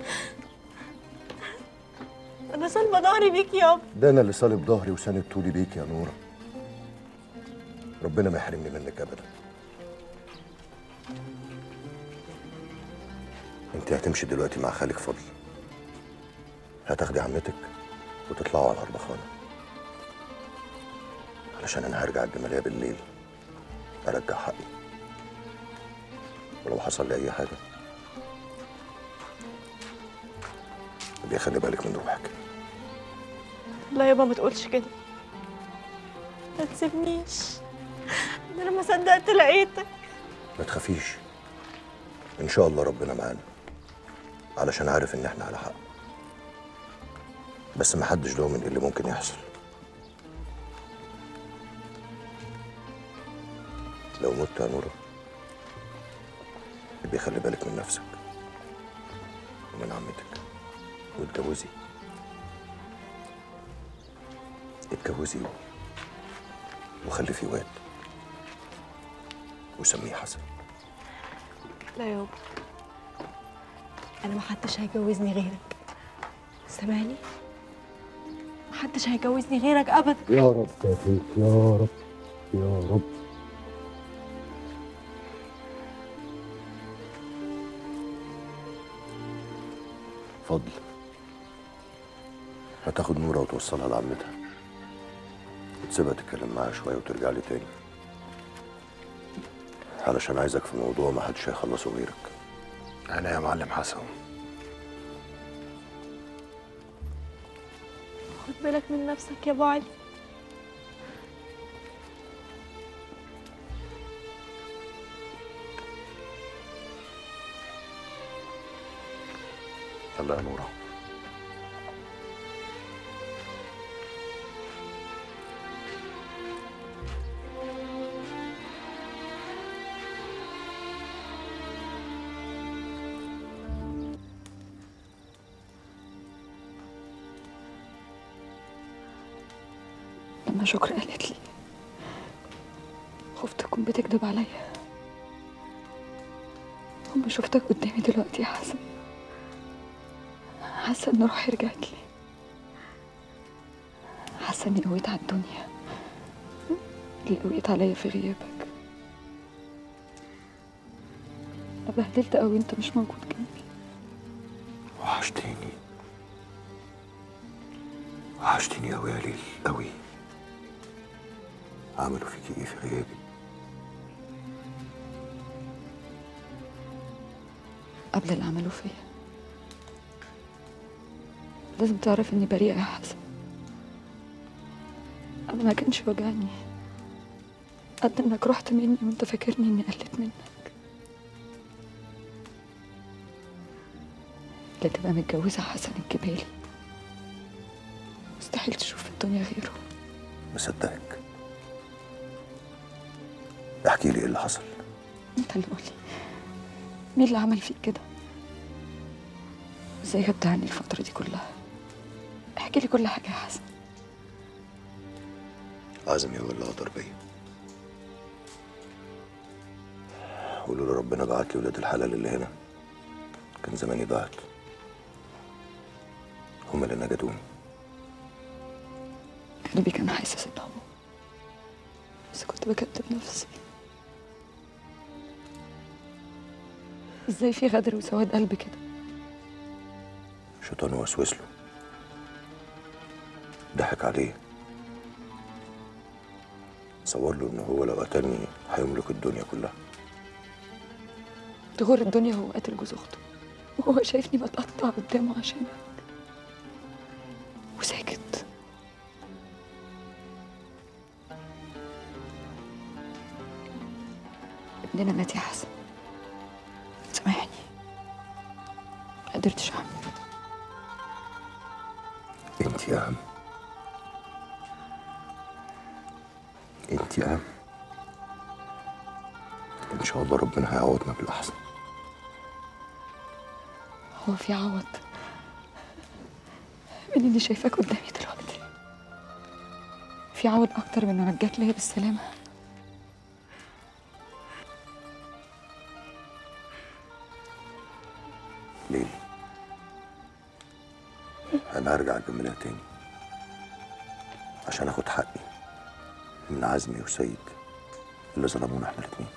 انا سالبه ظهري بيك يابا ده انا اللي صالب ظهري وساند طولي بيك يا نوره ربنا ما يحرمني منك ابدا انت هتمشي دلوقتي مع خالك فضل هتاخدي عمتك وتطلعوا على الاربخانه علشان انا هرجع الجماليه بالليل ارجع حقي ولو حصل لي اي حاجه يبقى خلي بالك من روحك لا يابا ما تقولش كده ما تسيبنيش ده انا ما صدقت لقيتك ما تخافيش ان شاء الله ربنا معانا علشان عارف ان احنا على حق بس ما حدش ضامن ايه اللي ممكن يحصل لو مت يا نورة يبقى خلي بالك من نفسك ومن عمتك واتجوزي اتجوزي وخلفي واد وسميه حسن لا يابا انا ما حدش هيجوزني غيرك سامعني ما حدش هيجوزني غيرك ابدا يا رب يا فيك يا رب يا رب فضل هتاخد نورة وتوصلها لعمتها وتسيبها تتكلم معاها شوية وترجع لي تاني علشان عايزك في موضوع ما حدش هيخلصه غيرك انا يا معلم حسن خد بالك من نفسك يا ابو علي يلا يا نورة لما شكر قالت لي خفت تكون بتكذب عليا أما شفتك قدامي دلوقتي يا حسن حاسة إن روحي رجعت لي حاسة إني قويت على الدنيا اللي قويت عليا في غيابك أنا بهدلت قوي أنت مش موجود جنبي وحشتيني وحشتيني أوي يا ليل أوي عملوا فيكي إيه في غيابي قبل اللي عملوه فيا لازم تعرف إني بريئة يا حسن أنا ما كانش وجعني قد إنك رحت مني وأنت فاكرني إني قلت منك لا تبقى متجوزة حسن الجبالي مستحيل تشوف في الدنيا غيره مصدقك احكي لي ايه اللي حصل انت اللي قولي مين اللي عمل فيك كده ازاي غبت عني الفترة دي كلها احكي لي كل حاجة يا حسن عزمي هو اللي غدر بيا ولولا ربنا بعت لي ولاد الحلال اللي هنا كان زماني ضاعت هما اللي نجدوني قلبي كان حاسس انهم بس كنت بكتب نفسي ازاي في غدر وسواد قلب كده شيطان وسوس له ضحك عليه صور له ان هو لو قتلني هيملك الدنيا كلها تغور الدنيا وهو قاتل جوز اخته وهو شايفني بتقطع قدامه عشانك وساكت ابننا مات يا حسن سامحني ما قدرتش اعمل انت يا عم انت يا عم ان شاء الله ربنا هيعوضنا بالاحسن هو في عوض من اني شايفاك قدامي دلوقتي في عوض اكتر من انك جات ليا بالسلامه ليلي انا هرجع الجمالية تاني عشان اخد حقي من عزمي وسيد اللي ظلمونا احنا الاتنين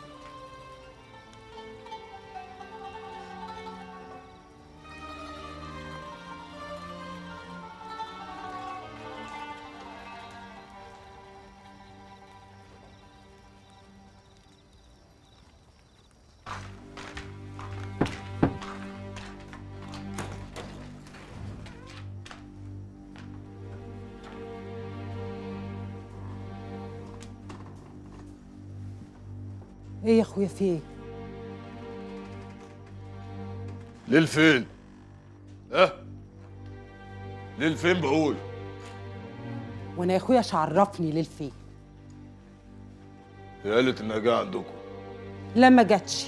ايه يا اخويا في ايه ليل فين؟ ها؟ ليل فين بقول؟ وانا يا اخويا عرفني للفين هي قالت انها جايه عندكم لا ما جاتش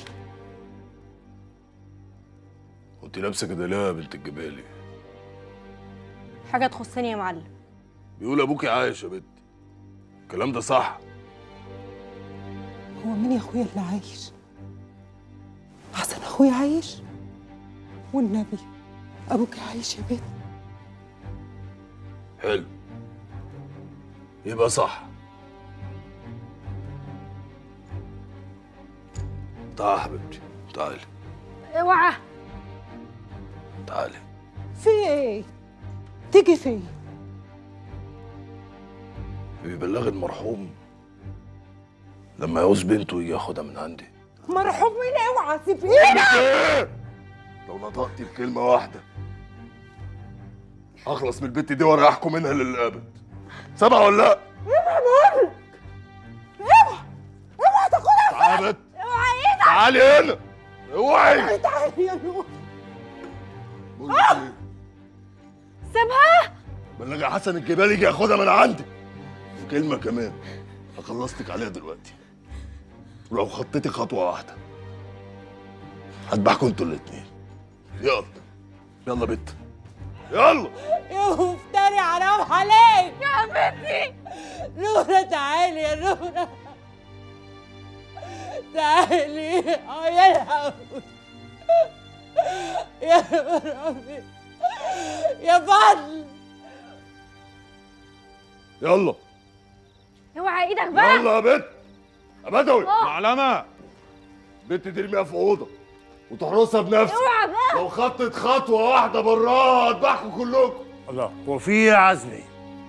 وانت لابسه كده ليه يا بنت الجبالي؟ حاجه تخصني يا معلم بيقول ابوكي عايش يا بنت الكلام ده صح هو مين يا اخويا اللي عايش حسن اخويا عايش والنبي ابوك عايش يا بنت حلو يبقى صح تعالي يا حبيبتي تعالي اوعى تعالي في ايه تيجي فين بيبلغ المرحوم لما يعوز بنته يجي ياخدها من عندي مرحوم مين اوعى سيب بقول لك ايدك ايه لو نطقتي بكلمه واحده هخلص من البت دي واريحكم منها للابد سامعه ولا لا؟ اوعى بقول لك اوعى اوعى تاخدها تعالي يا بت اوعى ايدك تعالي هنا اوعي تعالي يا نور بقول لك ايه سيبها بلغي حسن الجبال يجي ياخدها من عندي وكلمه كمان هخلصتك عليها دلوقتي ولو خطيتي خطوه واحده هذبحكم انتوا الاتنين يلا يلا بت يلا يا مفتري حرام عليك يا عمتي نورة تعالي يا نورة تعالي اه يا الهوس يا ربي يا فضل يلا اوعى ايدك بقى يلا يا بت يا بدوي آه. معلمه بنت ترميها في اوضه وتحرسها بنفسك اوعى بقى لو خطت خطوه واحده براها هذبحكم كلكم الله هو في ايه يا عزمي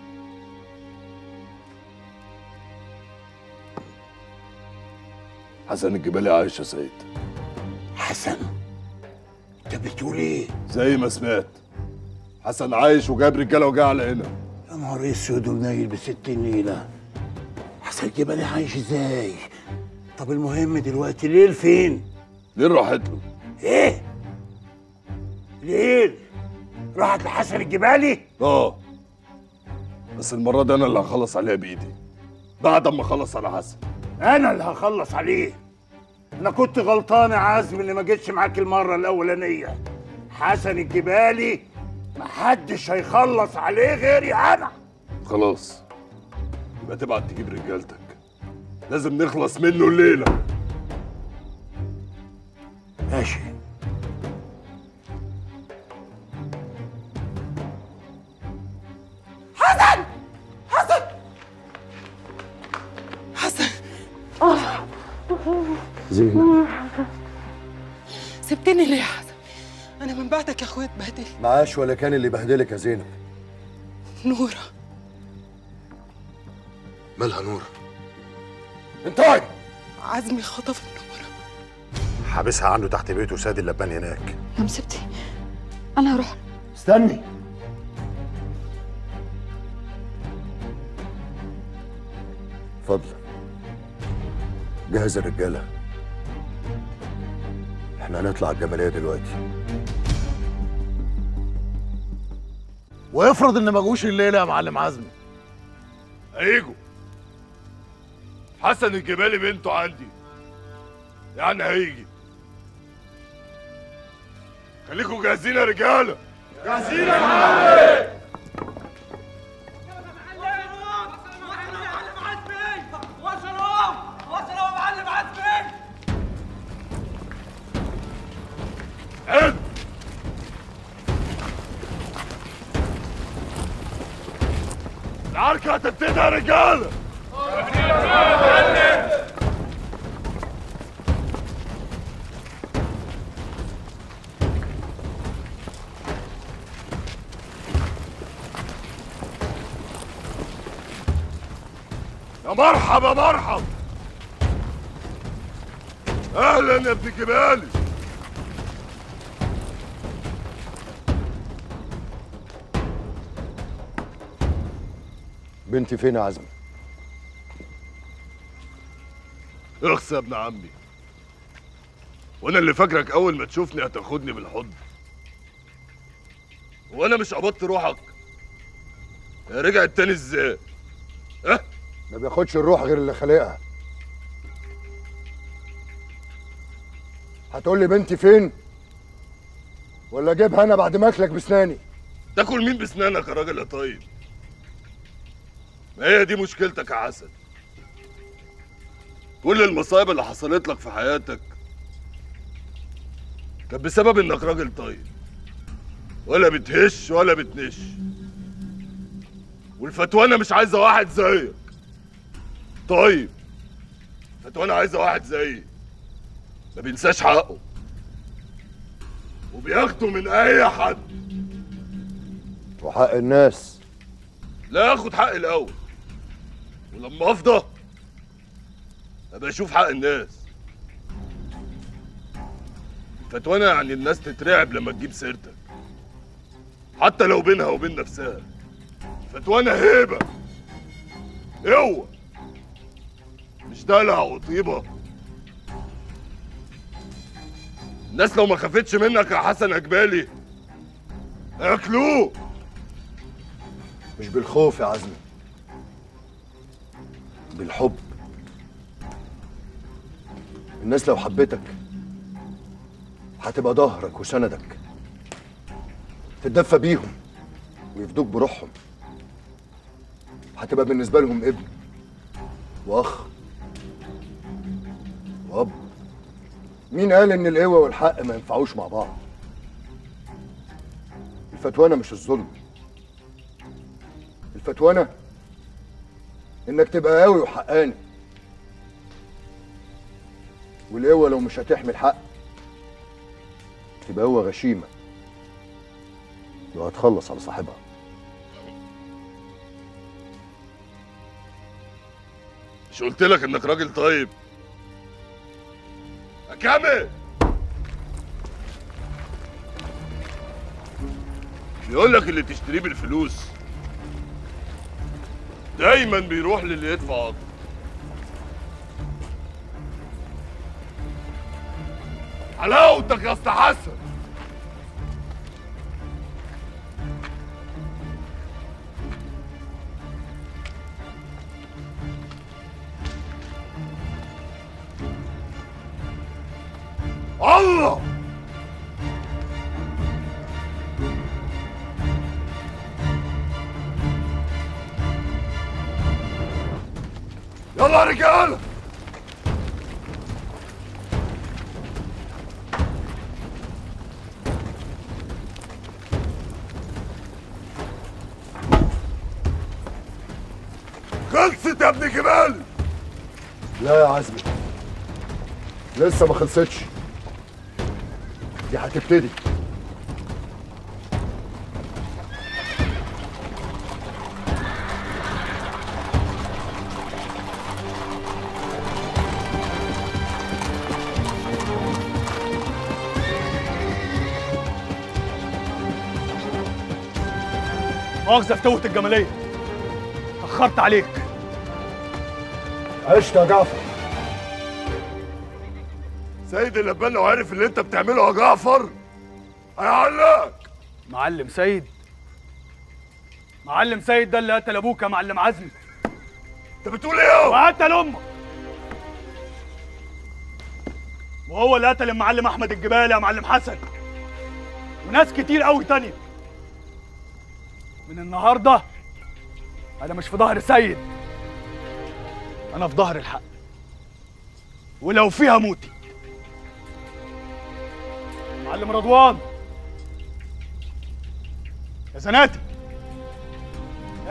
حسن الجبالي عايش يا سيد حسن انت بتقول ايه؟ زي ما سمعت حسن عايش وجايب رجاله وجاي على هنا يا نهار اسود ونايل بست النيله حسن الجبلي عايش ازاي؟ طب المهم دلوقتي ليل فين؟ ليل راحت له ايه؟ ليل راحت لحسن الجبالي؟ اه بس المره دي انا اللي هخلص عليها بايدي بعد ما اخلص على حسن انا اللي هخلص عليه انا كنت غلطان يا عزم اللي ما جيتش معاك المره الاولانيه حسن الجبالي محدش هيخلص عليه غيري انا خلاص يبقى تبعت تجيب رجالتك لازم نخلص منه الليله ماشي حسن حسن حسن زينب سبتني ليه يا حسن انا من بعدك يا اخويا اتبهدلت معاش ولا كان اللي بهدلك يا زينب نورة مالها نور انت عزمي خطف نورة حابسها عنده تحت بيته ساد اللبان هناك يا مسبتي انا هروح استني فضل جهز الرجاله احنا هنطلع الجماليه دلوقتي وافرض ان ما جوش الليله يا معلم عزمي هيجوا حسن الجبالي بنته عندي يعني هيجي خليكم جاهزين يا رجاله جاهزين يا معلم العركة هتبتدي يا رجالة يا مرحب يا مرحب اهلا يا ابن جبالي بنتي فين يا عزمي اخس يا ابن عمي وانا اللي فاكرك اول ما تشوفني هتاخدني بالحضن وانا مش قبضت روحك يا رجعت تاني ازاي ما بياخدش الروح غير اللي خالقها هتقول لي بنتي فين ولا اجيبها انا بعد ما اكلك بسناني تاكل مين بسنانك يا راجل يا طيب ما هي دي مشكلتك يا عسل كل المصايب اللي حصلت لك في حياتك كانت بسبب انك راجل طيب ولا بتهش ولا بتنش والفتوانة مش عايزة واحد زيك طيب فتوانة عايزة واحد زيي ما بينساش حقه وبياخده من اي حد وحق الناس لا اخد حق الاول ولما افضى ابقى اشوف حق الناس فتوانا يعني الناس تترعب لما تجيب سيرتك حتى لو بينها وبين نفسها فتوانا هيبه اوعى مش دلع وطيبه الناس لو ما خافتش منك يا حسن اجبالي هياكلوه مش بالخوف يا عزمي بالحب الناس لو حبتك هتبقى ظهرك وسندك تتدفى بيهم ويفدوك بروحهم هتبقى بالنسبة لهم ابن وأخ وأب مين قال إن القوة والحق ما ينفعوش مع بعض الفتوانة مش الظلم الفتوانة إنك تبقى قوي وحقاني والقوة لو مش هتحمل حق تبقى قوة غشيمة وهتخلص على صاحبها مش قلت لك انك راجل طيب اكمل بيقول لك اللي تشتريه بالفلوس دايما بيروح للي يدفع اكتر حلاوتك يا اسطى حسن الله يلا يا رجاله خلصت يا ابن جبال لا يا عزمي لسه ما خلصتش دي هتبتدي مؤاخذة في توة الجمالية أخرت عليك عشت يا جعفر سيد اللبان لو عرف اللي انت بتعمله يا جعفر هيعلقك معلم سيد معلم سيد ده اللي قتل ابوك يا معلم عزمي انت بتقول ايه وقتل امك وهو اللي قتل المعلم احمد الجبالي يا معلم حسن وناس كتير قوي تانية من النهارده انا مش في ظهر سيد انا في ظهر الحق ولو فيها موتي معلم رضوان يا زناتي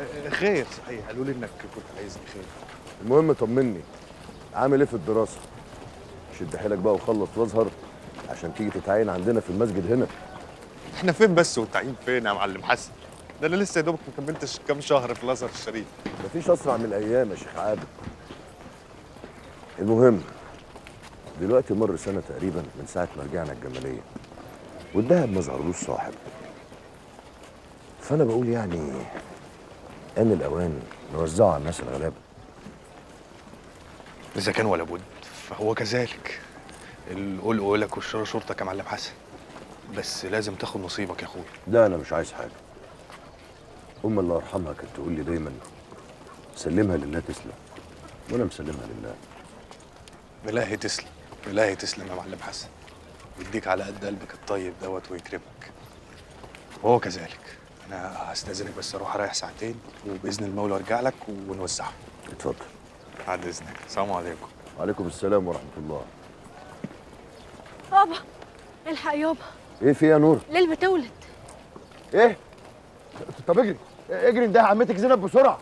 خير صحيح قالوا لي انك كنت عايزني خير المهم طمني عامل ايه في الدراسه شد حيلك بقى وخلص وازهر عشان تيجي تتعين عندنا في المسجد هنا احنا فين بس والتعيين فين يا معلم حسن ده انا لسه يا دوبك ما كملتش كام شهر في الازهر الشريف مفيش اسرع من الايام يا شيخ عادل المهم دلوقتي مر سنه تقريبا من ساعه ما رجعنا الجماليه والدهب ما ظهرلوش صاحب فانا بقول يعني ان الاوان نوزعه على الناس الغلابه اذا كان ولا بد فهو كذلك القول قولك والشر شرطك يا معلم حسن بس لازم تاخد نصيبك يا اخويا لا انا مش عايز حاجه ام الله يرحمها كانت تقول لي دايما سلمها لله تسلم وانا مسلمها لله بالله تسلم بالله تسلم يا معلم حسن يديك على قد قلبك الطيب دوت ويكرمك وهو كذلك انا هستاذنك بس اروح اريح ساعتين وباذن المولى ارجع لك ونوزعهم اتفضل بعد اذنك السلام عليكم وعليكم السلام ورحمه الله بابا الحق يابا ايه في يا نور ليل بتولد ايه طب اجري اجري انده عمتك زينب بسرعه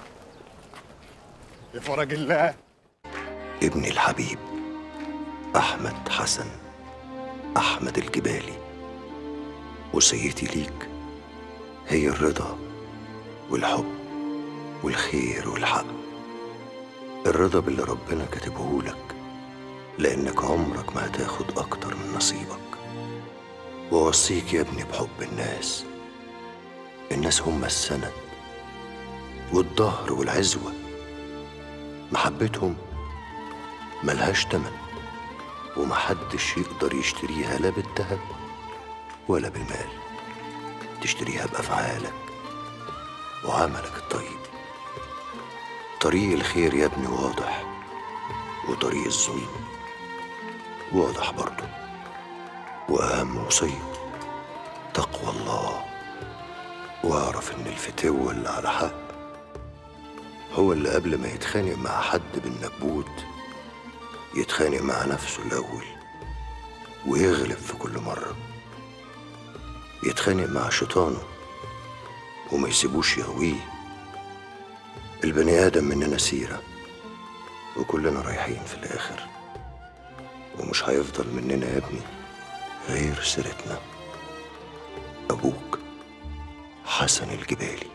بفرج الله ابني الحبيب أحمد حسن أحمد الجبالي وصيتي ليك هي الرضا والحب والخير والحق الرضا باللي ربنا كاتبه لك لأنك عمرك ما هتاخد أكتر من نصيبك وأوصيك يا ابني بحب الناس الناس هم السند والظهر والعزوة محبتهم ملهاش تمن ومحدش يقدر يشتريها لا بالذهب ولا بالمال تشتريها بأفعالك وعملك الطيب طريق الخير يا ابني واضح وطريق الظلم واضح برضه وأهم وصية تقوى الله واعرف إن الفتوة اللي على حق هو اللي قبل ما يتخانق مع حد بالنبوت يتخانق مع نفسه الأول ويغلب في كل مرة يتخانق مع شيطانه وما يسيبوش يغويه البني آدم مننا سيرة وكلنا رايحين في الآخر ومش هيفضل مننا يا ابني غير سيرتنا أبوك حسن الجبالي